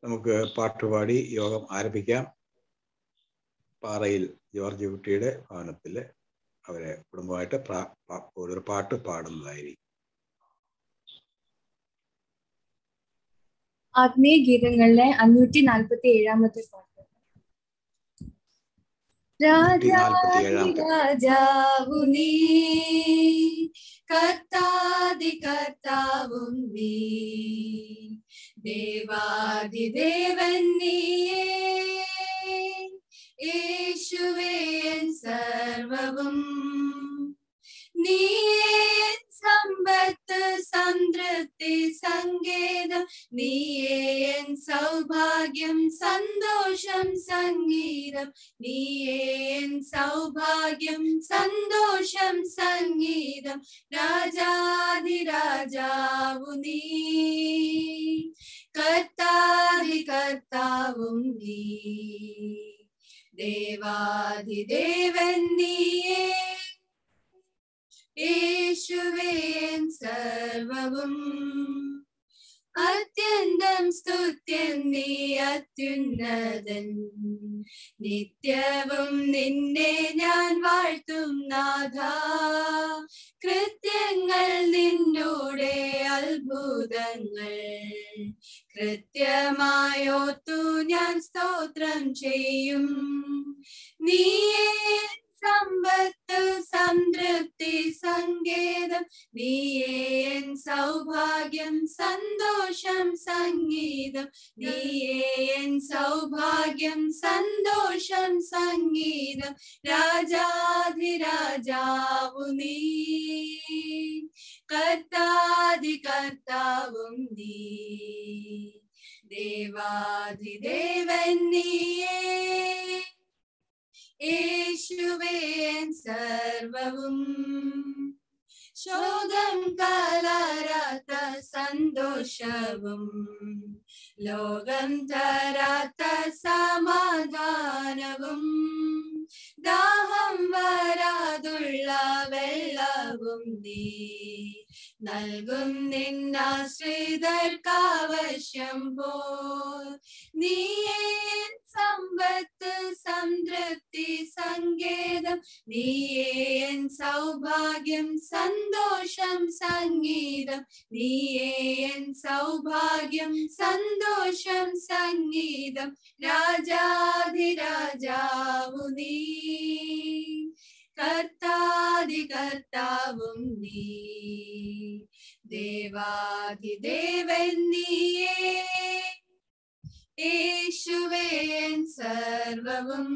നമുക്ക് പാട്ടുപാടി യോഗം ആരംഭിക്കാം പാറയിൽ ജോർജ് കുട്ടിയുടെ ഭവനത്തിൽ അവരെ കുടുംബമായിട്ട് പ്രാ- പാ- ഒരു പാട്ട് പാടുന്നതായിരിക്കും ആത്മീയ ഗീതങ്ങളിലെ അഞ്ഞൂറ്റി നാൽപ്പത്തി ഏഴാമത്തെ പാട്ട് നാൽപ്പത്തിയേഴാമത്തെ. രാജാവു നീ കർത്താതി കർത്താവും നീ ദേവാദിദേവൻ നീയേ യേശുവേ എൻ സർവവും നീയേ എൻ സമ്പത്ത് സംതൃപ്തി സങ്കേതം നീയേ എൻ സൗഭാഗ്യം സന്തോഷം സംഗീതം നീയേ എൻ സൗഭാഗ്യം സന്തോഷം സംഗീതം രാജാതിരാജാവു നീ കർത്താതി കർത്താവും നീ ദേവാധിദേവൻ നീയേ യേശുവേ എൻ സർവവും അത്യന്തം സ്തുത്യൻ നീ അത്യുന്നതൻ നിത്യവും നിന്നെ ഞാൻ വാഴ്ത്തും നാഥ കൃത്യങ്ങൾ നിന്നോടെ അത്ഭുതങ്ങൾ കൃത്യമായോത്തു ഞാൻ സ്തോത്രം ചെയ്യും നീയേ സമ്പത്ത് സംതൃപ്തി സങ്കേതം നീയേ എൻ സൗഭാഗ്യം സന്തോഷം സംഗീതം നീയേ എൻ സൗഭാഗ്യം സന്തോഷം സംഗീതം രാജാധിരാജാവു നീ കർത്താതി കർത്താവും നീ ദേവാധിദേവൻ നീയേ യേശുവേ എൻ സർവവും ശോകം കലരാത്ത സന്തോഷവും ലോകം തരാത്ത സമാധാനവും ദാഹം വരാതുള്ള വെള്ളവും നീ നൽകും നിന്നാശ്രിതർക്കാവശ്യം പോൽ നീയേ സമ്പത്ത് സംതൃപ്തി സങ്കേതം നീയേ എൻ സൗഭാഗ്യം സന്തോഷം സംഗീതം നീയേ എൻ സൗഭാഗ്യം സന്തോഷം സംഗീതം രാജാധിരാജാവു നീ കർത്താതി കർത്താവും നീ ദേവാദിദേവൻ നീയേ യേശുവേ എൻ സർവവും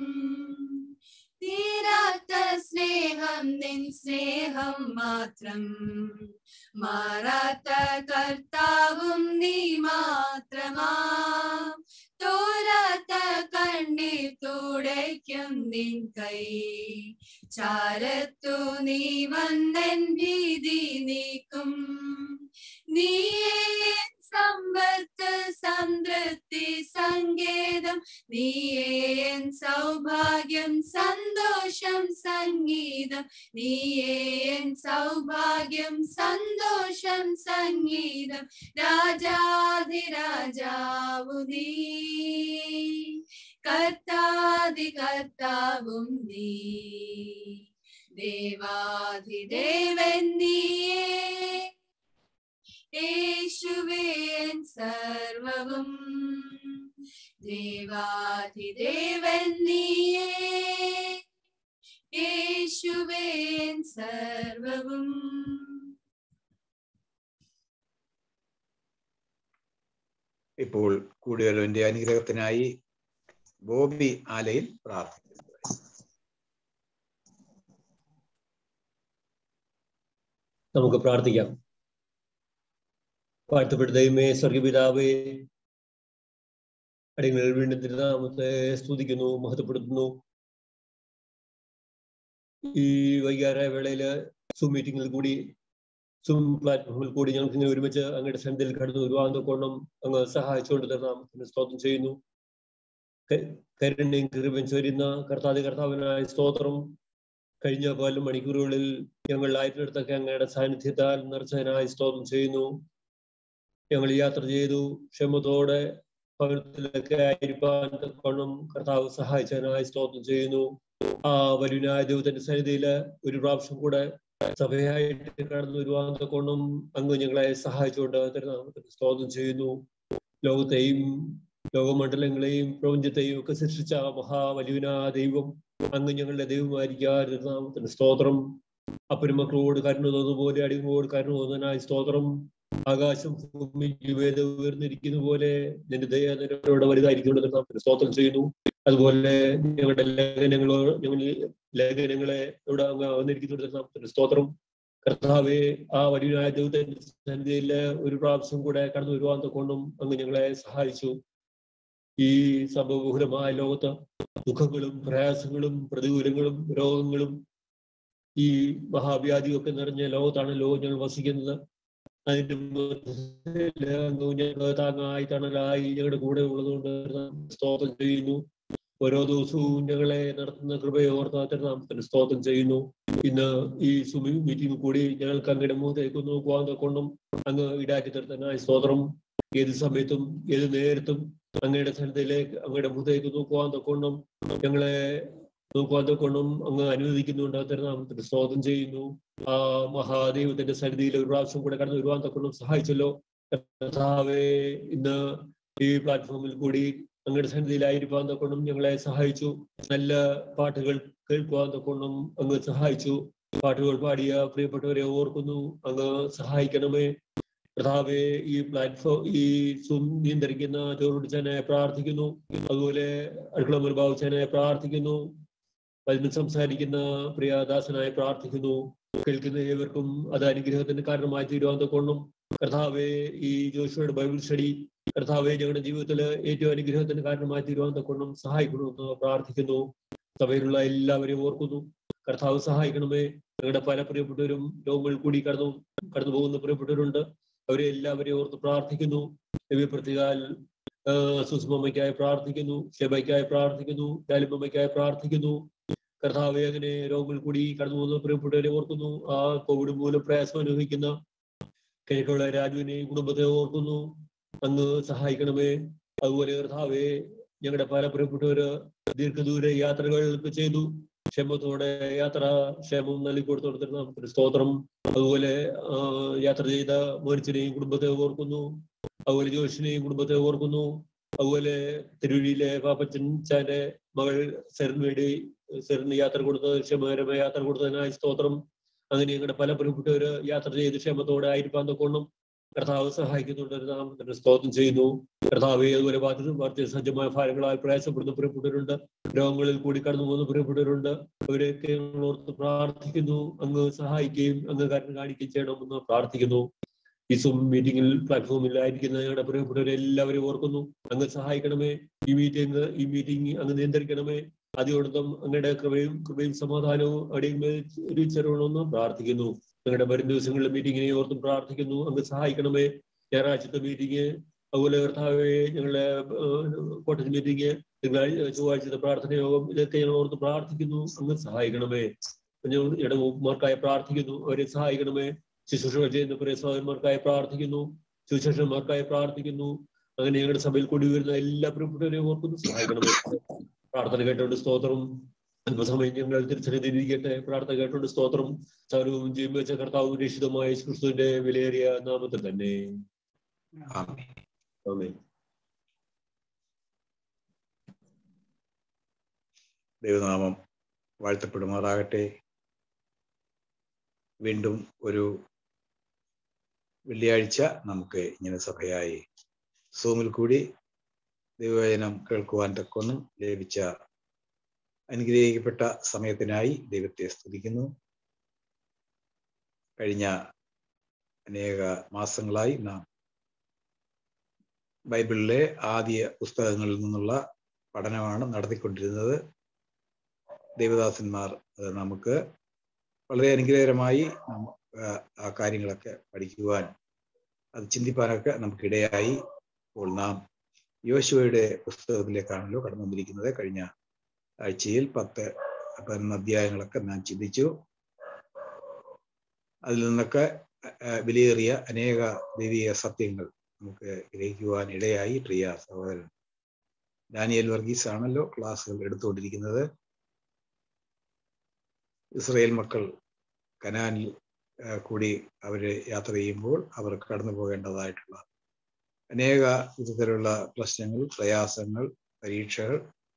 തീരാത്ത സ്നേഹം നിൻ സ്നേഹം മാത്രം മാറാത്ത കർത്താവും നീ മാത്രമാ തോരാത്ത കണ്ണീർ തുടയ്ക്കും നിൻ കൈ ചാരത്തു നീ വന്നൻ ഭീതി നീക്കും നീയേ സമ്പത്ത് സംതൃപ്തി സങ്കേതം നീയേ എൻ സൗഭാഗ്യം സന്തോഷം സംഗീതം നീയേ എൻ സൗഭാഗ്യം സന്തോഷം സംഗീതം രാജാതിരാജാവു നീ കർത്താതി കർത്താവും നീ ദേവാധിദേവൻ നീയേ യേശുവേ എൻ സർവവും ദേവാധിദേവൻ നീയേ യേശുവേ എൻ സർവവും ഇപ്പോൾ കൂടിയവരുടെ അനുഗ്രഹത്തിനായി ബോബി ആലയിൽ പ്രാർത്ഥിക്കുന്നു നമുക്ക് പ്രാർത്ഥിക്കാം വാഴ്ത്തപ്പെട്ട ദൈവമേ സ്വർഗപിതാവേ അടിങ്ങളിൽ വീണ്ടും തിരുനാമത്തെ സ്തുതിക്കുന്നു മഹത്വപ്പെടുത്തുന്നു ഈ വൈകാര വേളയില് സൂം മീറ്റിംഗിൽ കൂടി സൂം പ്ലാറ്റ്ഫോമിൽ കൂടി ഞങ്ങൾക്ക് ഇങ്ങനെ ഒരുമിച്ച് അങ്ങയുടെ സന്നിധിയിൽ കടന്നു ഒരുപാട് കൊണ്ടും അങ്ങ് സഹായിച്ചുകൊണ്ട് തരണം സ്തോത്രം ചെയ്യുന്നു ക- കരുണയും കൃപയും ചൊരിയുന്ന കർത്താതി കർത്താവിനായ സ്തോത്രം കഴിഞ്ഞ പല മണിക്കൂറുകളിൽ ഞങ്ങൾ ആയിരത്തിനടുത്തൊക്കെ അങ്ങയുടെ സാന്നിധ്യത്താൽ നിറച്ചതിനായി സ്തോത്രം ചെയ്യുന്നു ഞങ്ങൾ യാത്ര ചെയ്തു ക്ഷമത്തോടെ ഭവനത്തിലൊക്കെ ആയിരിക്കാൻ തക്കവണ്ണം കർത്താവ് സഹായിച്ചതിനായി സ്തോത്രം ചെയ്യുന്നു ആ വലുനായ ദൈവത്തിന്റെ സന്നിധിയില് ഒരു പ്രാവശ്യം കൂടെ സഭയായിട്ട് കടന്നു വരുവാൻ തക്കവണ്ണം അങ്ങ് ഞങ്ങളെ സഹായിച്ചുകൊണ്ട് തിരുനാമത്തിന് സ്തോത്രം ചെയ്യുന്നു ലോകത്തെയും ലോകമണ്ഡലങ്ങളെയും പ്രപഞ്ചത്തെയും ഒക്കെ സൃഷ്ടിച്ച മഹാവലുവിനാ ദൈവം അങ്ങ് ഞങ്ങളുടെ ദൈവമായിരിക്കാൻ തിരുനാമത്തിന് സ്തോത്രം അപ്പരുമക്കളോട് കരുണ തോന്നുപോലെ അടിമകളോട് കരുണ തോന്നാനായി സ്തോത്രം ആകാശം ഭൂമി വേദ ഉയർന്നിരിക്കുന്ന പോലെ നിന്റെ ദയ നിരവരോട് വലുതായിരിക്കുന്നുണ്ട് നാം സ്തോത്രം ചെയ്യുന്നു അതുപോലെ ഞങ്ങളുടെ ലേഖനങ്ങളോ ഞങ്ങൾ ലേഖനങ്ങളെ ഇവിടെ അങ്ങ് വന്നിരിക്കുന്നുണ്ട് നാം സ്തോത്രം കർത്താവെ ആ വലിയ ദൈവത്തിന്റെ സന്നിധിയില് ഒരു പ്രാവശ്യം കൂടെ കടന്നു വരുവാൻ കൊണ്ടും അങ്ങ് ഞങ്ങളെ സഹായിച്ചു ഈ സംഭവബഹുലമായ ലോകത്ത് ദുഃഖങ്ങളും പ്രയാസങ്ങളും പ്രതികൂലങ്ങളും രോഗങ്ങളും ഈ മഹാവ്യാധിയൊക്കെ നിറഞ്ഞ ലോകത്താണല്ലോ ഞങ്ങൾ വസിക്കുന്നത് അതിന്റെ മധ്യത്തില് അങ്ങ് ഞങ്ങൾക്ക് താങ്ങായി തണലായി ഞങ്ങളുടെ കൂടെ ഉള്ളതുകൊണ്ട് സ്തോത്രം ചെയ്യുന്നു ഓരോ ദിവസവും ഞങ്ങളെ നടത്തുന്ന കൃപയെ ഓർത്താത്ത നാമത്തിന് സ്തോത്രം ചെയ്യുന്നു ഇന്ന് ഈ സുമി മീറ്റിംഗ് കൂടി ഞങ്ങൾക്ക് അങ്ങയുടെ മുഖത്തേക്ക് നോക്കുവാൻ കൊണ്ടും അങ്ങ് ഈടാക്കി തരുത്തനായി സ്തോത്രം ഏത് സമയത്തും ഏത് നേരത്തും അങ്ങയുടെ സ്ഥലത്തിലേക്ക് അങ്ങയുടെ മുഖത്തേക്ക് നോക്കുവാൻ കൊണ്ടും ഞങ്ങളെ നോക്കുവാൻ കൊണ്ടും അങ്ങ് അനുവദിക്കുന്നുണ്ട് തിരുനാമത്തിന് സ്തോത്രം ചെയ്യുന്നു ആ മഹാദൈവത്തിന്റെ സന്നിധിയിൽ ഒരു പ്രാവശ്യം കൂടെ കടന്നു വരുവാൻ തക്കൊണ്ടും സഹായിച്ചല്ലോ കർത്താവേ ഇന്ന് ഈ പ്ലാറ്റ്ഫോമിൽ കൂടി അങ്ങയുടെ സന്നിധിയിലായിരിക്കാൻ തക്കൊണ്ടും ഞങ്ങളെ സഹായിച്ചു നല്ല പാട്ടുകൾ കേൾക്കുവാൻ തക്കൊണ്ടും അങ്ങ് സഹായിച്ചു പാട്ടുകൾ പാടിയ പ്രിയപ്പെട്ടവരെ ഓർക്കുന്നു അങ്ങ് സഹായിക്കണമേ കർത്താവെ ഈ പ്ലാറ്റ്ഫോം ഈ സും നിയന്ത്രിക്കുന്ന ചോറുടിച്ചനെ പ്രാർത്ഥിക്കുന്നു അതുപോലെ അടുക്കള ബാബുച്ചനെ പ്രാർത്ഥിക്കുന്നു പതിന് സംസാരിക്കുന്ന പ്രിയദാസനായി പ്രാർത്ഥിക്കുന്നു കേൾക്കുന്ന ഏവർക്കും അത് അനുഗ്രഹത്തിന് കാരണമായി തീരുവാൻ കൊണ്ടും കർത്താവെ ഈ ജോഷുവയുടെ ബൈബിൾ സ്റ്റഡി കർത്താവെ ഞങ്ങളുടെ ജീവിതത്തിൽ ഏറ്റവും അനുഗ്രഹത്തിന് കാരണമായി തീരുവാൻ കൊണ്ടും സഹായിക്കണമെന്ന് പ്രാർത്ഥിക്കുന്നു സഭയിലുള്ള എല്ലാവരെയും ഓർക്കുന്നു കർത്താവ് സഹായിക്കണമേ ഞങ്ങളുടെ പല പ്രിയപ്പെട്ടവരും രോഗങ്ങൾ കൂടി കടന്നു കടന്നു പോകുന്ന പ്രിയപ്പെട്ടവരുണ്ട് അവരെ എല്ലാവരെയും ഓർത്ത് പ്രാർത്ഥിക്കുന്നു പ്രതികാൽ സുസ്മമ്മയ്ക്കായി പ്രാർത്ഥിക്കുന്നു ഷെബയ്ക്കായി പ്രാർത്ഥിക്കുന്നു കാലിമമ്മയ്ക്കായി പ്രാർത്ഥിക്കുന്നു കർത്താവെ അങ്ങനെ രോഗങ്ങൾ കൂടി കടന്നു പോകുന്ന പ്രിയപ്പെട്ടവരെ ഓർക്കുന്നു ആ കോവിഡ് മൂലം പ്രയാസം അനുഭവിക്കുന്ന കിഴക്കുള്ള രാജുവിനെയും കുടുംബത്തെ ഓർക്കുന്നു അങ്ങ് സഹായിക്കണമേ അതുപോലെ കർത്താവെ ഞങ്ങളുടെ പല പ്രിയപ്പെട്ടവര് ദീർഘദൂര യാത്രകളൊക്കെ ചെയ്തു ക്ഷമത്തോടെ യാത്ര ക്ഷേമം നൽകി കൊടുത്തോടത്തിന് നമുക്ക് സ്തോത്രം അതുപോലെ യാത്ര ചെയ്ത മോനിച്ചിനെയും കുടുംബത്തെ ഓർക്കുന്നു അതുപോലെ ജോഷിനെയും കുടുംബത്തെ ഓർക്കുന്നു അതുപോലെ തിരുവഴിയിലെ പാപ്പച്ചൻ ചാന്റെ മകൾ സെറിന് വേണ്ടി സെറിന് യാത്ര കൊടുത്ത ക്ഷമകരമായ യാത്ര കൊടുത്തതിനായി സ്തോത്രം അങ്ങനെ ഞങ്ങളുടെ പല പ്രിയപ്പെട്ടവര് യാത്ര ചെയ്ത് ക്ഷമത്തോടെ ആയിരിക്കാൻ തൊക്കൊണ്ടും കർത്താവ് സഹായിക്കുന്നുണ്ട് നാം സ്തോത്രം ചെയ്യുന്നു കർത്താവ് അതുപോലെ വാർത്ത സജ്ജമായ ഭാരങ്ങളാൽ പ്രയാസപ്പെടുന്ന പ്രിയപ്പെട്ടവരുണ്ട് രോഗങ്ങളിൽ കൂടി കടന്നു പോകുന്ന പ്രിയപ്പെട്ടവരുണ്ട് അവരെയൊക്കെ ഓർത്ത് പ്രാർത്ഥിക്കുന്നു അങ്ങ് സഹായിക്കുകയും അങ്ങ് കാര്യം കാണിക്കുകയും ചെയ്യണമെന്ന് പ്രാർത്ഥിക്കുന്നു ഈ സും മീറ്റിംഗിൽ പ്ലാറ്റ്ഫോമിലായിരിക്കുന്ന ഞങ്ങളുടെ പ്രിയപ്പെട്ടവരെ എല്ലാവരും ഓർക്കുന്നു അങ്ങ് സഹായിക്കണമേ ഈ മീറ്റിംഗ് ഈ മീറ്റിംഗ് അങ്ങ് നിയന്ത്രിക്കണമേ അതിനോടൊപ്പം അങ്ങയുടെ കൃപയും കൃപയും സമാധാനവും അവിടെയും ചെറുവണമെന്ന് പ്രാർത്ഥിക്കുന്നു ഞങ്ങളുടെ വരും ദിവസങ്ങളിലെ മീറ്റിങ്ങിനെ ഓർത്തും പ്രാർത്ഥിക്കുന്നു അങ്ങ് സഹായിക്കണമേ ഞായറാഴ്ചത്തെ മീറ്റിംഗ് അതുപോലെ കർത്താവെ ഞങ്ങളുടെ കോട്ടേജ് മീറ്റിംഗ് തിങ്കളാഴ്ച ചൊവ്വാഴ്ചത്തെ പ്രാർത്ഥന യോഗം ഇതൊക്കെ ഞങ്ങൾ ഓർത്ത് പ്രാർത്ഥിക്കുന്നു അങ്ങ് സഹായിക്കണമേ ഞങ്ങളുടെ ഉപ്പമാർക്കായി പ്രാർത്ഥിക്കുന്നു അവരെ സഹായിക്കണമേ ശുശ്രൂഷകൾ ചെയ്യുന്ന പ്രിയ സഹോദരന്മാർക്കായി പ്രാർത്ഥിക്കുന്നു സുശേഷന്മാർക്കായി പ്രാർത്ഥിക്കുന്നു അങ്ങനെ ഞങ്ങളുടെ സഭയിൽ കൂടി വരുന്ന എല്ലാ പ്രിയപ്പെട്ടവരെയും ഓർക്കുന്നു സഹായിക്കണമേ പ്രാർത്ഥന കേട്ടോണ്ട് സ്തോത്രം അല്പസമയം ഞങ്ങൾ തിരിച്ചറിയിരിക്കട്ടെ പ്രാർത്ഥന കേട്ടോണ്ട് സ്തോത്രം സർവവും ജീവൻ വെച്ച കർത്താവും രക്ഷിതമായ ക്രിസ്തുവിന്റെ വിലയേറിയ നാമത്തിൽ തന്നെ ആമേൻ ദൈവനാമം വാഴ്ത്തപ്പെടുമാറാകട്ടെ വീണ്ടും ഒരു വെള്ളിയാഴ്ച നമുക്ക് ഇങ്ങനെ സഭയായി സൂമിൽ കൂടി ദൈവവചനം കേൾക്കുവാൻ തക്കൊന്നും ലഭിച്ച അനുഗ്രഹിക്കപ്പെട്ട സമയത്തിനായി ദൈവത്തെ സ്തുതിക്കുന്നു കഴിഞ്ഞ അനേക മാസങ്ങളായി നാം ബൈബിളിലെ ആദ്യ പുസ്തകങ്ങളിൽ നിന്നുള്ള പഠനമാണ് നടത്തിക്കൊണ്ടിരുന്നത് ദേവദാസന്മാർ നമുക്ക് വളരെ അനുഗ്രഹകരമായി ആ കാര്യങ്ങളൊക്കെ പഠിക്കുവാൻ അത് ചിന്തിപ്പാനൊക്കെ നമുക്കിടയായി ഇപ്പോൾ നാം യോശുവയുടെ പുസ്തകത്തിലേക്കാണല്ലോ കടന്നു വന്നിരിക്കുന്നത് കഴിഞ്ഞ ആഴ്ചയിൽ പത്ത് പതിനൊന്ന് അധ്യായങ്ങളൊക്കെ നാം ചിന്തിച്ചു അതിൽ നിന്നൊക്കെ വിലയേറിയ അനേക ദൈവിക സത്യങ്ങൾ നമുക്ക് ഗ്രഹിക്കുവാൻ ഇടയായി പ്രിയ സഹോദരൻ ഡാനിയൽ വർഗീസ് ആണല്ലോ ക്ലാസ്സുകൾ എടുത്തുകൊണ്ടിരിക്കുന്നത് ഇസ്രയേൽ മക്കൾ കനാനിൽ കൂടി അവര് യാത്ര ചെയ്യുമ്പോൾ അവർ കടന്നു പോകേണ്ടതായിട്ടുള്ള അനേക വിധത്തിലുള്ള പ്രശ്നങ്ങൾ പ്രയാസങ്ങൾ പരീക്ഷകൾ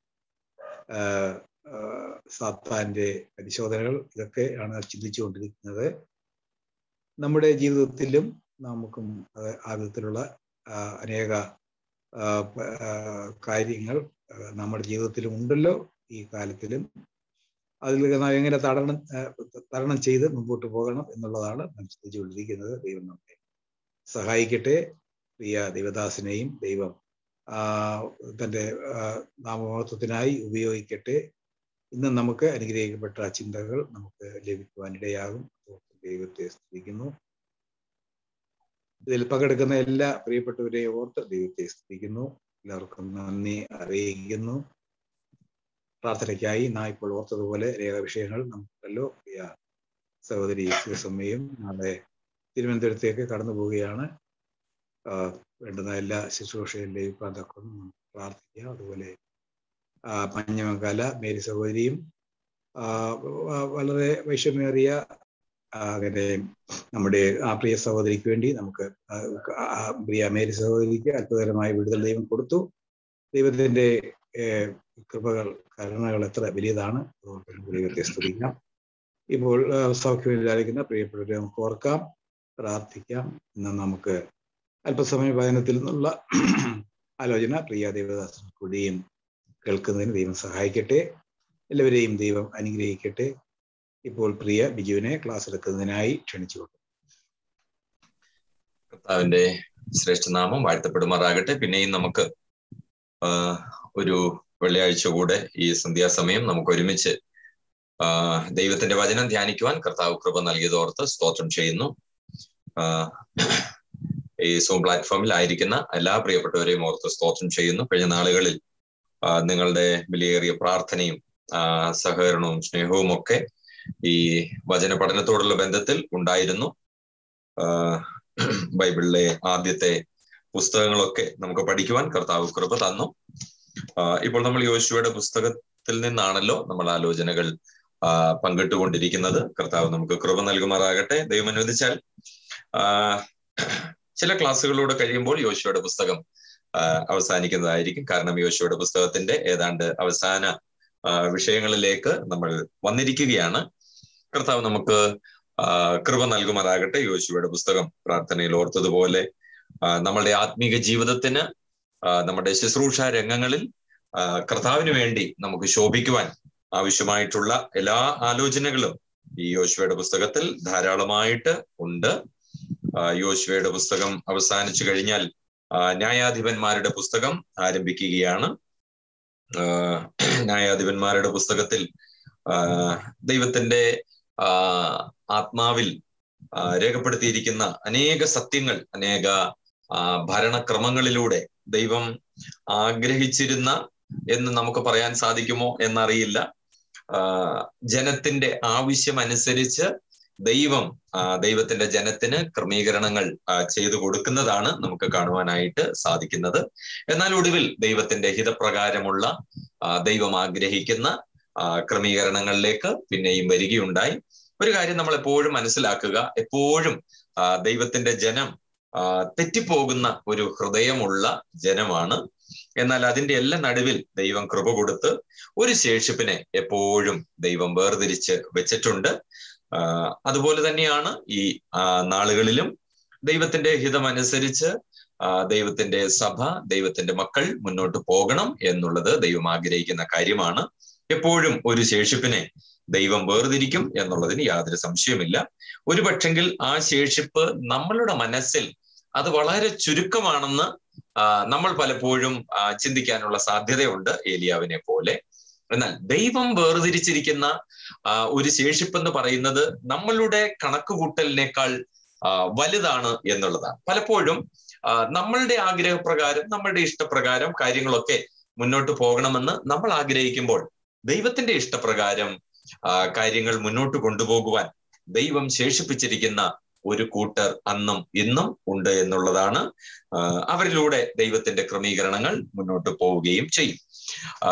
സാത്താന്റെ പരിശോധനകൾ ഇതൊക്കെയാണ് ചിന്തിച്ചുകൊണ്ടിരിക്കുന്നത് നമ്മുടെ ജീവിതത്തിലും നമുക്കും ആ വിധത്തിലുള്ള അനേക കാര്യങ്ങൾ നമ്മുടെ ജീവിതത്തിലും ഉണ്ടല്ലോ ഈ കാലത്തിലും അതിൽ നാം എങ്ങനെ തടണം തരണം ചെയ്ത് മുമ്പോട്ട് പോകണം എന്നുള്ളതാണ് നാം ചിന്തിച്ചുകൊണ്ടിരിക്കുന്നത് ദൈവം നമ്മെ സഹായിക്കട്ടെ പ്രിയ ദൈവദാസിനെയും ദൈവം തൻ്റെ നാമമഹത്വത്തിനായി ഉപയോഗിക്കട്ടെ ഇന്ന് നമുക്ക് അനുഗ്രഹിക്കപ്പെട്ട ചിന്തകൾ നമുക്ക് ലഭിക്കുവാൻ ഇടയാകും ദൈവത്തെ സ്തുതിക്കുന്നു ഇതിൽ പങ്കെടുക്കുന്ന എല്ലാ പ്രിയപ്പെട്ടവരെയും ഓർത്ത് ദൈവത്തെ സ്തുതിക്കുന്നു എല്ലാവർക്കും നന്ദി അറിയിക്കുന്നു പ്രാർത്ഥനയ്ക്കായി നാം ഇപ്പോൾ ഓർത്തതുപോലെ രേഖ വിഷയങ്ങൾ നമുക്കല്ലോ പ്രിയ സഹോദരി ശിവസമ്മയും നാളെ തിരുവനന്തപുരത്തേക്ക് കടന്നു പോവുകയാണ് വേണ്ടുന്ന എല്ലാ ശുശ്രൂഷയും ലഭിക്കാൻ തക്കം പ്രാർത്ഥിക്കുക അതുപോലെ മഞ്ഞമംഗാല മേരി സഹോദരിയും വളരെ വൈഷമ്യേറിയ അങ്ങനെ നമ്മുടെ ആ പ്രിയ സഹോദരിക്ക് വേണ്ടി നമുക്ക് പ്രിയ മേരി സഹോദരിക്ക് അത്ഭുതകരമായ വിടുതൽ ദൈവം കൊടുത്തു ദൈവത്തിന്റെ കൃപകൾ കരുണകൾ എത്ര വലിയതാണ് ദൈവത്തെ സ്തുതിക്കാം ഇപ്പോൾ സൗഖ്യമില്ലാതിരിക്കുന്ന പ്രിയപ്പെട്ടവരെ നമുക്ക് ഓർക്കാം പ്രാർത്ഥിക്കാം ഇന്ന് നമുക്ക് അല്പസമയ ഭജനത്തിൽ നിന്നുള്ള ആലോചന പ്രിയ ദേവദാസൻ കൂടിയും കേൾക്കുന്നതിന് ദൈവം സഹായിക്കട്ടെ എല്ലാവരെയും ദൈവം അനുഗ്രഹിക്കട്ടെ ഇപ്പോൾ പ്രിയ ബിജുവിനെ ക്ലാസ് എടുക്കുന്നതിനായി ക്ഷണിച്ചുകൊണ്ടു കർത്താവിന്റെ ശ്രേഷ്ഠനാമം വാഴ്ത്തപ്പെടുമാറാകട്ടെ പിന്നെയും നമുക്ക് ഒരു വെള്ളിയാഴ്ച കൂടെ ഈ സന്ധ്യാസമയം നമുക്ക് ഒരുമിച്ച് ദൈവത്തിന്റെ വചനം ധ്യാനിക്കുവാൻ കർത്താവ് കൃപ നൽകിയതോർത്ത് സ്തോത്രം ചെയ്യുന്നു ഈ സോം പ്ലാറ്റ്ഫോമിൽ ആയിരിക്കുന്ന എല്ലാ പ്രിയപ്പെട്ടവരെയും ഓർത്ത് സ്തോത്രം ചെയ്യുന്നു കഴിഞ്ഞ നാളുകളിൽ നിങ്ങളുടെ വിലയേറിയ പ്രാർത്ഥനയും സഹകരണവും സ്നേഹവും ഒക്കെ ഈ വചന പഠനത്തോടുള്ള ബന്ധത്തിൽ ഉണ്ടായിരുന്നു ബൈബിളിലെ ആദ്യത്തെ പുസ്തകങ്ങളൊക്കെ നമുക്ക് പഠിക്കുവാൻ കർത്താവ് കൃപ തന്നു ഇപ്പോൾ നമ്മൾ യോശുവയുടെ പുസ്തകത്തിൽ നിന്നാണല്ലോ നമ്മൾ ആലോചനകൾ പങ്കിട്ടുകൊണ്ടിരിക്കുന്നത് കർത്താവ് നമുക്ക് കൃപ നൽകുമാറാകട്ടെ ദൈവം അനുവദിച്ചാൽ ചില ക്ലാസ്സുകളിലൂടെ കഴിയുമ്പോൾ യോശുവയുടെ പുസ്തകം അവസാനിക്കുന്നതായിരിക്കും കാരണം യോശുവയുടെ പുസ്തകത്തിന്റെ ഏതാണ്ട് അവസാന വിഷയങ്ങളിലേക്ക് നമ്മൾ വന്നിരിക്കുകയാണ് കർത്താവ് നമുക്ക് കൃപ നൽകുമാറാകട്ടെ യോശുവയുടെ പുസ്തകം പ്രാർത്ഥനയിൽ ഓർത്തതുപോലെ നമ്മളുടെ ആത്മീക ജീവിതത്തിന് നമ്മുടെ ശുശ്രൂഷ രംഗങ്ങളിൽ കർത്താവിന് വേണ്ടി നമുക്ക് ശോഭിക്കുവാൻ ആവശ്യമായിട്ടുള്ള എല്ലാ ആലോചനകളും ഈ യോശുവയുടെ പുസ്തകത്തിൽ ധാരാളമായിട്ട് ഉണ്ട് യോശുവയുടെ പുസ്തകം അവസാനിച്ചു കഴിഞ്ഞാൽ ന്യായാധിപന്മാരുടെ പുസ്തകം ആരംഭിക്കുകയാണ് ന്യായാധിപന്മാരുടെ പുസ്തകത്തിൽ ദൈവത്തിന്റെ ആത്മാവിൽ രേഖപ്പെടുത്തിയിരിക്കുന്ന അനേക സത്യങ്ങൾ അനേക ഭരണക്രമങ്ങളിലൂടെ ദൈവം ആഗ്രഹിച്ചിരുന്ന എന്ന് നമുക്ക് പറയാൻ സാധിക്കുമോ എന്നറിയില്ല ജനത്തിന്റെ ആവശ്യം അനുസരിച്ച് ദൈവം ദൈവത്തിന്റെ ജനത്തിന് ക്രമീകരണങ്ങൾ ചെയ്തു കൊടുക്കുന്നതാണ് നമുക്ക് കാണുവാനായിട്ട് സാധിക്കുന്നത് എന്നാൽ ഒടുവിൽ ദൈവത്തിന്റെ ഹിതപ്രകാരമുള്ള ദൈവം ആഗ്രഹിക്കുന്ന ക്രമീകരണങ്ങളിലേക്ക് പിന്നെയും വരികയുണ്ടായി ഒരു കാര്യം നമ്മൾ എപ്പോഴും മനസ്സിലാക്കുക എപ്പോഴും ദൈവത്തിന്റെ ജനം തെറ്റിപ്പോകുന്ന ഒരു ഹൃദയമുള്ള ജനമാണ് എന്നാൽ അതിന്റെ എല്ലാ നടുവിൽ ദൈവം കൃപ കൊടുത്ത് ഒരു ശേഷിപ്പിനെ എപ്പോഴും ദൈവം വേർതിരിച്ച് വെച്ചിട്ടുണ്ട് അതുപോലെ തന്നെയാണ് ഈ നാളുകളിലും ദൈവത്തിന്റെ ഹിതമനുസരിച്ച് ദൈവത്തിന്റെ സഭ ദൈവത്തിന്റെ മക്കൾ മുന്നോട്ട് പോകണം എന്നുള്ളത് ദൈവം ആഗ്രഹിക്കുന്ന കാര്യമാണ് എപ്പോഴും ഒരു ശേഷിപ്പിനെ ദൈവം വേർതിരിക്കും എന്നുള്ളതിന് യാതൊരു സംശയമില്ല ഒരു പക്ഷെങ്കിൽ ആ ശേഷിപ്പ് നമ്മളുടെ മനസ്സിൽ അത് വളരെ ചുരുക്കമാണെന്ന് നമ്മൾ പലപ്പോഴും ചിന്തിക്കാനുള്ള സാധ്യതയുണ്ട് ഏലിയാവിനെ പോലെ എന്നാൽ ദൈവം വേർതിരിച്ചിരിക്കുന്ന ഒരു ശേഷിപ്പെന്ന് പറയുന്നത് നമ്മളുടെ കണക്കുകൂട്ടലിനേക്കാൾ വലുതാണ് എന്നുള്ളതാണ് പലപ്പോഴും നമ്മളുടെ ആഗ്രഹപ്രകാരം നമ്മളുടെ ഇഷ്ടപ്രകാരം കാര്യങ്ങളൊക്കെ മുന്നോട്ട് പോകണമെന്ന് നമ്മൾ ആഗ്രഹിക്കുമ്പോൾ ദൈവത്തിന്റെ ഇഷ്ടപ്രകാരം കാര്യങ്ങൾ മുന്നോട്ട് കൊണ്ടുപോകുവാൻ ദൈവം ശേഷിപ്പിച്ചിരിക്കുന്ന ഒരു കൂട്ടർ അന്നും ഇന്നും ഉണ്ട് എന്നുള്ളതാണ് ആ, അവരിലൂടെ ദൈവത്തിന്റെ ക്രമീകരണങ്ങൾ മുന്നോട്ട് പോവുകയും ചെയ്യും ആ,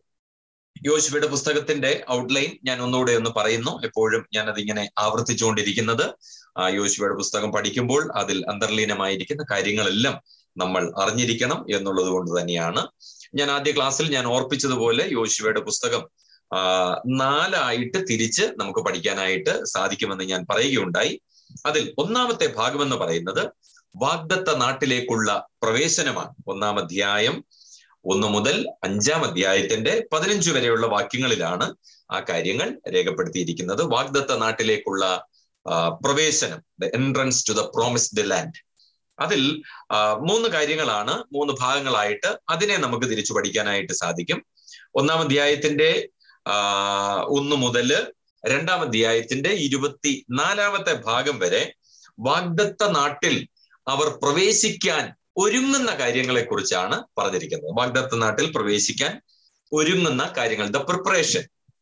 യോശുവയുടെ പുസ്തകത്തിന്റെ ഔട്ട്ലൈൻ ഞാൻ ഒന്നുകൂടെ ഒന്ന് പറയുന്നു എപ്പോഴും ഞാൻ അതിങ്ങനെ ആവർത്തിച്ചുകൊണ്ടിരിക്കുന്നത് ആ, യോശുവയുടെ പുസ്തകം പഠിക്കുമ്പോൾ അതിൽ അന്തർലീനമായിരിക്കുന്ന കാര്യങ്ങളെല്ലാം നമ്മൾ അറിഞ്ഞിരിക്കണം എന്നുള്ളത് കൊണ്ട് തന്നെയാണ് ഞാൻ ആദ്യ ക്ലാസ്സിൽ ഞാൻ ഓർപ്പിച്ചതുപോലെ യോശുവയുടെ പുസ്തകം ആ, നാലായിട്ട് തിരിച്ച് നമുക്ക് പഠിക്കാനായിട്ട് സാധിക്കുമെന്ന് ഞാൻ പറയുകയുണ്ടായി അതിൽ ഒന്നാമത്തെ ഭാഗമെന്ന് പറയുന്നത് വാഗ്ദത്ത നാട്ടിലേക്കുള്ള പ്രവേശനമാണ് ഒന്നാം അധ്യായം ഒന്ന് മുതൽ അഞ്ചാം അധ്യായത്തിന്റെ പതിനഞ്ച് വരെയുള്ള വാക്യങ്ങളിലാണ് ആ കാര്യങ്ങൾ രേഖപ്പെടുത്തിയിരിക്കുന്നത് വാഗ്ദത്ത നാട്ടിലേക്കുള്ള ആ, പ്രവേശനം the entrance to the promised land അതിൽ ആ, മൂന്ന് കാര്യങ്ങളാണ് മൂന്ന് ഭാഗങ്ങളായിട്ട് അതിനെ നമുക്ക് തിരിച്ചു പഠിക്കാനായിട്ട് സാധിക്കും ഒന്നാം അധ്യായത്തിന്റെ ആ, ഒന്ന് മുതല് രണ്ടാം അധ്യായത്തിന്റെ ഇരുപത്തി നാലാമത്തെ ഭാഗം വരെ വാഗ്ദത്ത നാട്ടിൽ അവർ പ്രവേശിക്കാൻ ഒരുങ്ങുന്ന കാര്യങ്ങളെ കുറിച്ചാണ് പറഞ്ഞിരിക്കുന്നത് വാഗ്ദത്ത നാട്ടിൽ പ്രവേശിക്കാൻ ഒരുങ്ങുന്ന കാര്യങ്ങൾ ദ പ്രിപ്പറേഷൻ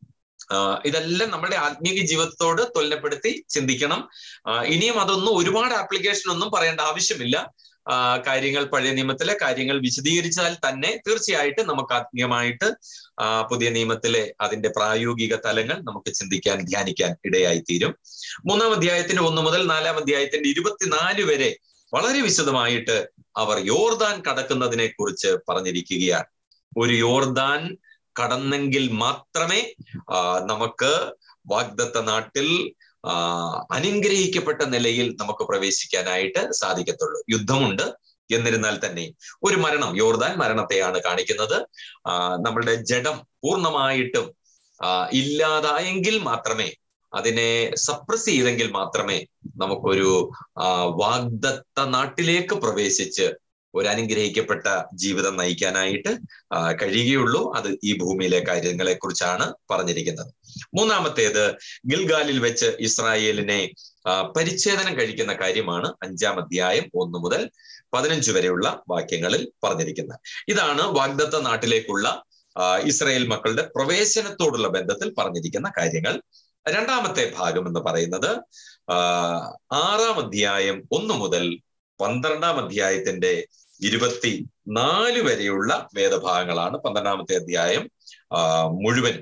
ഇതെല്ലാം നമ്മുടെ ആത്മീയ ജീവിതത്തോട് തുലനപ്പെടുത്തി ചിന്തിക്കണം ആ, ഇനിയും അതൊന്നും ഒരുപാട് ആപ്ലിക്കേഷൻ ഒന്നും പറയേണ്ട ആവശ്യമില്ല ആ, കാര്യങ്ങൾ പഴയ നിയമത്തിലെ കാര്യങ്ങൾ വിശദീകരിച്ചാൽ തന്നെ തീർച്ചയായിട്ടും നമുക്ക് ആത്മീയമായിട്ട് ആ, പുതിയ നിയമത്തിലെ അതിന്റെ പ്രായോഗിക തലങ്ങൾ നമുക്ക് ചിന്തിക്കാൻ ധ്യാനിക്കാൻ ഇടയായി തീരും മൂന്നാം അധ്യായത്തിന്റെ ഒന്ന് മുതൽ നാലാം അധ്യായത്തിന്റെ ഇരുപത്തിനാല് വരെ വളരെ വിശദമായിട്ട് അവർ യോർദാൻ കടക്കുന്നതിനെ കുറിച്ച് പറഞ്ഞിരിക്കുകയാണ് ഒരു യോർദാൻ കടന്നെങ്കിൽ മാത്രമേ ആ, നമുക്ക് വാഗ്ദത്ത നാട്ടിൽ ആ, അനുഗ്രഹിക്കപ്പെട്ട നിലയിൽ നമുക്ക് പ്രവേശിക്കാനായിട്ട് സാധിക്കത്തുള്ളൂ യുദ്ധമുണ്ട് എന്നിരുന്നാൽ തന്നെ ഒരു മരണം യോർദാൻ മരണത്തെയാണ് കാണിക്കുന്നത് ആ, നമ്മളുടെ ജഡം പൂർണ്ണമായിട്ടും ആ, ഇല്ലാതായെങ്കിൽ മാത്രമേ അതിനെ സപ്രസ് ചെയ്തെങ്കിൽ മാത്രമേ നമുക്കൊരു ആ, വാഗ്ദത്ത നാട്ടിലേക്ക് പ്രവേശിച്ച് ഒരു അനുഗ്രഹിക്കപ്പെട്ട ജീവിതം നയിക്കാനായിട്ട് ആ, കഴിയുകയുള്ളൂ അത് ഈ ഭൂമിയിലെ കാര്യങ്ങളെ കുറിച്ചാണ് പറഞ്ഞിരിക്കുന്നത് മൂന്നാമത്തേത് ഗിൽഗാലിൽ വെച്ച് ഇസ്രായേലിനെ ആ, പരിച്ഛേദനം കഴിക്കുന്ന കാര്യമാണ് അഞ്ചാം അധ്യായം ഒന്ന് മുതൽ പതിനഞ്ച് വരെയുള്ള വാക്യങ്ങളിൽ പറഞ്ഞിരിക്കുന്നത് ഇതാണ് വാഗ്ദത്ത നാട്ടിലേക്കുള്ള ആ, ഇസ്രായേൽ മക്കളുടെ പ്രവേശനത്തോടുള്ള ബന്ധത്തിൽ പറഞ്ഞിരിക്കുന്ന കാര്യങ്ങൾ രണ്ടാമത്തെ ഭാഗം എന്ന് പറയുന്നത് ആ, ആറാം അധ്യായം ഒന്ന് മുതൽ പന്ത്രണ്ടാം അധ്യായത്തിന്റെ ഇരുപത്തി നാല് വരെയുള്ള വേദഭാഗങ്ങളാണ് പന്ത്രണ്ടാമത്തെ അധ്യായം ആ, മുഴുവൻ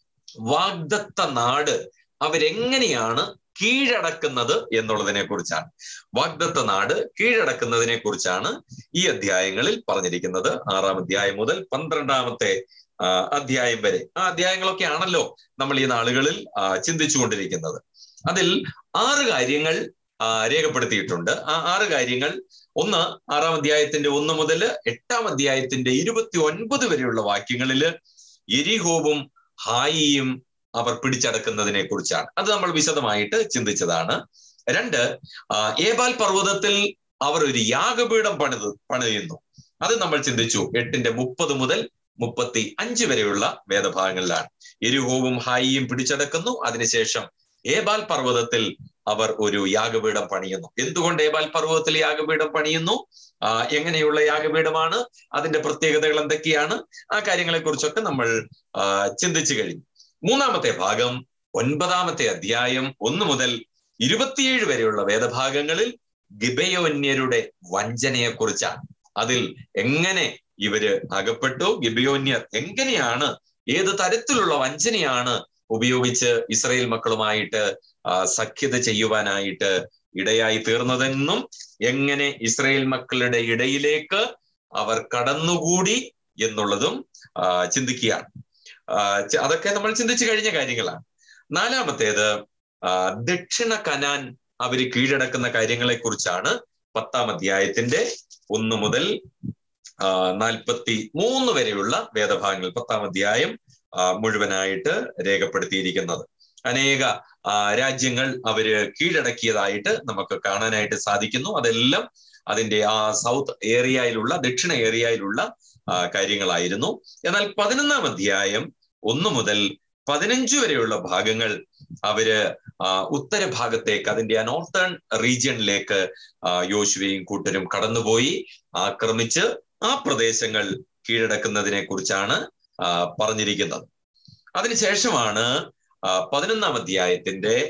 വാഗ്ദത്ത നാട് അവരെങ്ങനെയാണ് കീഴടക്കുന്നത് എന്നുള്ളതിനെ കുറിച്ചാണ് വാഗ്ദത്ത നാട് കീഴടക്കുന്നതിനെ കുറിച്ചാണ് ഈ അധ്യായങ്ങളിൽ പറഞ്ഞിരിക്കുന്നത് ആറാം അധ്യായം മുതൽ പന്ത്രണ്ടാമത്തെ ആ, അധ്യായം വരെ ആ അധ്യായങ്ങളൊക്കെ ആണല്ലോ നമ്മൾ ഈ നാളുകളിൽ ആ, ചിന്തിച്ചുകൊണ്ടിരിക്കുന്നത് അതിൽ ആറ് കാര്യങ്ങൾ ആ, രേഖപ്പെടുത്തിയിട്ടുണ്ട് ആ ആറ് കാര്യങ്ങൾ ഒന്ന് ആറാം അധ്യായത്തിന്റെ ഒന്ന് മുതൽ എട്ടാം അധ്യായത്തിന്റെ ഇരുപത്തി ഒൻപത് വരെയുള്ള വാക്യങ്ങളില് എരിഹോവും ഹായിയും അവർ പിടിച്ചടക്കുന്നതിനെ കുറിച്ചാണ് അത് നമ്മൾ വിശദമായിട്ട് ചിന്തിച്ചതാണ് രണ്ട് ആ, ഏബാൽ പർവ്വതത്തിൽ അവർ ഒരു യാഗപീഠം പണിത് പണിയുന്നു അത് നമ്മൾ ചിന്തിച്ചു എട്ടിന്റെ മുപ്പത് മുതൽ മുപ്പത്തി അഞ്ച് വരെയുള്ള വേദഭാഗങ്ങളിലാണ് എരിഹോവും ഹായിയും പിടിച്ചടക്കുന്നു അതിനുശേഷം ഏബാൽ പർവ്വതത്തിൽ അവർ ഒരു യാഗപീഠം പണിയുന്നു എന്തുകൊണ്ട് ഏബാൽ പർവ്വതത്തിൽ യാഗപീഠം പണിയുന്നു ആ, എങ്ങനെയുള്ള യാഗപീഠമാണ് അതിന്റെ പ്രത്യേകതകൾ എന്തൊക്കെയാണ് ആ കാര്യങ്ങളെ കുറിച്ചൊക്കെ നമ്മൾ ആ, ചിന്തിച്ചു കഴിഞ്ഞു മൂന്നാമത്തെ ഭാഗം ഒൻപതാമത്തെ അധ്യായം ഒന്ന് മുതൽ ഇരുപത്തിയേഴ് വരെയുള്ള വേദഭാഗങ്ങളിൽ ഗിബയോന്യരുടെ വഞ്ചനയെ കുറിച്ചാണ് അതിൽ എങ്ങനെ ഇവര് അകപ്പെട്ടു ഗിബയോന്യർ എങ്ങനെയാണ് ഏത് തരത്തിലുള്ള വഞ്ചനയാണ് ഉപയോഗിച്ച് ഇസ്രയേൽ മക്കളുമായിട്ട് ആ, സഖ്യത ചെയ്യുവാനായിട്ട് ഇടയായി തീർന്നതെന്നും എങ്ങനെ ഇസ്രയേൽ മക്കളുടെ ഇടയിലേക്ക് അവർ കടന്നുകൂടി എന്നുള്ളതും ആ, ചിന്തിക്കുകയാണ് ആ, ച- അതൊക്കെ നമ്മൾ ചിന്തിച്ചു കഴിഞ്ഞ കാര്യങ്ങളാണ് നാലാമത്തേത് ആ, ദക്ഷിണ കനാൻ അവര് കീഴടക്കുന്ന കാര്യങ്ങളെ കുറിച്ചാണ് പത്താം അധ്യായത്തിന്റെ ഒന്ന് മുതൽ ആ, നാൽപ്പത്തി മൂന്ന് വരെയുള്ള വേദഭാഗങ്ങൾ പത്താം അധ്യായം ആ, മുഴുവനായിട്ട് രേഖപ്പെടുത്തിയിരിക്കുന്നത് അനേക ആ, രാജ്യങ്ങൾ അവര് കീഴടക്കിയതായിട്ട് നമുക്ക് കാണാനായിട്ട് സാധിക്കുന്നു അതെല്ലാം അതിന്റെ ആ സൗത്ത് ഏരിയയിലുള്ള ദക്ഷിണ ഏരിയയിലുള്ള ആ, കാര്യങ്ങളായിരുന്നു എന്നാൽ പതിനൊന്നാം അധ്യായം ഒന്ന് മുതൽ പതിനഞ്ച് വരെയുള്ള ഭാഗങ്ങൾ അവര് ആ, ഉത്തരഭാഗത്തേക്ക് അതിന്റെ ആ നോർത്തേൺ റീജിയണിലേക്ക് ആ, യോശുവയും കൂട്ടരും കടന്നുപോയി ആക്രമിച്ച് ആ പ്രദേശങ്ങൾ കീഴടക്കുന്നതിനെ കുറിച്ചാണ് ആ, പറഞ്ഞിരിക്കുന്നത് അതിനുശേഷമാണ് ആ, പതിനൊന്നാം അധ്യായത്തിന്റെ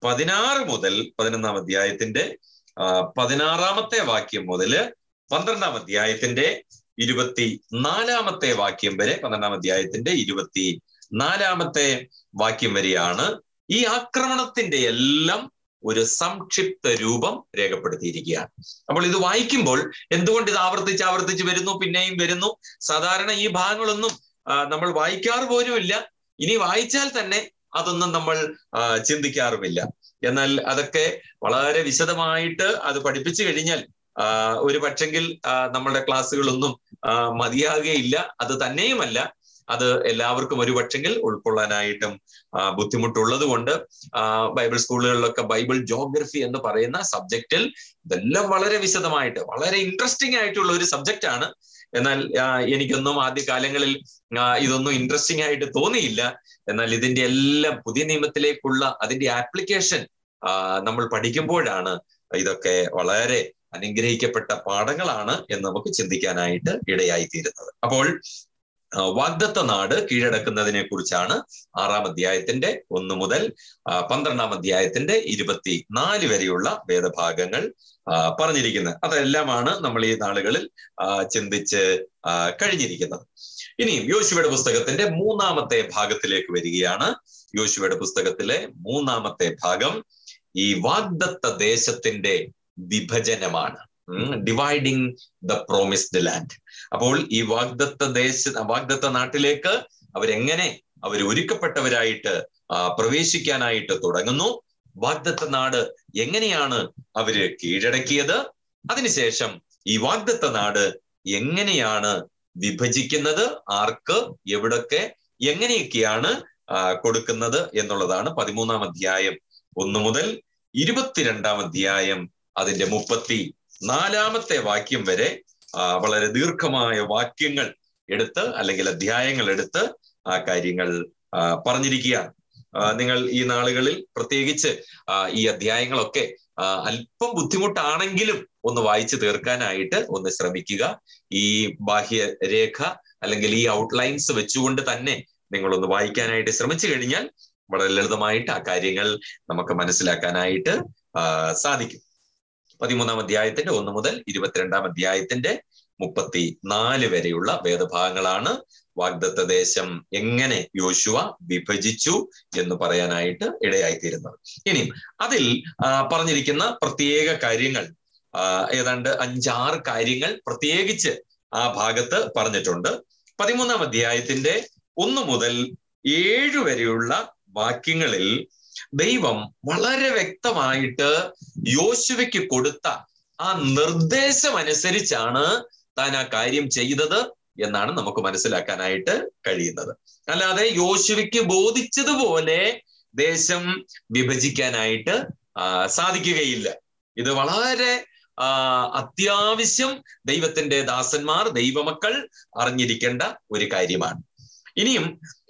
പതിനാറ് മുതൽ പതിനൊന്നാം അധ്യായത്തിന്റെ ആ, പതിനാറാമത്തെ വാക്യം മുതല് പന്ത്രണ്ടാം അധ്യായത്തിന്റെ ഇരുപത്തി നാലാമത്തെ വാക്യം വരെ പന്ത്രണ്ടാം അധ്യായത്തിന്റെ ഇരുപത്തി നാലാമത്തെ വാക്യം വരെയാണ് ഈ ആക്രമണത്തിന്റെ എല്ലാം ഒരു സംക്ഷിപ്ത രൂപം രേഖപ്പെടുത്തിയിരിക്കുകയാണ് അപ്പോൾ ഇത് വായിക്കുമ്പോൾ എന്തുകൊണ്ട് ഇത് ആവർത്തിച്ച് ആവർത്തിച്ച് വരുന്നു പിന്നെയും വരുന്നു സാധാരണ ഈ ഭാഗങ്ങളൊന്നും ആ, നമ്മൾ വായിക്കാറ് പോലുമില്ല ഇനി വായിച്ചാൽ തന്നെ അതൊന്നും നമ്മൾ ആ, ചിന്തിക്കാറുമില്ല എന്നാൽ അതൊക്കെ വളരെ വിശദമായിട്ട് അത് പഠിപ്പിച്ചു കഴിഞ്ഞാൽ ആ, ഒരു പക്ഷെങ്കിൽ ആ, നമ്മളുടെ ക്ലാസ്സുകളൊന്നും ആ, മതിയാകുകയില്ല അത് തന്നെയുമല്ല അത് എല്ലാവർക്കും ഒരു പക്ഷെങ്കിൽ ഉൾക്കൊള്ളാനായിട്ടും ആ, ബുദ്ധിമുട്ടുള്ളത് കൊണ്ട് ആ, ബൈബിൾ സ്കൂളുകളിലൊക്കെ ബൈബിൾ ജോഗ്രഫി എന്ന് പറയുന്ന സബ്ജക്റ്റിൽ ഇതെല്ലാം വളരെ വിശദമായിട്ട് വളരെ ഇൻട്രസ്റ്റിംഗ് ആയിട്ടുള്ള ഒരു സബ്ജക്റ്റ് ആണ് എന്നാൽ ആ, എനിക്കൊന്നും ആദ്യ കാലങ്ങളിൽ ആ, ഇതൊന്നും ഇൻട്രസ്റ്റിംഗ് ആയിട്ട് തോന്നിയില്ല എന്നാൽ ഇതിന്റെ എല്ലാം പുതിയ നിയമത്തിലേക്കുള്ള അതിന്റെ ആപ്ലിക്കേഷൻ നമ്മൾ പഠിക്കുമ്പോഴാണ് ഇതൊക്കെ വളരെ അനുഗ്രഹിക്കപ്പെട്ട പാഠങ്ങളാണ് എന്ന് നമുക്ക് ചിന്തിക്കാനായിട്ട് ഇടയായി തീരുന്നത് അപ്പോൾ ആ, വാഗ്ദത്ത നാട് കീഴടക്കുന്നതിനെ കുറിച്ചാണ് ആറാം അധ്യായത്തിന്റെ ഒന്ന് മുതൽ ആ, പന്ത്രണ്ടാം അധ്യായത്തിന്റെ ഇരുപത്തി നാല് വരെയുള്ള വേദഭാഗങ്ങൾ ആ, പറഞ്ഞിരിക്കുന്നത് അതെല്ലാമാണ് നമ്മൾ ഈ നാളുകളിൽ ആ, ചിന്തിച്ച് ആ, കഴിഞ്ഞിരിക്കുന്നത് ഇനിയും യോശുവയുടെ പുസ്തകത്തിന്റെ മൂന്നാമത്തെ ഭാഗത്തിലേക്ക് വരികയാണ് യോശുവയുടെ പുസ്തകത്തിലെ മൂന്നാമത്തെ ഭാഗം ഈ വാഗ്ദത്ത ദേശത്തിന്റെ വിഭജനമാണ് ഡിവൈഡിങ് ദ പ്രോമിസ്ഡ് ലാൻഡ് അപ്പോൾ ഈ വാഗ്ദത്ത ദേശ വാഗ്ദത്ത നാട്ടിലേക്ക് അവരെങ്ങനെ അവർ ഒരുക്കപ്പെട്ടവരായിട്ട് ആ, പ്രവേശിക്കാനായിട്ട് തുടങ്ങുന്നു വാഗ്ദത്ത നാട് എങ്ങനെയാണ് അവര് കീഴടക്കിയത് അതിനുശേഷം ഈ വാഗ്ദത്ത നാട് എങ്ങനെയാണ് വിഭജിക്കുന്നത് ആർക്ക് എവിടൊക്കെ എങ്ങനെയൊക്കെയാണ് ആ, കൊടുക്കുന്നത് എന്നുള്ളതാണ് പതിമൂന്നാം അധ്യായം ഒന്ന് മുതൽ ഇരുപത്തിരണ്ടാം അധ്യായം അതിന്റെ മുപ്പത്തി നാലാമത്തെ വാക്യം വരെ ആ, വളരെ ദീർഘമായ വാക്യങ്ങൾ എടുത്ത് അല്ലെങ്കിൽ അധ്യായങ്ങൾ എടുത്ത് ആ കാര്യങ്ങൾ ആ, പറഞ്ഞിരിക്കുകയാണ് ആ, നിങ്ങൾ ഈ നാളുകളിൽ പ്രത്യേകിച്ച് ആ, ഈ അധ്യായങ്ങളൊക്കെ ആ, അല്പം ബുദ്ധിമുട്ടാണെങ്കിലും ഒന്ന് വായിച്ചു തീർക്കാനായിട്ട് ഒന്ന് ശ്രമിക്കുക ഈ ബാഹ്യ രേഖ അല്ലെങ്കിൽ ഈ ഔട്ട്ലൈൻസ് വെച്ചുകൊണ്ട് തന്നെ നിങ്ങളൊന്ന് വായിക്കാനായിട്ട് ശ്രമിച്ചു കഴിഞ്ഞാൽ വളരെ ലളിതമായിട്ട് ആ കാര്യങ്ങൾ നമുക്ക് മനസ്സിലാക്കാനായിട്ട് ആ, സാധിക്കും പതിമൂന്നാം അധ്യായത്തിന്റെ ഒന്ന് മുതൽ ഇരുപത്തിരണ്ടാം അധ്യായത്തിന്റെ മുപ്പത്തി നാല് വരെയുള്ള വേദഭാഗങ്ങളാണ് വാഗ്ദത്ത ദേശം എങ്ങനെ യോശുവ വിഭജിച്ചു എന്ന് പറയാനായിട്ട് ഇടയായിത്തീരുന്നത് ഇനിയും അതിൽ ആ, പറഞ്ഞിരിക്കുന്ന പ്രത്യേക കാര്യങ്ങൾ ആ, ഏതാണ്ട് അഞ്ചാറ് കാര്യങ്ങൾ പ്രത്യേകിച്ച് ആ ഭാഗത്ത് പറഞ്ഞിട്ടുണ്ട് പതിമൂന്നാം അധ്യായത്തിന്റെ ഒന്ന് മുതൽ ഏഴ് വരെയുള്ള വാക്യങ്ങളിൽ ദൈവം വളരെ വ്യക്തമായിട്ട് യോശുവയ്ക്ക് കൊടുത്ത ആ നിർദ്ദേശം അനുസരിച്ചാണ് താൻ ആ കാര്യം ചെയ്തത് എന്നാണ് നമുക്ക് മനസ്സിലാക്കാനായിട്ട് കഴിയുന്നത് അല്ലാതെ യോശുവയ്ക്ക് ബോധിച്ചതുപോലെ ദേശം വിഭജിക്കാനായിട്ട് ആ, സാധിക്കുകയില്ല ഇത് വളരെ ആ, അത്യാവശ്യം ദൈവത്തിന്റെ ദാസന്മാർ ദൈവമക്കൾ അറിഞ്ഞിരിക്കേണ്ട ഒരു കാര്യമാണ് ഇനിയും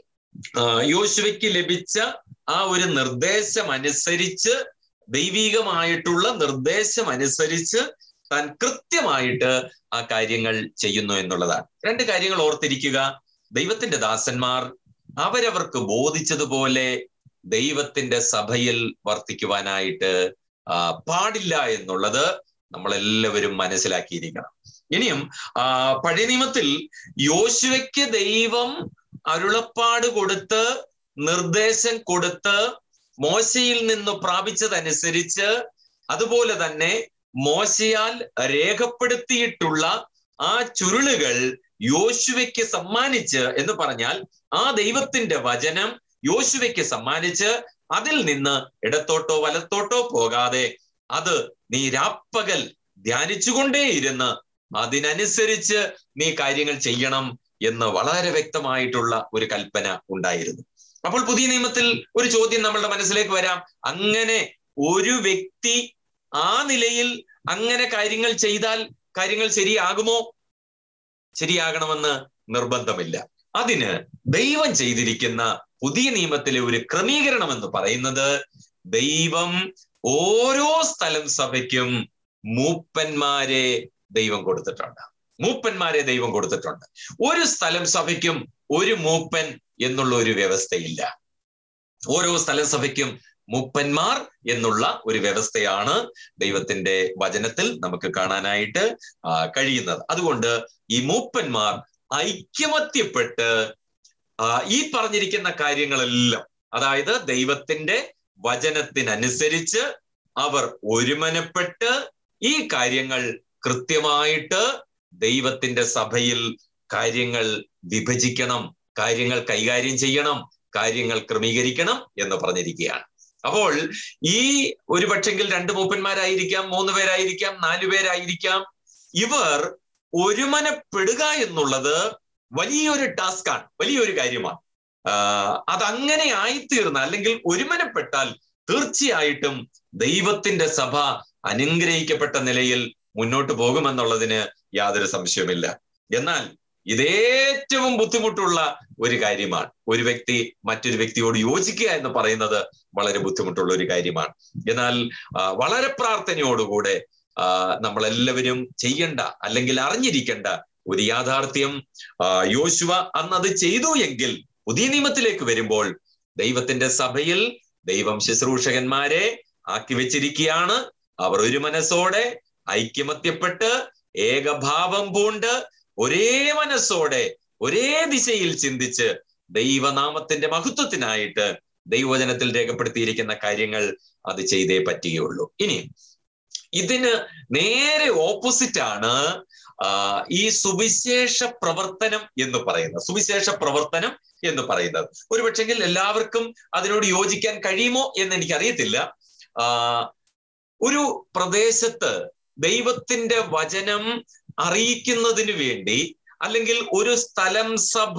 ആ, യോശുവയ്ക്ക് ലഭിച്ച ആ ഒരു നിർദ്ദേശം അനുസരിച്ച് ദൈവികമായിട്ടുള്ള നിർദ്ദേശം അനുസരിച്ച് താൻ കൃത്യമായിട്ട് ആ കാര്യങ്ങൾ ചെയ്യുന്നു എന്നുള്ളതാണ് രണ്ട് കാര്യങ്ങൾ ഓർത്തിരിക്കുക ദൈവത്തിന്റെ ദാസന്മാർ അവരവർക്ക് ബോധിച്ചതുപോലെ ദൈവത്തിന്റെ സഭയിൽ വർത്തിക്കുവാനായിട്ട് ആ, പാടില്ല എന്നുള്ളത് നമ്മളെല്ലാവരും മനസ്സിലാക്കിയിരിക്കണം ഇനിയും ആ പഴയ നിയമത്തിൽ യോശുവയ്ക്ക് ദൈവം അരുളപ്പാട് കൊടുത്ത് നിർദ്ദേശം കൊടുത്ത് മോശയിൽ നിന്ന് പ്രാപിച്ചതനുസരിച്ച് അതുപോലെ തന്നെ മോശയാൽ രേഖപ്പെടുത്തിയിട്ടുള്ള ആ ചുരുളുകൾ യോശുവയ്ക്ക് സമ്മാനിച്ച് എന്ന് പറഞ്ഞാൽ ആ ദൈവത്തിന്റെ വചനം യോശുവയ്ക്ക് സമ്മാനിച്ച് അതിൽ നിന്ന് ഇടത്തോട്ടോ വലത്തോട്ടോ പോകാതെ അത് നീ രാപ്പകൽ ധ്യാനിച്ചുകൊണ്ടേയിരുന്ന് അതിനനുസരിച്ച് നീ കാര്യങ്ങൾ ചെയ്യണം എന്ന് വളരെ വ്യക്തമായിട്ടുള്ള ഒരു കൽപ്പന ഉണ്ടായിരുന്നു അപ്പോൾ പുതിയ നിയമത്തിൽ ഒരു ചോദ്യം നമ്മളുടെ മനസ്സിലേക്ക് വരാം അങ്ങനെ ഒരു വ്യക്തി ആ നിലയിൽ അങ്ങനെ കാര്യങ്ങൾ ചെയ്താൽ കാര്യങ്ങൾ ശരിയാകുമോ ശരിയാകണമെന്ന് നിർബന്ധമില്ല അതിന് ദൈവം ചെയ്തിരിക്കുന്ന പുതിയ നിയമത്തിലെ ഒരു ക്രമീകരണം എന്ന് പറയുന്നത് ദൈവം ഓരോ സ്ഥലം സഭയ്ക്കും മൂപ്പന്മാരെ ദൈവം കൊടുത്തിട്ടുണ്ട് മൂപ്പന്മാരെ ദൈവം കൊടുത്തിട്ടുണ്ട് ഒരു സ്ഥലം സഭയ്ക്കും ഒരു മൂപ്പൻ എന്നുള്ള ഒരു വ്യവസ്ഥയില്ല ഓരോ സ്ഥലം സഭയ്ക്കും മൂപ്പന്മാർ എന്നുള്ള ഒരു വ്യവസ്ഥയാണ് ദൈവത്തിന്റെ വചനത്തിൽ നമുക്ക് കാണാനായിട്ട് ആ, കഴിയുന്നത് അതുകൊണ്ട് ഈ മൂപ്പന്മാർ ഐക്യമത്യപ്പെട്ട് ആ, ഈ പറഞ്ഞിരിക്കുന്ന കാര്യങ്ങളെല്ലാം അതായത് ദൈവത്തിന്റെ വചനത്തിനനുസരിച്ച് അവർ ഒരുമനപ്പെട്ട് ഈ കാര്യങ്ങൾ കൃത്യമായിട്ട് ദൈവത്തിന്റെ സഭയിൽ കാര്യങ്ങൾ വിഭജിക്കണം കാര്യങ്ങൾ കൈകാര്യം ചെയ്യണം കാര്യങ്ങൾ ക്രമീകരിക്കണം എന്ന് പറഞ്ഞിരിക്കുകയാണ് അപ്പോൾ ഈ ഒരു പക്ഷെങ്കിൽ രണ്ട് മൂപ്പന്മാരായിരിക്കാം മൂന്ന് പേരായിരിക്കാം നാലു പേരായിരിക്കാം ഇവർ ഒരുമനപ്പെടുക എന്നുള്ളത് വലിയൊരു ടാസ്കാണ് വലിയൊരു കാര്യമാണ് ആഹ് അതങ്ങനെ ആയിത്തീർന്ന അല്ലെങ്കിൽ ഒരുമനപ്പെട്ടാൽ തീർച്ചയായിട്ടും ദൈവത്തിന്റെ സഭ അനുഗ്രഹിക്കപ്പെട്ട നിലയിൽ മുന്നോട്ട് പോകുമെന്നുള്ളതിന് യാതൊരു സംശയവുമില്ല എന്നാൽ ഇതേറ്റവും ബുദ്ധിമുട്ടുള്ള ഒരു കാര്യമാണ് ഒരു വ്യക്തി മറ്റൊരു വ്യക്തിയോട് യോജിക്കുക എന്ന് പറയുന്നത് വളരെ ബുദ്ധിമുട്ടുള്ള ഒരു കാര്യമാണ് എന്നാൽ ആ, വളരെ പ്രാർത്ഥനയോടുകൂടെ ആ, നമ്മളെല്ലാവരും ചെയ്യേണ്ട അല്ലെങ്കിൽ അറിഞ്ഞിരിക്കേണ്ട ഒരു യാഥാർത്ഥ്യം ആ, യോശുവ അന്ന് അത് ചെയ്തു എങ്കിൽ പുതിയ നിയമത്തിലേക്ക് വരുമ്പോൾ ദൈവത്തിന്റെ സഭയിൽ ദൈവം ശുശ്രൂഷകന്മാരെ ആക്കി വെച്ചിരിക്കുകയാണ് അവർ ഒരു മനസ്സോടെ ഐക്യമത്യപ്പെട്ട് ഏകഭാവം പൂണ്ട് ഒരേ മനസ്സോടെ ഒരേ ദിശയിൽ ചിന്തിച്ച് ദൈവനാമത്തിന്റെ മഹത്വത്തിനായിട്ട് ദൈവവചനത്തിൽ രേഖപ്പെടുത്തിയിരിക്കുന്ന കാര്യങ്ങൾ അത് ചെയ്തേ പറ്റുകയുള്ളൂ ഇനി ഇതിന് നേരെ ഓപ്പോസിറ്റ് ആണ് ആ, ഈ സുവിശേഷ പ്രവർത്തനം എന്ന് പറയുന്നത് സുവിശേഷ പ്രവർത്തനം എന്ന് പറയുന്നത് ഒരുപക്ഷെങ്കിൽ എല്ലാവർക്കും അതിനോട് യോജിക്കാൻ കഴിയുമോ എന്ന് എനിക്കറിയത്തില്ല ആ ഒരു പ്രദേശത്ത് ദൈവത്തിന്റെ വചനം അറിയിക്കുന്നതിന് വേണ്ടി അല്ലെങ്കിൽ ഒരു സ്ഥലം സഭ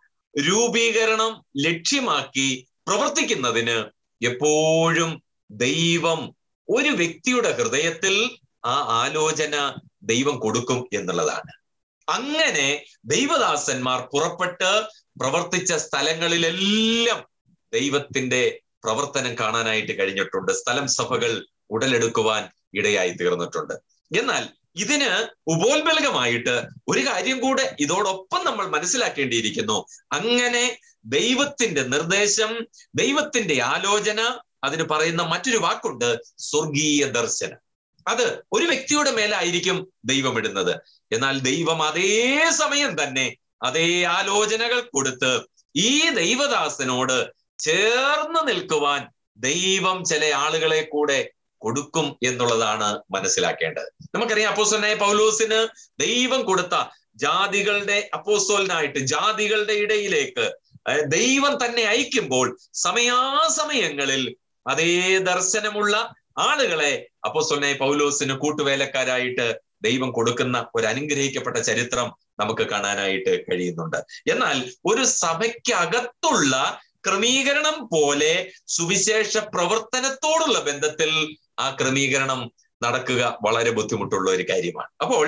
രൂപീകരണം ലക്ഷ്യമാക്കി പ്രവർത്തിക്കുന്നതിന് എപ്പോഴും ദൈവം ഒരു വ്യക്തിയുടെ ഹൃദയത്തിൽ ആ ആലോചന ദൈവം കൊടുക്കും എന്നുള്ളതാണ് അങ്ങനെ ദൈവദാസന്മാർ പുറപ്പെട്ട് പ്രവർത്തിച്ച സ്ഥലങ്ങളിലെല്ലാം ദൈവത്തിന്റെ പ്രവർത്തനം കാണാനായിട്ട് കഴിഞ്ഞിട്ടുണ്ട് സ്ഥലം സഭകൾ ഉടലെടുക്കുവാൻ ഇടയായി തീർന്നിട്ടുണ്ട് എന്നാൽ ഇതിന് ഉപോത്ബലകമായിട്ട് ഒരു കാര്യം കൂടെ ഇതോടൊപ്പം നമ്മൾ മനസ്സിലാക്കേണ്ടിയിരിക്കുന്നു അങ്ങനെ ദൈവത്തിന്റെ നിർദ്ദേശം ദൈവത്തിന്റെ ആലോചന അതിന് പറയുന്ന മറ്റൊരു വാക്കുണ്ട് സ്വർഗീയ ദർശനം അത് ഒരു വ്യക്തിയുടെ മേലായിരിക്കും ദൈവം ഇടുന്നത് എന്നാൽ ദൈവം അതേ സമയം തന്നെ അതേ ആലോചനകൾ കൊടുത്ത് ഈ ദൈവദാസനോട് ചേർന്ന് നിൽക്കുവാൻ ദൈവം ചില ആളുകളെ കൂടെ കൊടുക്കും എന്നുള്ളതാണ് മനസ്സിലാക്കേണ്ടത് നമുക്കറിയാം അപ്പോസ്തലനായ പൗലോസിന് ദൈവം കൊടുത്ത ജാതികളുടെ അപ്പോസ്തോലിനായിട്ട് ജാതികളുടെ ഇടയിലേക്ക് അഹ് ദൈവം തന്നെ അയക്കുമ്പോൾ സമയാസമയങ്ങളിൽ അതേ ദർശനമുള്ള ആളുകളെ അപ്പോസ്തലനായ പൗലോസിന് കൂട്ടുവേലക്കാരായിട്ട് ദൈവം കൊടുക്കുന്ന ഒരു അനുഗ്രഹിക്കപ്പെട്ട ചരിത്രം നമുക്ക് കാണാനായിട്ട് കഴിയുന്നുണ്ട് എന്നാൽ ഒരു സഭയ്ക്കകത്തുള്ള ക്രമീകരണം പോലെ സുവിശേഷ പ്രവർത്തനത്തോടുള്ള ബന്ധത്തിൽ ആ ക്രമീകരണം നടക്കുക വളരെ ബുദ്ധിമുട്ടുള്ള ഒരു കാര്യമാണ് അപ്പോൾ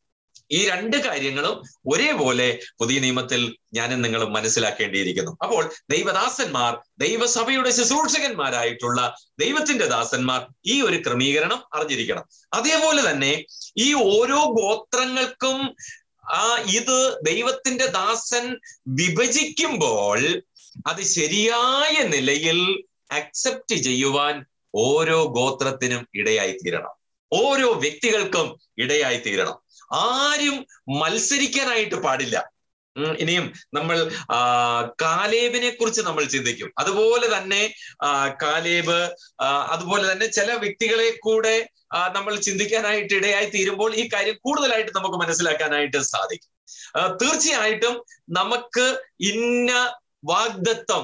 ഈ രണ്ട് കാര്യങ്ങളും ഒരേപോലെ പുതിയ നിയമത്തിൽ ഞാനും നിങ്ങളും മനസ്സിലാക്കേണ്ടിയിരിക്കുന്നു അപ്പോൾ ദൈവദാസന്മാർ ദൈവസഭയുടെ ശുശ്രൂഷകന്മാരായിട്ടുള്ള ദൈവത്തിന്റെ ദാസന്മാർ ഈ ഒരു ക്രമീകരണം അറിഞ്ഞിരിക്കണം അതേപോലെ തന്നെ ഈ ഓരോ ഗോത്രങ്ങൾക്കും ആ ഇത് ദൈവത്തിന്റെ ദാസൻ വിഭജിക്കുമ്പോൾ അത് ശരിയായ നിലയിൽ അക്സെപ്റ്റ് ചെയ്യുവാൻ ഓരോ ഗോത്രത്തിനും ഇടയായി തീരണം ഓരോ വ്യക്തികൾക്കും ഇടയായി തീരണം ആരും മത്സരിക്കാനായിട്ട് പാടില്ല ഉം, ഇനിയും നമ്മൾ ആ കാലേബിനെ കുറിച്ച് നമ്മൾ ചിന്തിക്കും അതുപോലെ തന്നെ ആ കാലേബ് ആ, അതുപോലെ തന്നെ ചില വ്യക്തികളെ കൂടെ ആ, നമ്മൾ ചിന്തിക്കാനായിട്ട് ഇടയായി തീരുമ്പോൾ ഈ കാര്യം കൂടുതലായിട്ട് നമുക്ക് മനസ്സിലാക്കാനായിട്ട് സാധിക്കും ആ, തീർച്ചയായിട്ടും നമുക്ക് ഇന്ന വാഗ്ദത്വം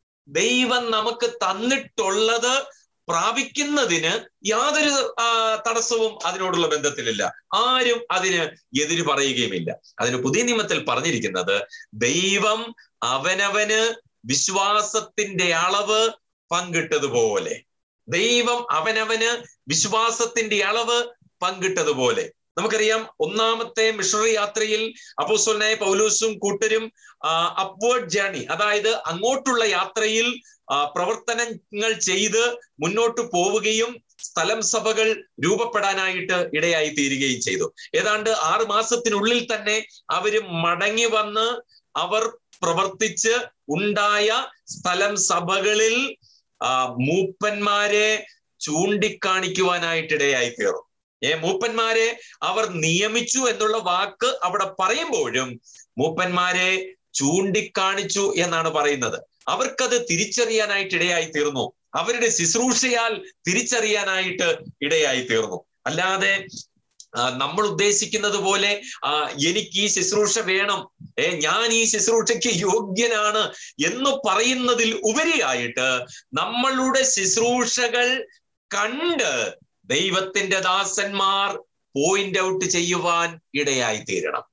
ദൈവം നമുക്ക് തന്നിട്ടുള്ളത് പ്രാപിക്കുന്നതിന് യാതൊരു ആ, തടസ്സവും അതിനോടുള്ള ബന്ധത്തിലില്ല ആരും അതിന് എതിര് പറയുകയുമില്ല അതിന് പുതിയ നിയമത്തിൽ പറഞ്ഞിരിക്കുന്നത് ദൈവം അവനവന് വിശ്വാസത്തിന്റെ അളവ് പങ്കിട്ടതുപോലെ ദൈവം അവനവന് വിശ്വാസത്തിന്റെ അളവ് പങ്കിട്ടതുപോലെ നമുക്കറിയാം ഒന്നാമത്തെ മിഷണറി യാത്രയിൽ അപ്പോസ്തലനായ പൗലൂസും കൂട്ടരും അപ്വേർഡ് ജേണി അതായത് അങ്ങോട്ടുള്ള യാത്രയിൽ ആ, പ്രവർത്തനങ്ങൾ ചെയ്ത് മുന്നോട്ട് പോവുകയും സ്ഥലം സഭകൾ രൂപപ്പെടാനായിട്ട് ഇടയായി തീരുകയും ചെയ്തു ഏതാണ്ട് ആറ് മാസത്തിനുള്ളിൽ തന്നെ അവര് മടങ്ങി വന്ന് അവർ പ്രവർത്തിച്ച് ഉണ്ടായ സ്ഥലം സഭകളിൽ ആ മൂപ്പന്മാരെ ചൂണ്ടിക്കാണിക്കുവാനായിട്ടിടയായി തീർന്നു ഏ മൂപ്പന്മാരെ അവർ നിയമിച്ചു എന്നുള്ള വാക്ക് അവിടെ പറയുമ്പോഴും മൂപ്പന്മാരെ ചൂണ്ടിക്കാണിച്ചു എന്നാണ് പറയുന്നത് അവർക്കത് തിരിച്ചറിയാനായിട്ട് ഇടയായി തീർന്നു അവരുടെ ശുശ്രൂഷയാൽ തിരിച്ചറിയാനായിട്ട് ഇടയായി തീർന്നു അല്ലാതെ നമ്മൾ ഉദ്ദേശിക്കുന്നത് പോലെ എനിക്ക് ഈ ശുശ്രൂഷ വേണം ഏ ഞാൻ ഈ ശുശ്രൂഷയ്ക്ക് യോഗ്യനാണ് എന്ന് പറയുന്നതിൽ ഉപരിയായിട്ട് നമ്മളുടെ ശുശ്രൂഷകൾ കണ്ട് ദൈവത്തിന്റെ ദാസന്മാർ പോയിന്റ് ഔട്ട് ചെയ്യുവാൻ ഇടയായി തീരണം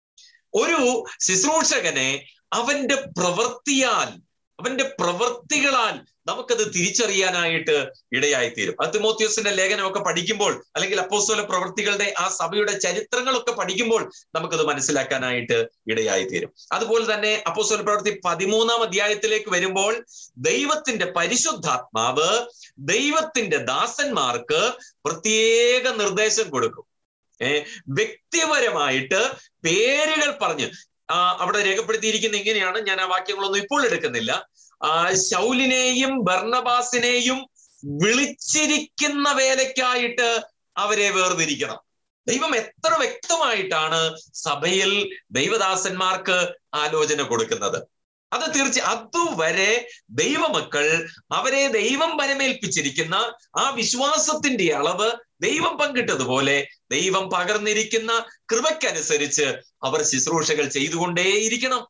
ഒരു ശുശ്രൂഷകനെ അവന്റെ പ്രവൃത്തിയാൽ അവന്റെ പ്രവൃത്തികളാൽ നമുക്കത് തിരിച്ചറിയാനായിട്ട് ഇടയായിത്തീരും അത് തിമോത്യോസിന്റെ ലേഖനമൊക്കെ പഠിക്കുമ്പോൾ അല്ലെങ്കിൽ അപ്പോസ്തല പ്രവൃത്തികളുടെ ആ സഭയുടെ ചരിത്രങ്ങളൊക്കെ പഠിക്കുമ്പോൾ നമുക്കത് മനസ്സിലാക്കാനായിട്ട് ഇടയായിത്തീരും അതുപോലെ തന്നെ അപ്പോസ്തല പ്രവൃത്തി പതിമൂന്നാം അധ്യായത്തിലേക്ക് വരുമ്പോൾ ദൈവത്തിന്റെ പരിശുദ്ധാത്മാവ് ദൈവത്തിന്റെ ദാസന്മാർക്ക് പ്രത്യേക നിർദ്ദേശം കൊടുക്കും ഏർ വ്യക്തിപരമായിട്ട് പേരുകൾ പറഞ്ഞ് ആ അവിടെ രേഖപ്പെടുത്തിയിരിക്കുന്ന ഇങ്ങനെയാണ് ഞാൻ ആ വാക്യങ്ങളൊന്നും ഇപ്പോൾ എടുക്കുന്നില്ല ആ ശൗലിനെയും ബർണബാസിനെയും വിളിച്ചിരിക്കുന്ന വേലയ്ക്കായിട്ട് അവരെ വേർതിരിക്കണം ദൈവം എത്ര വ്യക്തമായിട്ടാണ് സഭയിൽ ദൈവദാസന്മാർക്ക് ആലോചന കൊടുക്കുന്നത് അത് തീർച്ച അതുവരെ ദൈവമക്കൾ അവരെ ദൈവം പരമേൽപ്പിച്ചിരിക്കുന്ന ആ വിശ്വാസത്തിന്റെ അളവ് ദൈവം പങ്കിട്ടതുപോലെ ദൈവം പകർന്നിരിക്കുന്ന കൃപയ്ക്കനുസരിച്ച് അവർ ശുശ്രൂഷകൾ ചെയ്തുകൊണ്ടേയിരിക്കണം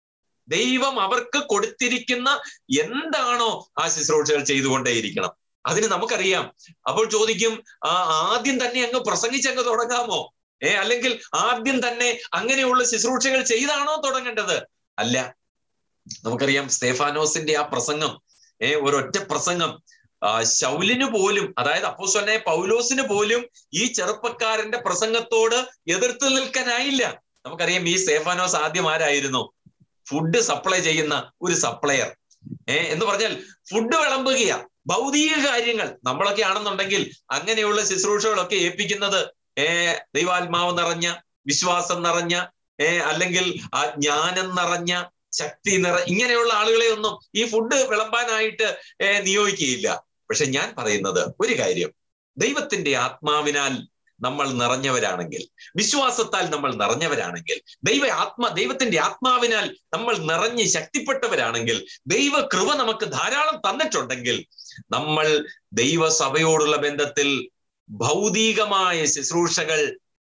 ദൈവം അവർക്ക് കൊടുത്തിരിക്കുന്ന എന്താണോ ആ ശുശ്രൂഷകൾ ചെയ്തുകൊണ്ടേയിരിക്കണം അതിന് നമുക്കറിയാം അപ്പോൾ ചോദിക്കും ആ ആദ്യം തന്നെ അങ്ങ് പ്രസംഗിച്ചങ്ങ് തുടങ്ങാമോ ഏ അല്ലെങ്കിൽ ആദ്യം തന്നെ അങ്ങനെയുള്ള ശുശ്രൂഷകൾ ചെയ്താണോ തുടങ്ങേണ്ടത് അല്ല നമുക്കറിയാം സ്തേഫാനോസിന്റെ ആ പ്രസംഗം ഏ ഒരൊറ്റ പ്രസംഗം ആ ശൗലിന് പോലും അതായത് അപ്പോസ്വനെ പൗലോസിന് പോലും ഈ ചെറുപ്പക്കാരന്റെ പ്രസംഗത്തോട് എതിർത്ത് നിൽക്കാനായില്ല നമുക്കറിയാം ഈ സ്തേഫാനോസ് ആദ്യം ആരായിരുന്നു ഫുഡ് സപ്ലൈ ചെയ്യുന്ന ഒരു സപ്ലയർ ഏ എന്ന് പറഞ്ഞാൽ ഫുഡ് വിളമ്പുകയാ ഭൗതിക കാര്യങ്ങൾ നമ്മളൊക്കെ ആണെന്നുണ്ടെങ്കിൽ അങ്ങനെയുള്ള ശുശ്രൂഷകളൊക്കെ ഏൽപ്പിക്കുന്നത് ഏ ദൈവാത്മാവ് നിറഞ്ഞ വിശ്വാസം നിറഞ്ഞ ഏ അല്ലെങ്കിൽ ആ ജ്ഞാനം നിറഞ്ഞ ശക്തി നിറ ഇങ്ങനെയുള്ള ആളുകളെ ഒന്നും ഈ ഫുഡ് വിളമ്പാനായിട്ട് ഏ നിയോഗിക്കുകയില്ല പക്ഷെ ഞാൻ പറയുന്നത് ഒരു കാര്യം ദൈവത്തിന്റെ ആത്മാവിനാൽ നമ്മൾ നിറഞ്ഞവരാണെങ്കിൽ വിശ്വാസത്താൽ നമ്മൾ നിറഞ്ഞവരാണെങ്കിൽ ദൈവ ആത്മ ദൈവത്തിന്റെ ആത്മാവിനാൽ നമ്മൾ നിറഞ്ഞ് ശക്തിപ്പെട്ടവരാണെങ്കിൽ ദൈവ കൃപ നമുക്ക് ധാരാളം തന്നിട്ടുണ്ടെങ്കിൽ നമ്മൾ ദൈവസഭയോടുള്ള ബന്ധത്തിൽ ഭൗതികമായ ശുശ്രൂഷകൾ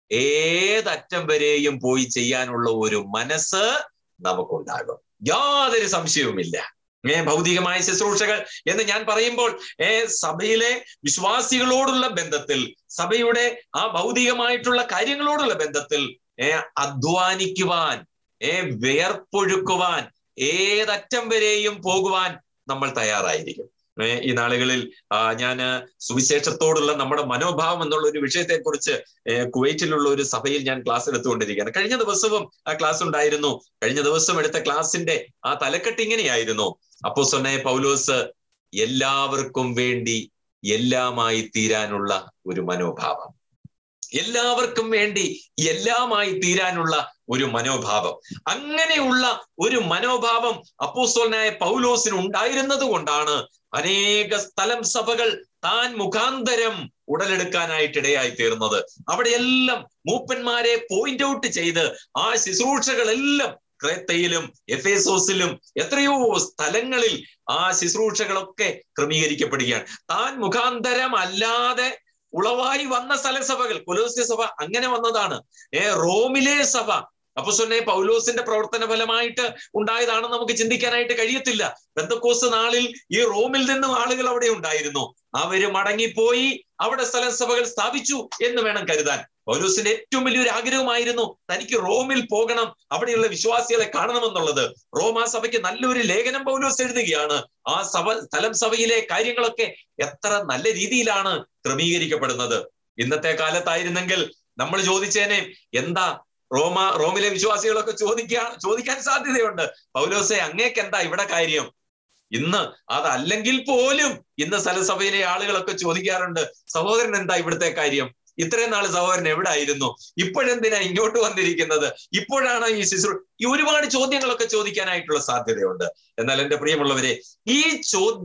ഏതറ്റം വരെയും പോയി ചെയ്യാനുള്ള ഒരു മനസ്സ് നമുക്കുണ്ടാകും യാതൊരു സംശയവുമില്ല ഏ ഭൗതികമായ ശുശ്രൂഷകൾ എന്ന് ഞാൻ പറയുമ്പോൾ ഏ സഭയിലെ വിശ്വാസികളോടുള്ള ബന്ധത്തിൽ സഭയുടെ ആ ഭൗതികമായിട്ടുള്ള കാര്യങ്ങളോടുള്ള ബന്ധത്തിൽ ഏ അധ്വാനിക്കുവാൻ ഏ വേർപ്പൊഴുക്കുവാൻ ഏതറ്റം വരെയും പോകുവാൻ നമ്മൾ തയ്യാറായിരിക്കും ഈ നാളുകളിൽ ഞാൻ സുവിശേഷത്തോടുള്ള നമ്മുടെ മനോഭാവം എന്നുള്ള ഒരു വിഷയത്തെക്കുറിച്ച് കുവൈറ്റിലുള്ള ഒരു സഭയിൽ ഞാൻ ക്ലാസ് എടുത്തുകൊണ്ടിരിക്കുകയാണ് കഴിഞ്ഞ ദിവസവും ആ ക്ലാസ് ഉണ്ടായിരുന്നു കഴിഞ്ഞ ദിവസം എടുത്ത ക്ലാസിന്റെ ആ തലക്കെട്ട് ഇങ്ങനെയായിരുന്നു അപ്പോ സൊന്നെ പൗലോസ് എല്ലാവർക്കും വേണ്ടി എല്ലാമായി തീരാനുള്ള ഒരു മനോഭാവം എല്ലാവർക്കും വേണ്ടി എല്ലാമായി തീരാനുള്ള ഒരു മനോഭാവം അങ്ങനെയുള്ള ഒരു മനോഭാവം അപ്പോസ്തോലനായ പൗലോസിന് ഉണ്ടായിരുന്നത് കൊണ്ടാണ് അനേക സ്ഥലം സഭകൾ താൻ മുഖാന്തരം ഉടലെടുക്കാനായിട്ട് ഇടയായി തീർന്നത് അവിടെയെല്ലാം മൂപ്പന്മാരെ പോയിന്റ് ഔട്ട് ചെയ്ത് ആ ശുശ്രൂഷകളെല്ലാം ക്രേത്തയിലും എഫേസോസിലും എത്രയോ സ്ഥലങ്ങളിൽ ആ ശുശ്രൂഷകളൊക്കെ ക്രമീകരിക്കപ്പെടുകയാണ് താൻ മുഖാന്തരം അല്ലാതെ ഉളവായി വന്ന സ്ഥലസഭകൾ കൊലോസ്യ സഭ അങ്ങനെ വന്നതാണ് ഏ റോമിലെ സഭ അപ്പൊ സ്വന്നെ പൗലോസിന്റെ പ്രവർത്തന ഫലമായിട്ട് ഉണ്ടായതാണെന്ന് നമുക്ക് ചിന്തിക്കാനായിട്ട് കഴിയത്തില്ല ബന്ധക്കോസ് നാളിൽ ഈ റോമിൽ നിന്നും ആളുകൾ അവിടെ ഉണ്ടായിരുന്നു അവര് മടങ്ങിപ്പോയി അവിടെ സ്ഥലസഭകൾ സ്ഥാപിച്ചു എന്ന് വേണം കരുതാൻ പൗലോസിന്റെ ഏറ്റവും വലിയൊരു ആഗ്രഹമായിരുന്നു തനിക്ക് റോമിൽ പോകണം അവിടെയുള്ള വിശ്വാസികളെ കാണണമെന്നുള്ളത് റോമാ സഭയ്ക്ക് നല്ലൊരു ലേഖനം പൗലോസ് എഴുതുകയാണ് ആ സഭ സ്ഥലം സഭയിലെ കാര്യങ്ങളൊക്കെ എത്ര നല്ല രീതിയിലാണ് ക്രമീകരിക്കപ്പെടുന്നത് ഇന്നത്തെ കാലത്തായിരുന്നെങ്കിൽ നമ്മൾ ചോദിച്ചേനെ എന്താ റോമ റോമിലെ വിശ്വാസികളൊക്കെ ചോദിക്കാൻ ചോദിക്കാൻ സാധ്യതയുണ്ട് പൗലോസെ അങ്ങേക്ക് എന്താ ഇവിടെ കാര്യം ഇന്ന് അതല്ലെങ്കിൽ പോലും ഇന്ന് സ്ഥലസഭയിലെ ആളുകളൊക്കെ ചോദിക്കാറുണ്ട് സഹോദരൻ എന്താ ഇവിടുത്തെ കാര്യം ഇത്രയും നാൾ സഹോദരൻ എവിടെ ആയിരുന്നു ഇപ്പോഴെന്തിനാ ഇങ്ങോട്ട് വന്നിരിക്കുന്നത് ഇപ്പോഴാണ് ഈ ശുശ്രൂ ഈ ഒരുപാട് ചോദ്യങ്ങളൊക്കെ ചോദിക്കാനായിട്ടുള്ള സാധ്യതയുണ്ട് എന്നാൽ എന്റെ പ്രിയമുള്ളവരെ ഈ ചോദ്യം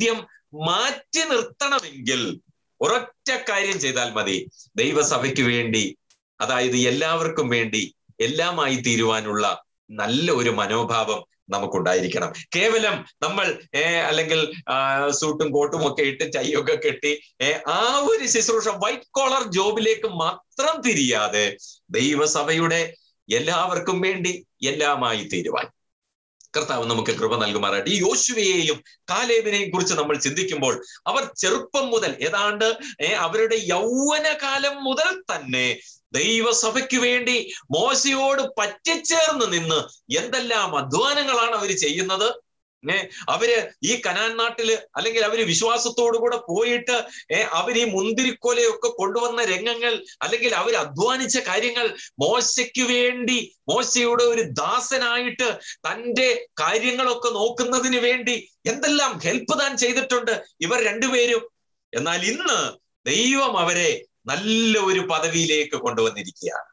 മാറ്റി നിർത്തണമെങ്കിൽ ഒരൊറ്റ കാര്യം ചെയ്താൽ മതി ദൈവസഭയ്ക്ക് വേണ്ടി അതായത് എല്ലാവർക്കും വേണ്ടി എല്ലാമായി തീരുവാനുള്ള നല്ല ഒരു മനോഭാവം നമുക്കുണ്ടായിരിക്കണം കേവലം നമ്മൾ ഏർ അല്ലെങ്കിൽ ആ, സൂട്ടും കോട്ടും ഒക്കെ ഇട്ട് ടൈയൊക്കെ കെട്ടി ഏർ ആ ഒരു ശുശ്രൂഷ വൈറ്റ് കോളർ ജോബിലേക്ക് മാത്രം തിരിയാതെ ദൈവസഭയുടെ എല്ലാവർക്കും വേണ്ടി എല്ലാമായി തീരുവാൻ കർത്താവ് നമുക്ക് കൃപ നൽകുമാറായിട്ട് ഈ യോശുവയെയും കാലേബിനെയും കുറിച്ച് നമ്മൾ ചിന്തിക്കുമ്പോൾ അവർ ചെറുപ്പം മുതൽ ഏതാണ്ട് ഏർ അവരുടെ യൗവനകാലം മുതൽ തന്നെ ദൈവസഭയ്ക്ക് വേണ്ടി മോശയോട് പറ്റിച്ചേർന്ന് നിന്ന് എന്തെല്ലാം അധ്വാനങ്ങളാണ് അവർ ചെയ്യുന്നത് ഏ അവര് ഈ കനാൻ നാട്ടില് അല്ലെങ്കിൽ അവര് വിശ്വാസത്തോടുകൂടെ പോയിട്ട് ഏ അവർ ഈ മുന്തിരിക്കൊലയൊക്കെ കൊണ്ടുവന്ന രംഗങ്ങൾ അല്ലെങ്കിൽ അവർ അധ്വാനിച്ച കാര്യങ്ങൾ മോശയ്ക്ക് വേണ്ടി മോശയുടെ ഒരു ദാസനായിട്ട് തന്റെ കാര്യങ്ങളൊക്കെ നോക്കുന്നതിന് വേണ്ടി എന്തെല്ലാം ഹെൽപ്പ് താൻ ചെയ്തിട്ടുണ്ട് ഇവർ രണ്ടുപേരും എന്നാൽ ഇന്ന് ദൈവം അവരെ നല്ല ഒരു പദവിയിലേക്ക് കൊണ്ടുവന്നിരിക്കുകയാണ്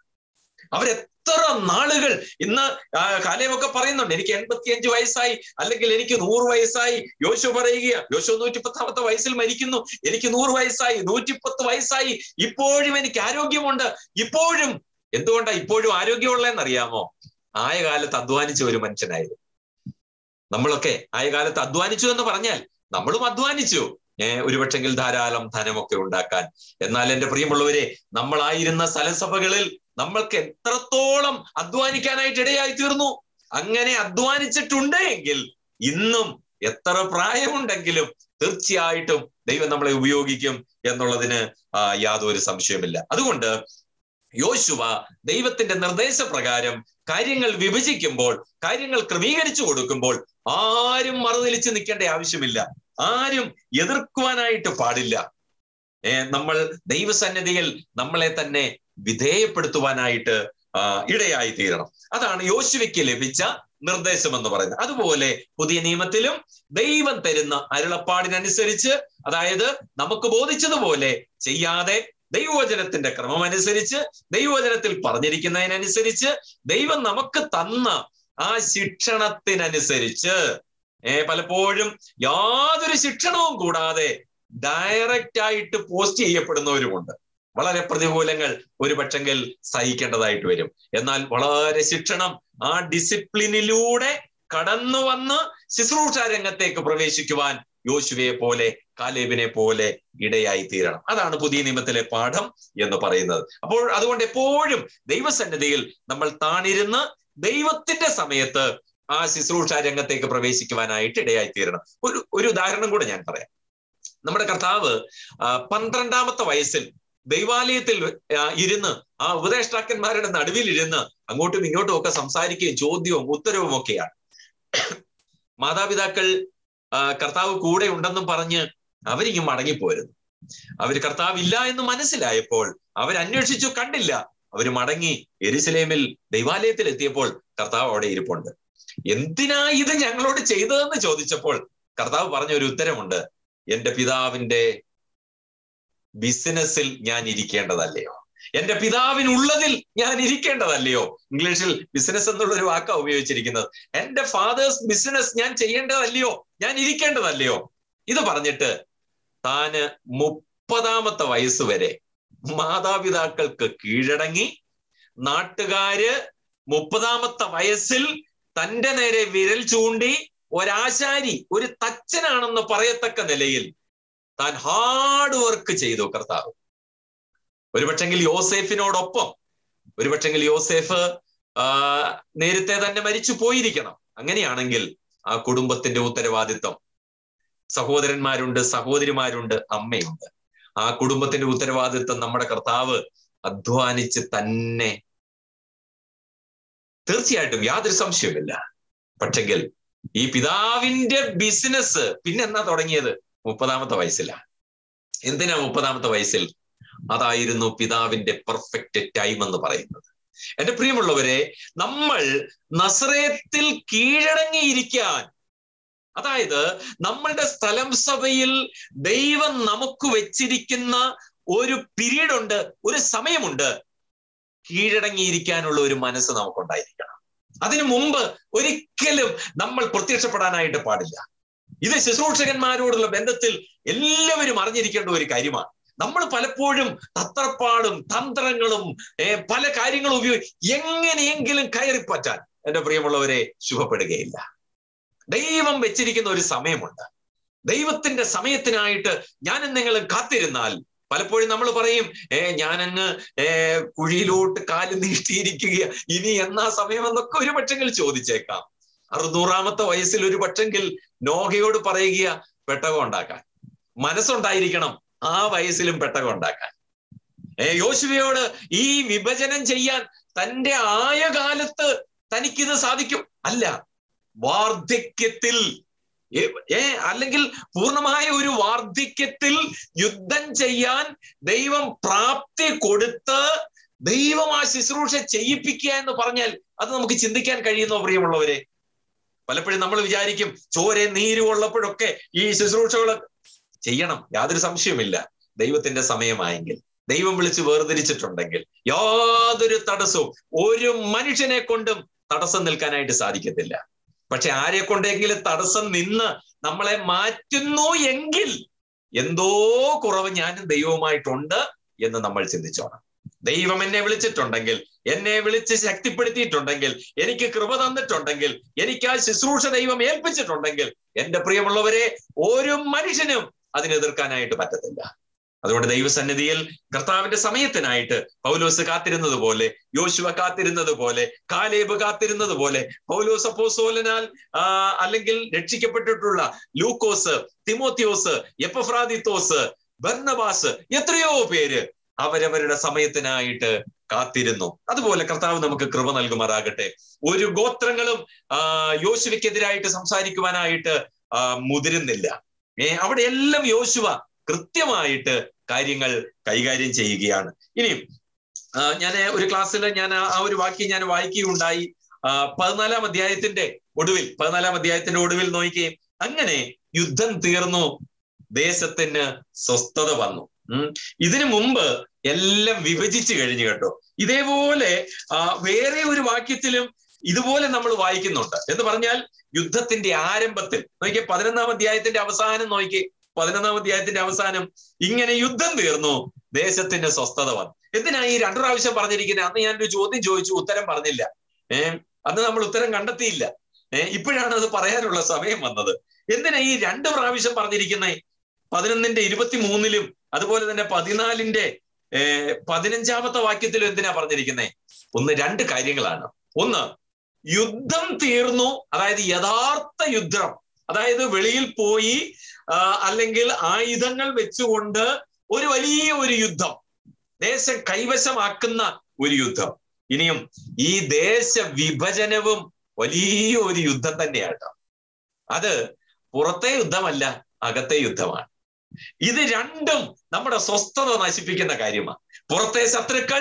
അവരെത്ര നാളുകൾ ഇന്ന് ആ, കാലേമൊക്കെ പറയുന്നുണ്ട് എനിക്ക് എൺപത്തിയഞ്ച് വയസ്സായി അല്ലെങ്കിൽ എനിക്ക് നൂറ് വയസ്സായി യോശു പറയുക യോശു നൂറ്റിപ്പത്താമത്തെ വയസ്സിൽ മരിക്കുന്നു എനിക്ക് നൂറ് വയസ്സായി നൂറ്റിപ്പത്ത് വയസ്സായി ഇപ്പോഴും എനിക്ക് ആരോഗ്യമുണ്ട് ഇപ്പോഴും എന്തുകൊണ്ടാ ഇപ്പോഴും ആരോഗ്യമുള്ളതെന്നറിയാമോ ആയ കാലത്ത് അധ്വാനിച്ച ഒരു മനുഷ്യനായിരുന്നു നമ്മളൊക്കെ ആയ കാലത്ത് അധ്വാനിച്ചു എന്ന് പറഞ്ഞാൽ നമ്മളും അധ്വാനിച്ചു ഏർ ഒരുപക്ഷെങ്കിൽ ധാരാളം ധനമൊക്കെ ഉണ്ടാക്കാൻ എന്നാൽ എന്റെ പ്രിയമുള്ളവരെ നമ്മളായിരുന്ന സ്ഥലസഭകളിൽ നമ്മൾക്ക് എത്രത്തോളം അധ്വാനിക്കാനായിട്ട് ഇടയായി തീർന്നു അങ്ങനെ അധ്വാനിച്ചിട്ടുണ്ട് എങ്കിൽ ഇന്നും എത്ര പ്രായമുണ്ടെങ്കിലും തീർച്ചയായിട്ടും ദൈവം നമ്മളെ ഉപയോഗിക്കും എന്നുള്ളതിന് ആ, യാതൊരു സംശയമില്ല അതുകൊണ്ട് യോശുവ ദൈവത്തിന്റെ നിർദ്ദേശപ്രകാരം കാര്യങ്ങൾ വിഭജിക്കുമ്പോൾ കാര്യങ്ങൾ ക്രമീകരിച്ചു കൊടുക്കുമ്പോൾ ആരും മറുതലിച്ച് നിൽക്കേണ്ട ആവശ്യമില്ല ആരും എതിർക്കുവാനായിട്ട് പാടില്ല ഏ നമ്മൾ ദൈവസന്നിധിയിൽ നമ്മളെ തന്നെ വിധേയപ്പെടുത്തുവാനായിട്ട് ആ, ഇടയായി തീരണം അതാണ് യോശുവയ്ക്ക് ലഭിച്ച നിർദ്ദേശം എന്ന് പറയുന്നത് അതുപോലെ പുതിയ നിയമത്തിലും ദൈവം തരുന്ന അരുളപ്പാടിനനുസരിച്ച് അതായത് നമുക്ക് ബോധിച്ചതുപോലെ ചെയ്യാതെ ദൈവവചനത്തിന്റെ ക്രമം അനുസരിച്ച് ദൈവവചനത്തിൽ പറഞ്ഞിരിക്കുന്നതിനനുസരിച്ച് ദൈവം നമുക്ക് തന്ന ആ ശിക്ഷണത്തിനനുസരിച്ച് ഏ പലപ്പോഴും യാതൊരു ശിക്ഷണവും കൂടാതെ ഡയറക്റ്റ് ആയിട്ട് പോസ്റ്റ് ചെയ്യപ്പെടുന്നവരുമുണ്ട് വളരെ പ്രതികൂലങ്ങൾ ഒരു പക്ഷെങ്കിൽ സഹിക്കേണ്ടതായിട്ട് വരും എന്നാൽ വളരെ ശിക്ഷണം ആ ഡിസിപ്ലിനിലൂടെ കടന്നു വന്ന് ശുശ്രൂഷ രംഗത്തേക്ക് പ്രവേശിക്കുവാൻ യോശുവയെ പോലെ കാലേബിനെ പോലെ ഇടയായി തീരണം അതാണ് പുതിയ നിയമത്തിലെ പാഠം എന്ന് പറയുന്നത് അപ്പോൾ അതുകൊണ്ട് എപ്പോഴും ദൈവസന്നിധിയിൽ നമ്മൾ താണിരുന്ന് ദൈവത്തിന്റെ സമയത്ത് ആ ശുശ്രൂഷ രംഗത്തേക്ക് പ്രവേശിക്കുവാനായിട്ട് ഇടയായി തീരണം ഒരു ഒരു ഉദാഹരണം കൂടെ ഞാൻ പറയാം നമ്മുടെ കർത്താവ് ആ, പന്ത്രണ്ടാമത്തെ വയസ്സിൽ ദൈവാലയത്തിൽ ആ, ഇരുന്ന് ആ ഉപദേഷ്ടാക്കന്മാരുടെ നടുവിൽ ഇരുന്ന് അങ്ങോട്ടും ഇങ്ങോട്ടും ഒക്കെ സംസാരിക്കുകയും ചോദ്യവും ഉത്തരവും ഒക്കെയാണ് മാതാപിതാക്കൾ ആ, കർത്താവ് കൂടെ ഉണ്ടെന്നും പറഞ്ഞ് അവരിങ്ങ് മടങ്ങിപ്പോരുന്നു അവര് കർത്താവ് ഇല്ല എന്ന് മനസ്സിലായപ്പോൾ അവരന്വേഷിച്ചു കണ്ടില്ല അവര് മടങ്ങി എരുസലേമിൽ ദൈവാലയത്തിൽ എത്തിയപ്പോൾ കർത്താവ് അവിടെ ഇരിപ്പുണ്ട് എന്തിനാ ഇത് ഞങ്ങളോട് ചെയ്തതെന്ന് ചോദിച്ചപ്പോൾ കർത്താവ് പറഞ്ഞ ഒരു ഉത്തരമുണ്ട് എന്റെ പിതാവിന്റെ ബിസിനസ്സിൽ ഞാൻ ഇരിക്കേണ്ടതല്ലയോ എന്റെ പിതാവിനുള്ളതിൽ ഞാൻ ഇരിക്കേണ്ടതല്ലയോ ഇംഗ്ലീഷിൽ ബിസിനസ് എന്നുള്ള ഒരു വാക്കാ ഉപയോഗിച്ചിരിക്കുന്നത് എന്റെ ഫാദേഴ്സ് ബിസിനസ് ഞാൻ ചെയ്യേണ്ടതല്ലയോ ഞാൻ ഇരിക്കേണ്ടതല്ലയോ ഇത് പറഞ്ഞിട്ട് താന് മുപ്പതാമത്തെ വയസ്സ് വരെ മാതാപിതാക്കൾക്ക് കീഴടങ്ങി നാട്ടുകാര് മുപ്പതാമത്തെ വയസ്സിൽ തന്റെ നേരെ വിരൽ ചൂണ്ടി ഒരാശാരി ഒരു തച്ചനാണെന്ന് പറയത്തക്ക നിലയിൽ താൻ ഹാർഡ് വർക്ക് ചെയ്തു കർത്താവ് ഒരുപക്ഷെങ്കിൽ യോസേഫിനോടൊപ്പം ഒരുപക്ഷെങ്കിൽ യോസേഫ് ആ നേരത്തെ തന്നെ മരിച്ചു പോയിരിക്കണം അങ്ങനെയാണെങ്കിൽ ആ കുടുംബത്തിന്റെ ഉത്തരവാദിത്വം സഹോദരന്മാരുണ്ട് സഹോദരിമാരുണ്ട് അമ്മയുണ്ട് ആ കുടുംബത്തിന്റെ ഉത്തരവാദിത്വം നമ്മുടെ കർത്താവ് അധ്വാനിച്ച് തന്നെ തീർച്ചയായിട്ടും യാതൊരു സംശയവുമില്ല പക്ഷെങ്കിൽ ഈ പിതാവിന്റെ ബിസിനസ് പിന്നെന്നാ തുടങ്ങിയത് മുപ്പതാമത്തെ വയസ്സിലാണ് എന്തിനാ മുപ്പതാമത്തെ വയസ്സിൽ അതായിരുന്നു പിതാവിന്റെ പെർഫെക്റ്റ് ടൈം എന്ന് പറയുന്നത് എന്റെ പ്രിയമുള്ളവരെ നമ്മൾ നസ്രയത്തിൽ കീഴടങ്ങിയിരിക്കാൻ അതായത് നമ്മളുടെ സ്ഥലം സഭയിൽ ദൈവം നമുക്ക് വെച്ചിരിക്കുന്ന ഒരു പീരീഡ് ഉണ്ട് ഒരു സമയമുണ്ട് കീഴടങ്ങിയിരിക്കാനുള്ള ഒരു മനസ്സ് നമുക്കുണ്ടായിരിക്കണം അതിനു മുമ്പ് ഒരിക്കലും നമ്മൾ പ്രത്യക്ഷപ്പെടാനായിട്ട് പാടില്ല ഇത് ശുശ്രൂഷകന്മാരോടുള്ള ബന്ധത്തിൽ എല്ലാവരും അറിഞ്ഞിരിക്കേണ്ട ഒരു കാര്യമാണ് നമ്മൾ പലപ്പോഴും തത്രപ്പാടും തന്ത്രങ്ങളും ഏർ പല കാര്യങ്ങളും ഉപയോഗി എങ്ങനെയെങ്കിലും കയറിപ്പറ്റാൻ എന്റെ പ്രിയമുള്ളവരെ ശുഭപ്പെടുകയില്ല ദൈവം വെച്ചിരിക്കുന്ന ഒരു സമയമുണ്ട് ദൈവത്തിന്റെ സമയത്തിനായിട്ട് ഞാൻ നിങ്ങളും കാത്തിരുന്നാൽ പലപ്പോഴും നമ്മൾ പറയും ഏ ഞാനങ്ങ് ഏ കുഴിയിലോട്ട് കാല് നീട്ടിയിരിക്കുക ഇനി എന്നാ സമയം എന്നൊക്കെ ഒരു പക്ഷെങ്കിൽ ചോദിച്ചേക്കാം അറുന്നൂറാമത്തെ വയസ്സിൽ ഒരു പക്ഷെങ്കിൽ നോഹയോട് പറയുക പെട്ടകം ഉണ്ടാക്കാൻ മനസ്സുണ്ടായിരിക്കണം ആ വയസ്സിലും പെട്ടകം ഉണ്ടാക്കാൻ ഏ യോശുവയോട് ഈ വിഭജനം ചെയ്യാൻ തന്റെ ആയ കാലത്ത് തനിക്കിത് സാധിക്കും അല്ല വാർദ്ധക്യത്തിൽ ഏ അല്ലെങ്കിൽ പൂർണ്ണമായ ഒരു വാർദ്ധക്യത്തിൽ യുദ്ധം ചെയ്യാൻ ദൈവം പ്രാപ്തി കൊടുത്ത് ദൈവം ആ ശുശ്രൂഷ ചെയ്യിപ്പിക്കുക എന്ന് പറഞ്ഞാൽ അത് നമുക്ക് ചിന്തിക്കാൻ കഴിയുന്നോ പ്രിയമുള്ളവരെ പലപ്പോഴും നമ്മൾ വിചാരിക്കും ചോരെ നീര് ഉള്ളപ്പോഴൊക്കെ ഈ ശുശ്രൂഷകൾ ചെയ്യണം യാതൊരു സംശയവുമില്ല ദൈവത്തിന്റെ സമയമായെങ്കിൽ ദൈവം വിളിച്ച് വേർതിരിച്ചിട്ടുണ്ടെങ്കിൽ യാതൊരു തടസ്സവും ഒരു മനുഷ്യനെ കൊണ്ടും തടസ്സം നിൽക്കാനായിട്ട് സാധിക്കത്തില്ല പക്ഷെ ആരെ കൊണ്ടെങ്കിലും തടസ്സം നിന്ന് നമ്മളെ മാറ്റുന്നു എങ്കിൽ എന്തോ കുറവ് ഞാനും ദൈവവുമായിട്ടുണ്ട് എന്ന് നമ്മൾ ചിന്തിച്ചോണം ദൈവം എന്നെ വിളിച്ചിട്ടുണ്ടെങ്കിൽ എന്നെ വിളിച്ച് ശക്തിപ്പെടുത്തിയിട്ടുണ്ടെങ്കിൽ എനിക്ക് കൃപ തന്നിട്ടുണ്ടെങ്കിൽ എനിക്ക് ആ ശുശ്രൂഷ ദൈവം ഏൽപ്പിച്ചിട്ടുണ്ടെങ്കിൽ എന്റെ പ്രിയമുള്ളവരെ ഒരു മനുഷ്യനും അതിനെതിർക്കാനായിട്ട് പറ്റത്തില്ല അതുകൊണ്ട് ദൈവസന്നിധിയിൽ കർത്താവിന്റെ സമയത്തിനായിട്ട് പൗലോസ് കാത്തിരുന്നത് പോലെ യോശുവ കാത്തിരുന്നത് പോലെ കാലേബ് കാത്തിരുന്നത് പോലെ പൗലോസ് അപ്പോസോലനാൽ ആ അല്ലെങ്കിൽ രക്ഷിക്കപ്പെട്ടിട്ടുള്ള ലൂക്കോസ് തിമോത്തിയോസ് എപ്പഫ്രാദിത്തോസ് ബർണബാസ് എത്രയോ പേര് അവരവരുടെ സമയത്തിനായിട്ട് കാത്തിരുന്നു അതുപോലെ കർത്താവ് നമുക്ക് കൃപ നൽകുമാറാകട്ടെ ഒരു ഗോത്രങ്ങളും ആ യോശുവയ്ക്കെതിരായിട്ട് സംസാരിക്കുവാനായിട്ട് ആ മുതിരുന്നില്ല ഏ അവിടെ എല്ലാം യോശുവ കൃത്യമായിട്ട് കാര്യങ്ങൾ കൈകാര്യം ചെയ്യുകയാണ് ഇനി ഞാൻ ഒരു ക്ലാസ്സിൽ ഞാൻ ആ ഒരു വാക്യം ഞാൻ വായിക്കുകയുണ്ടായി ആ പതിനാലാം അധ്യായത്തിന്റെ ഒടുവിൽ പതിനാലാം അധ്യായത്തിന്റെ ഒടുവിൽ നോക്കുകയും അങ്ങനെ യുദ്ധം തീർന്നു ദേശത്തിന് സ്വസ്ഥത വന്നു ഉം ഇതിനു മുമ്പ് എല്ലാം വിഭജിച്ചു കഴിഞ്ഞു കേട്ടോ ഇതേപോലെ ആ വേറെ ഒരു വാക്യത്തിലും ഇതുപോലെ നമ്മൾ വായിക്കുന്നുണ്ട് എന്ന് പറഞ്ഞാൽ യുദ്ധത്തിന്റെ ആരംഭത്തിൽ നോക്കിയേ പതിനൊന്നാം അധ്യായത്തിന്റെ അവസാനം നോക്കിയേ പതിനൊന്നാം അധ്യായത്തിന്റെ അവസാനം ഇങ്ങനെ യുദ്ധം തീർന്നു ദേശത്തിന്റെ സ്വസ്ഥത വന്നു എന്തിനാ ഈ രണ്ടു പ്രാവശ്യം പറഞ്ഞിരിക്കുന്നത് അന്ന് ഞാനൊരു ചോദ്യം ചോദിച്ചു ഉത്തരം പറഞ്ഞില്ല ഏർ അന്ന് നമ്മൾ ഉത്തരം കണ്ടെത്തിയില്ല ഏർ ഇപ്പോഴാണ് അത് പറയാനുള്ള സമയം വന്നത് എന്തിനാ ഈ രണ്ട് പ്രാവശ്യം പറഞ്ഞിരിക്കുന്നേ പതിനൊന്നിന്റെ ഇരുപത്തി മൂന്നിലും അതുപോലെ തന്നെ പതിനാലിന്റെ ഏർ പതിനഞ്ചാമത്തെ വാക്യത്തിലും എന്തിനാ പറഞ്ഞിരിക്കുന്നേ ഒന്ന് രണ്ട് കാര്യങ്ങളാണ് ഒന്ന് യുദ്ധം തീർന്നു അതായത് യഥാർത്ഥ യുദ്ധം അതായത് വെളിയിൽ പോയി അല്ലെങ്കിൽ ആയുധങ്ങൾ വെച്ചുകൊണ്ട് ഒരു വലിയ ഒരു യുദ്ധം ദേശം കൈവശമാക്കുന്ന ഒരു യുദ്ധം ഇനിയും ഈ ദേശ വിഭജനവും വലിയ ഒരു യുദ്ധം തന്നെയാണ് അത് പുറത്തെ യുദ്ധമല്ല അകത്തെ യുദ്ധമാണ് ഇത് രണ്ടും നമ്മുടെ സ്വസ്ഥത നശിപ്പിക്കുന്ന കാര്യമാണ് പുറത്തെ ശത്രുക്കൾ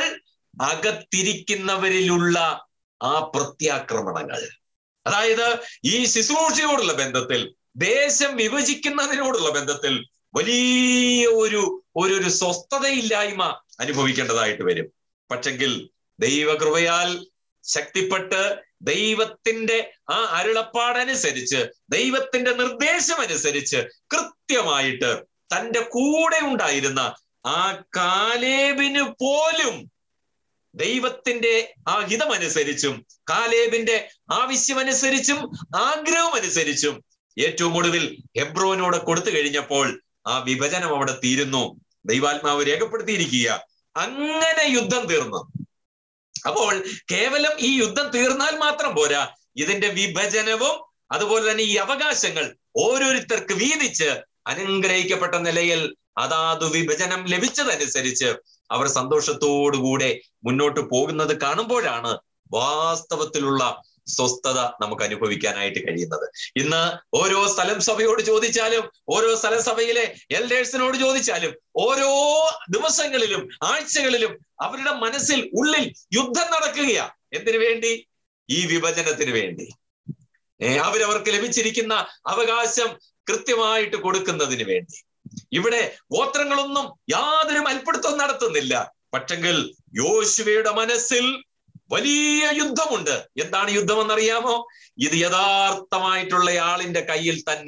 അകത്തിരിക്കുന്നവരിലുള്ള ആ പ്രത്യാക്രമണങ്ങൾ അതായത് ഈ ശുശ്രൂഷയോടുള്ള ബന്ധത്തിൽ ദേശം വിഭജിക്കുന്നതിനോടുള്ള ബന്ധത്തിൽ വലിയ ഒരു ഒരു ഒരു സ്വസ്ഥതയില്ലായ്മ അനുഭവിക്കേണ്ടതായിട്ട് വരും പക്ഷെങ്കിൽ ദൈവകൃപയാൽ ശക്തിപ്പെട്ട് ദൈവത്തിന്റെ ആ അരുളപ്പാടനുസരിച്ച് ദൈവത്തിന്റെ നിർദ്ദേശം അനുസരിച്ച് കൃത്യമായിട്ട് തന്റെ കൂടെ ഉണ്ടായിരുന്ന ആ കാലേബിന് പോലും ദൈവത്തിന്റെ ആ ഹിതമനുസരിച്ചും കാലേബിന്റെ ആവശ്യമനുസരിച്ചും ആഗ്രഹം അനുസരിച്ചും ഏറ്റവും ഒടുവിൽ ഹെബ്രോനോട് കൊടുത്തു കഴിഞ്ഞപ്പോൾ ആ വിഭജനം അവിടെ തീരുന്നു ദൈവാത്മാവ് രേഖപ്പെടുത്തിയിരിക്കുക അങ്ങനെ യുദ്ധം തീർന്നു അപ്പോൾ കേവലം ഈ യുദ്ധം തീർന്നാൽ മാത്രം പോരാ ഇതിന്റെ വിഭജനവും അതുപോലെ തന്നെ ഈ അവകാശങ്ങൾ ഓരോരുത്തർക്ക് വീതിച്ച് അനുഗ്രഹിക്കപ്പെട്ട നിലയിൽ അതാത് വിഭജനം ലഭിച്ചതനുസരിച്ച് അവർ സന്തോഷത്തോടുകൂടെ മുന്നോട്ട് പോകുന്നത് കാണുമ്പോഴാണ് വാസ്തവത്തിലുള്ള സ്വസ്ഥത നമുക്ക് അനുഭവിക്കാനായിട്ട് കഴിയുന്നത് ഇന്ന് ഓരോ സ്ഥലം സഭയോട് ചോദിച്ചാലും ഓരോ സ്ഥലം സഭയിലെ എൽഡേഴ്സിനോട് ചോദിച്ചാലും ഓരോ ദിവസങ്ങളിലും ആഴ്ചകളിലും അവരുടെ മനസ്സിൽ ഉള്ളിൽ യുദ്ധം നടക്കുകയാ എന്തിനു വേണ്ടി ഈ വിഭജനത്തിന് വേണ്ടി അവരവർക്ക് ലഭിച്ചിരിക്കുന്ന അവകാശം കൃത്യമായിട്ട് കൊടുക്കുന്നതിന് വേണ്ടി ഇവിടെ ഗോത്രങ്ങളൊന്നും യാതൊരു മൽപ്പിടുത്തവും നടത്തുന്നില്ല പക്ഷെങ്കിൽ യോശുവയുടെ മനസ്സിൽ വലിയ യുദ്ധമുണ്ട് എന്താണ് യുദ്ധം എന്നറിയാമോ ഇത് യഥാർത്ഥമായിട്ടുള്ള ആളിന്റെ കയ്യിൽ തന്നെ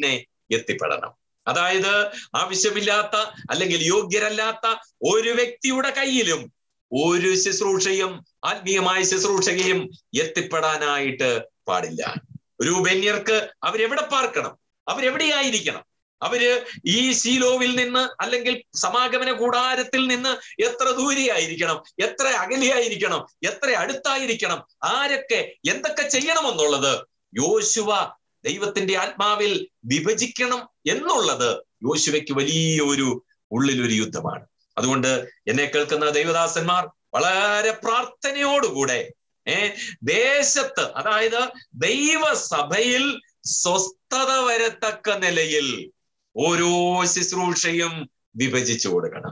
എത്തിപ്പെടണം അതായത് ആവശ്യമില്ലാത്ത അല്ലെങ്കിൽ യോഗ്യരല്ലാത്ത ഒരു വ്യക്തിയുടെ കയ്യിലും ഒരു ശുശ്രൂഷയും ആത്മീയമായ ശുശ്രൂഷയും എത്തിപ്പെടാനായിട്ട് പാടില്ല രൂപന്യർക്ക് അവരെവിടെ പാർക്കണം അവരെവിടെയായിരിക്കണം അവര് ഈ ശീലോവിൽ നിന്ന് അല്ലെങ്കിൽ സമാഗമന കൂടാരത്തിൽ നിന്ന് എത്ര ദൂരെയായിരിക്കണം എത്ര അകലെയായിരിക്കണം എത്ര അടുത്തായിരിക്കണം ആരൊക്കെ എന്തൊക്കെ ചെയ്യണമെന്നുള്ളത് യോശുവ ദൈവത്തിന്റെ ആത്മാവിൽ വിഭജിക്കണം എന്നുള്ളത് യോശുവയ്ക്ക് വലിയ ഒരു ഉള്ളിലൊരു യുദ്ധമാണ് അതുകൊണ്ട് എന്നെ കേൾക്കുന്ന ദൈവദാസന്മാർ വളരെ പ്രാർത്ഥനയോടുകൂടെ ഏ ദേശത്ത് അതായത് ദൈവസഭയിൽ സ്വസ്ഥത വരത്തക്ക നിലയിൽ ഓരോ ശുശ്രൂഷയും വിഭജിച്ചു കൊടുക്കണം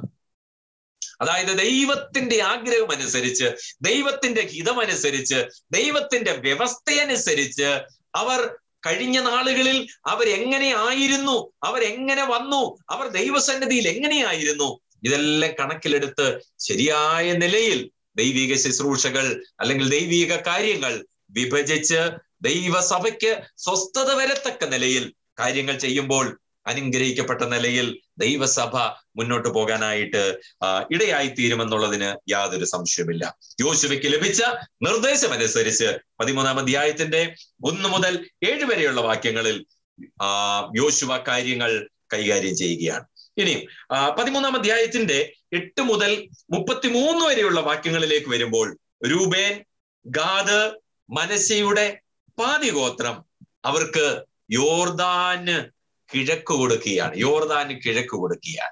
അതായത് ദൈവത്തിന്റെ ആഗ്രഹം അനുസരിച്ച് ദൈവത്തിന്റെ ഹിതമനുസരിച്ച് ദൈവത്തിന്റെ വ്യവസ്ഥയനുസരിച്ച് അവർ കഴിഞ്ഞ നാളുകളിൽ അവരെങ്ങനെ ആയിരുന്നു അവരെങ്ങനെ വന്നു അവർ ദൈവസന്നിധിയിൽ എങ്ങനെയായിരുന്നു ഇതെല്ലാം കണക്കിലെടുത്ത് ശരിയായ നിലയിൽ ദൈവിക ശുശ്രൂഷകൾ അല്ലെങ്കിൽ ദൈവിക കാര്യങ്ങൾ വിഭജിച്ച് ദൈവസഭയ്ക്ക് സ്വസ്ഥത വരത്തക്ക നിലയിൽ കാര്യങ്ങൾ ചെയ്യുമ്പോൾ അനുഗ്രഹിക്കപ്പെട്ട നിലയിൽ ദൈവസഭ മുന്നോട്ട് പോകാനായിട്ട് ഇടയായി തീരുമെന്നുള്ളതിന് യാതൊരു സംശയമില്ല യോശുവയ്ക്ക് ലഭിച്ച നിർദ്ദേശമനുസരിച്ച് പതിമൂന്നാം അധ്യായത്തിന്റെ ഒന്ന് മുതൽ ഏഴ് വരെയുള്ള വാക്യങ്ങളിൽ ആ യോശുവ കാര്യങ്ങൾ കൈകാര്യം ചെയ്യുകയാണ് ഇനിയും പതിമൂന്നാം അധ്യായത്തിന്റെ എട്ട് മുതൽ മുപ്പത്തിമൂന്ന് വരെയുള്ള വാക്യങ്ങളിലേക്ക് വരുമ്പോൾ രൂപേൻ ഗാദ് മനശയുടെ പാതിഗോത്രം അവർക്ക് യോർദാന് കിഴക്ക് കൊടുക്കുകയാണ് യോർദാന് കിഴക്ക് കൊടുക്കുകയാണ്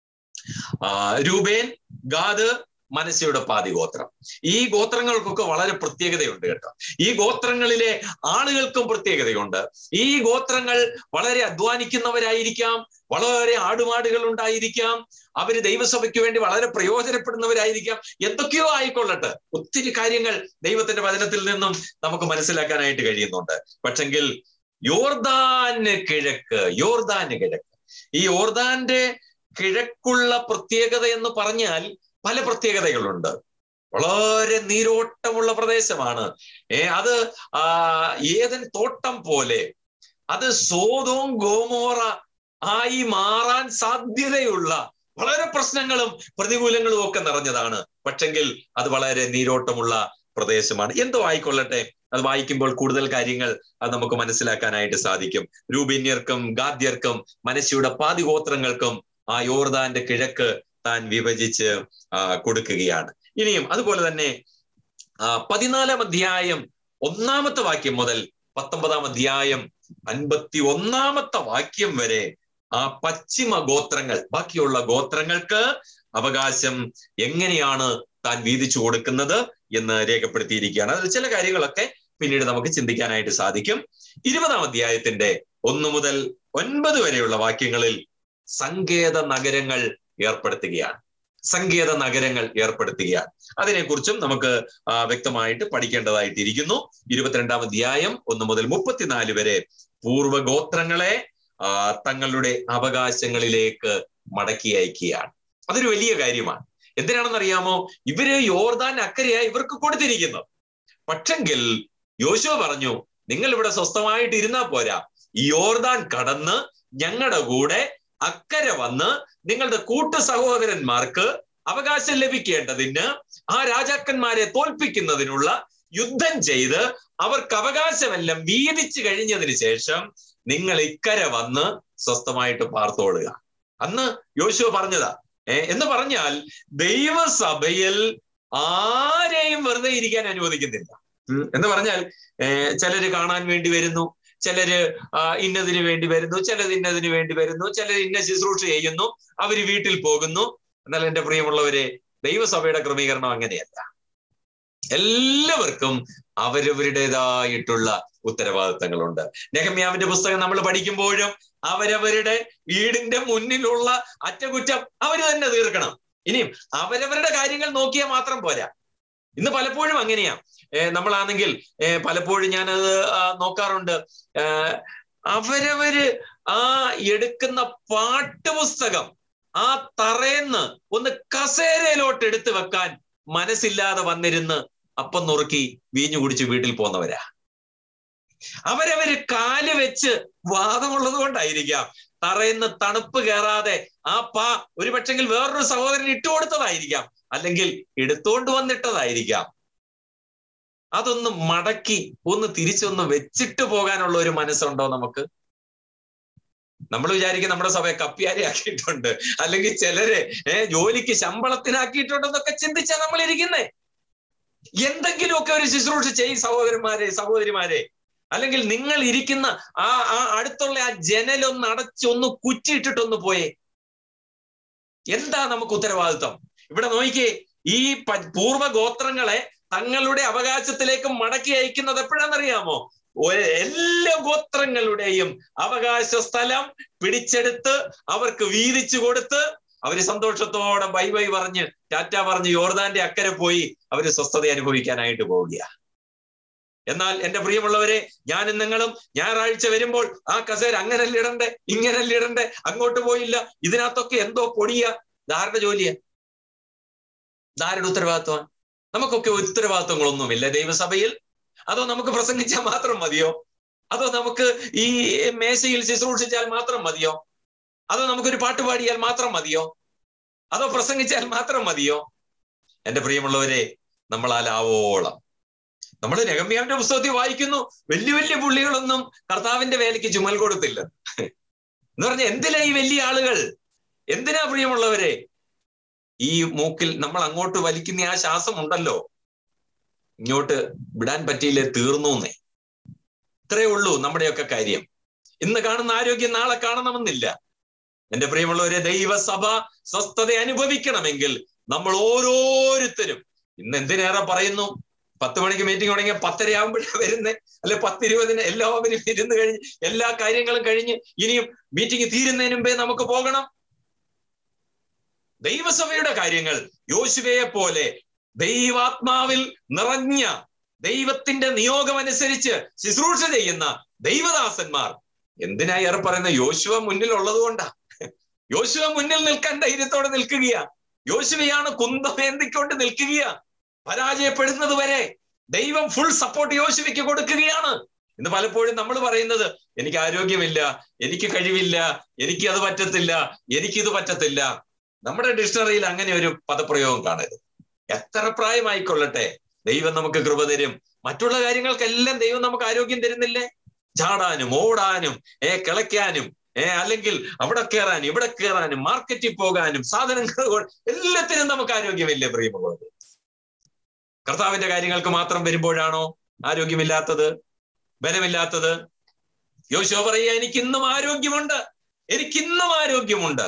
ആ രൂപേൻ ഗാദ് മനസ്സയുടെ പാതിഗോത്രം ഈ ഗോത്രങ്ങൾക്കൊക്കെ വളരെ പ്രത്യേകതയുണ്ട് കേട്ടോ ഈ ഗോത്രങ്ങളിലെ ആളുകൾക്കും പ്രത്യേകതയുണ്ട് ഈ ഗോത്രങ്ങൾ വളരെ അധ്വാനിക്കുന്നവരായിരിക്കാം വളരെ ആടുമാടുകൾ ഉണ്ടായിരിക്കാം അവര് ദൈവസഭയ്ക്ക് വേണ്ടി വളരെ പ്രയോജനപ്പെടുന്നവരായിരിക്കാം എന്തൊക്കെയോ ആയിക്കൊള്ളട്ടെ ഒത്തിരി കാര്യങ്ങൾ ദൈവത്തിന്റെ വചനത്തിൽ നിന്നും നമുക്ക് മനസ്സിലാക്കാനായിട്ട് കഴിയുന്നുണ്ട് പക്ഷെങ്കിൽ യോർദാന് കിഴക്ക് യോർദാന് കിഴക്ക് ഈ യോർദാന്റെ കിഴക്കുള്ള പ്രത്യേകത എന്ന് പറഞ്ഞാൽ പല പ്രത്യേകതകളുണ്ട് വളരെ നീരോട്ടമുള്ള പ്രദേശമാണ് ഏ അത് ആ ഏതൻ തോട്ടം പോലെ അത് സോതോം ഗോമോറ ആയി മാറാൻ സാധ്യതയുള്ള വളരെ പ്രശ്നങ്ങളും പ്രതികൂലങ്ങളും ഒക്കെ നിറഞ്ഞതാണ് പക്ഷെങ്കിൽ അത് വളരെ നീരോട്ടമുള്ള പ്രദേശമാണ് എന്തോ ആയിക്കൊള്ളട്ടെ അത് വായിക്കുമ്പോൾ കൂടുതൽ കാര്യങ്ങൾ അത് നമുക്ക് മനസ്സിലാക്കാനായിട്ട് സാധിക്കും രൂപിന്യർക്കും ഗാദ്യർക്കും മനസ്സിയുടെ പാതിഗോത്രങ്ങൾക്കും ആ യോർദാന്റെ കിഴക്ക് താൻ വിഭജിച്ച് കൊടുക്കുകയാണ് ഇനിയും അതുപോലെ തന്നെ പതിനാലാം അധ്യായം ഒന്നാമത്തെ വാക്യം മുതൽ പത്തൊമ്പതാം അധ്യായം അൻപത്തി ഒന്നാമത്തെ വാക്യം വരെ ആ പശ്ചിമ ഗോത്രങ്ങൾ ബാക്കിയുള്ള ഗോത്രങ്ങൾക്ക് അവകാശം എങ്ങനെയാണ് താൻ വീതിച്ചു കൊടുക്കുന്നത് എന്ന് രേഖപ്പെടുത്തിയിരിക്കുകയാണ് അതിൽ ചില കാര്യങ്ങളൊക്കെ പിന്നീട് നമുക്ക് ചിന്തിക്കാനായിട്ട് സാധിക്കും ഇരുപതാം അധ്യായത്തിന്റെ ഒന്ന് മുതൽ ഒൻപത് വരെയുള്ള വാക്യങ്ങളിൽ സങ്കേത നഗരങ്ങൾ ഏർപ്പെടുത്തുകയാണ് സങ്കേത നഗരങ്ങൾ ഏർപ്പെടുത്തുകയാണ് അതിനെക്കുറിച്ചും നമുക്ക് വ്യക്തമായിട്ട് പഠിക്കേണ്ടതായിട്ടിരിക്കുന്നു ഇരുപത്തിരണ്ടാം അധ്യായം ഒന്ന് മുതൽ മുപ്പത്തിനാല് വരെ പൂർവഗോത്രങ്ങളെ തങ്ങളുടെ അവകാശങ്ങളിലേക്ക് മടക്കി അയക്കുകയാണ് അതൊരു വലിയ കാര്യമാണ് എന്തിനാണെന്നറിയാമോ ഇവര് യോർദാൻ അക്കരയായി ഇവർക്ക് കൊടുത്തിരിക്കുന്നത് പക്ഷെങ്കിൽ യോശുവ പറഞ്ഞു നിങ്ങൾ ഇവിടെ സ്വസ്ഥമായിട്ട് ഇരുന്നാ പോരാ ഈ യോർദാൻ കടന്ന് ഞങ്ങളുടെ കൂടെ അക്കരെ വന്ന് നിങ്ങളുടെ കൂട്ടു സഹോദരന്മാർക്ക് അവകാശം ലഭിക്കേണ്ടതിന് ആ രാജാക്കന്മാരെ തോൽപ്പിക്കുന്നതിനുള്ള യുദ്ധം ചെയ്ത് അവർക്ക് അവകാശമെല്ലാം വീതിച്ചു കഴിഞ്ഞതിന് ശേഷം നിങ്ങൾ ഇക്കരെ വന്ന് സ്വസ്ഥമായിട്ട് പാർത്തോളുക അന്ന് യോശുവ പറഞ്ഞതാ ഏ എന്ന് പറഞ്ഞാൽ ദൈവസഭയിൽ ആരെയും വെറുതെ ഇരിക്കാൻ അനുവദിക്കുന്നില്ല എന്ന് പറഞ്ഞാൽ ചിലര് കാണാൻ വേണ്ടി വരുന്നു ചിലര് ഇന്നതിന് വേണ്ടി വരുന്നു ചിലത് ഇന്നതിന് വേണ്ടി വരുന്നു ചിലർ ഇന്ന ശുശ്രൂഷ ചെയ്യുന്നു അവര് വീട്ടിൽ പോകുന്നു എന്നാൽ എന്റെ പ്രിയമുള്ളവരെ ദൈവസഭയുടെ ക്രമീകരണം അങ്ങനെയല്ല എല്ലാവർക്കും അവരവരുടേതായിട്ടുള്ള ഉത്തരവാദിത്തങ്ങളുണ്ട് നെഹമ്യാവിന്റെ പുസ്തകം നമ്മൾ പഠിക്കുമ്പോഴും അവരവരുടെ വീടിന്റെ മുന്നിലുള്ള അറ്റകുറ്റം അവര് തന്നെ തീർക്കണം ഇനിയും അവരവരുടെ കാര്യങ്ങൾ നോക്കിയാൽ മാത്രം പോരാ ഇന്ന് പലപ്പോഴും അങ്ങനെയാ നമ്മളാണെങ്കിൽ പലപ്പോഴും ഞാനത് നോക്കാറുണ്ട് അവരവര് ആ എടുക്കുന്ന പാട്ടുപുസ്തകം ആ തറേന്ന് ഒന്ന് കസേരയിലോട്ട് എടുത്തു വെക്കാൻ മനസ്സില്ലാതെ വന്നിരുന്ന് അപ്പം നുറുക്കി വീഞ്ഞു കുടിച്ച് വീട്ടിൽ പോന്നവരാ അവരവര് കാല് വെച്ച് വാദമുള്ളത് കൊണ്ടായിരിക്കാം തറയുന്ന തണുപ്പ് കയറാതെ ആ പാ ഒരു പക്ഷെങ്കിൽ വേറൊരു സഹോദരൻ ഇട്ടുകൊടുത്തതായിരിക്കാം അല്ലെങ്കിൽ എടുത്തോണ്ട് വന്നിട്ടതായിരിക്കാം അതൊന്ന് മടക്കി ഒന്ന് തിരിച്ചൊന്ന് വെച്ചിട്ട് പോകാനുള്ള ഒരു മനസ്സുണ്ടോ നമുക്ക് നമ്മൾ വിചാരിക്കും നമ്മുടെ സഭയെ കപ്പിയാരെ ആക്കിയിട്ടുണ്ട് അല്ലെങ്കിൽ ചിലരെ ഏഹ് ജോലിക്ക് ശമ്പളത്തിനാക്കിയിട്ടുണ്ടെന്നൊക്കെ ചിന്തിച്ചാ നമ്മൾ ഇരിക്കുന്നേ എന്തെങ്കിലുമൊക്കെ ഒരു ശുശ്രൂഷ ചെയ്യും സഹോദരന്മാരെ സഹോദരിമാരെ അല്ലെങ്കിൽ നിങ്ങൾ ഇരിക്കുന്ന ആ ആ അടുത്തുള്ള ആ ജനലൊന്ന് അടച്ചൊന്ന് കുറ്റിയിട്ടിട്ടൊന്ന് പോയേ എന്താ നമുക്ക് ഉത്തരവാദിത്വം ഇവിടെ നോക്കിക്കേ ഈ പൂർവ്വ ഗോത്രങ്ങളെ തങ്ങളുടെ അവകാശത്തിലേക്ക് മടക്കി അയക്കുന്നത് എപ്പോഴാണെന്നറിയാമോ എല്ലാ ഗോത്രങ്ങളുടെയും അവകാശ സ്ഥലം പിടിച്ചെടുത്ത് അവർക്ക് വീതിച്ചു കൊടുത്ത് അവര് സന്തോഷത്തോടെ ബൈ ബൈ പറഞ്ഞ് ടാറ്റ പറഞ്ഞ് യോർദാന്റെ അക്കരെ പോയി അവര് സ്വസ്ഥത അനുഭവിക്കാനായിട്ട് പോവുകയാണ് എന്നാൽ എന്റെ പ്രിയമുള്ളവരെ ഞാനും നിങ്ങളും ഞായറാഴ്ച വരുമ്പോൾ ആ കസേര അങ്ങനല്ല ഇടണ്ടേ ഇങ്ങനല്ല ഇടണ്ടേ അങ്ങോട്ട് പോയില്ല ഇതിനകത്തൊക്കെ എന്തോ പൊടിയ ധാരുടെ ജോലിയാ ധാരുടെ ഉത്തരവാദിത്വമാണ് നമുക്കൊക്കെ ഉത്തരവാദിത്വങ്ങളൊന്നുമില്ല ദൈവസഭയിൽ അതോ നമുക്ക് പ്രസംഗിച്ചാൽ മാത്രം മതിയോ അതോ നമുക്ക് ഈ മേശയിൽ ശുശ്രൂഷിച്ചാൽ മാത്രം മതിയോ അതോ നമുക്കൊരു പാട്ട് പാടിയാൽ മാത്രം മതിയോ അതോ പ്രസംഗിച്ചാൽ മാത്രം മതിയോ എന്റെ പ്രിയമുള്ളവരെ നമ്മളാലാവോളം നമ്മൾ രഹമ്യാവിന്റെ പുസ്തകത്തിൽ വായിക്കുന്നു വലിയ വലിയ പുള്ളികളൊന്നും കർത്താവിന്റെ വേലയ്ക്ക് ചുമൽ കൊടുത്തില്ല എന്ന് പറഞ്ഞ എന്തിനാ ഈ വലിയ ആളുകൾ എന്തിനാ പ്രിയമുള്ളവരെ ഈ മൂക്കിൽ നമ്മൾ അങ്ങോട്ട് വലിക്കുന്ന ആ ശ്വാസം ഉണ്ടല്ലോ ഇങ്ങോട്ട് വിടാൻ പറ്റിയില്ലേ തീർന്നൂന്നേ ഇത്രയേ ഉള്ളൂ നമ്മുടെയൊക്കെ കാര്യം ഇന്ന് കാണുന്ന ആരോഗ്യം നാളെ കാണണമെന്നില്ല എന്റെ പ്രിയമുള്ളവരെ ദൈവസഭ സ്വസ്ഥത അനുഭവിക്കണമെങ്കിൽ നമ്മൾ ഓരോരുത്തരും ഇന്ന് എന്തിനേറെ പറയുന്നു പത്ത് മണിക്ക് മീറ്റിംഗ് തുടങ്ങിയ പത്തര ആകുമ്പോഴാണ് വരുന്നത് അല്ലെ പത്തിരുപതിന് എല്ലാവരും ഇരുന്ന് കഴിഞ്ഞ് എല്ലാ കാര്യങ്ങളും കഴിഞ്ഞ് ഇനിയും മീറ്റിംഗ് തീരുന്നതിന് മുമ്പേ നമുക്ക് പോകണം ദൈവസഭയുടെ കാര്യങ്ങൾ യോശുവയെ പോലെ ദൈവാത്മാവിൽ നിറഞ്ഞ ദൈവത്തിന്റെ നിയോഗം അനുസരിച്ച് ശുശ്രൂഷ ചെയ്യുന്ന ദൈവദാസന്മാർ എന്തിനാ ഏറെ പറയുന്ന യോശുവ മുന്നിൽ ഉള്ളത് കൊണ്ടാ യോശുവ മുന്നിൽ നിൽക്കാൻ ധൈര്യത്തോടെ നിൽക്കുകയാ യോശുവയാണ് കുന്തമേന്തിക്കൊണ്ട് നിൽക്കുകയാ പരാജയപ്പെടുന്നത് വരെ ദൈവം ഫുൾ സപ്പോർട്ട് യോശുവയ്ക്ക് കൊടുക്കുകയാണ് ഇന്ന് പലപ്പോഴും നമ്മൾ പറയുന്നത് എനിക്ക് ആരോഗ്യമില്ല എനിക്ക് കഴിവില്ല എനിക്ക് അത് പറ്റത്തില്ല എനിക്കിത് പറ്റത്തില്ല നമ്മുടെ ഡിക്ഷണറിയിൽ അങ്ങനെ ഒരു പദപ്രയോഗം കാണരുത് എത്ര പ്രായമായിക്കൊള്ളട്ടെ ദൈവം നമുക്ക് കൃപ തരും മറ്റുള്ള കാര്യങ്ങൾക്കെല്ലാം ദൈവം നമുക്ക് ആരോഗ്യം തരുന്നില്ലേ ചാടാനും ഓടാനും ഏ കിളയ്ക്കാനും ഏ അല്ലെങ്കിൽ അവിടെ കയറാനും ഇവിടെ കയറാനും മാർക്കറ്റിൽ പോകാനും സാധനങ്ങൾ എല്ലാത്തിനും നമുക്ക് ആരോഗ്യമില്ലേ പ്രിയമുള്ളത് കർത്താവിന്റെ കാര്യങ്ങൾക്ക് മാത്രം വരുമ്പോഴാണോ ആരോഗ്യമില്ലാത്തത് ബലമില്ലാത്തത് യോശോ പറയുക എനിക്ക് ഇന്നും ആരോഗ്യമുണ്ട് എനിക്ക് ഇന്നും ആരോഗ്യമുണ്ട്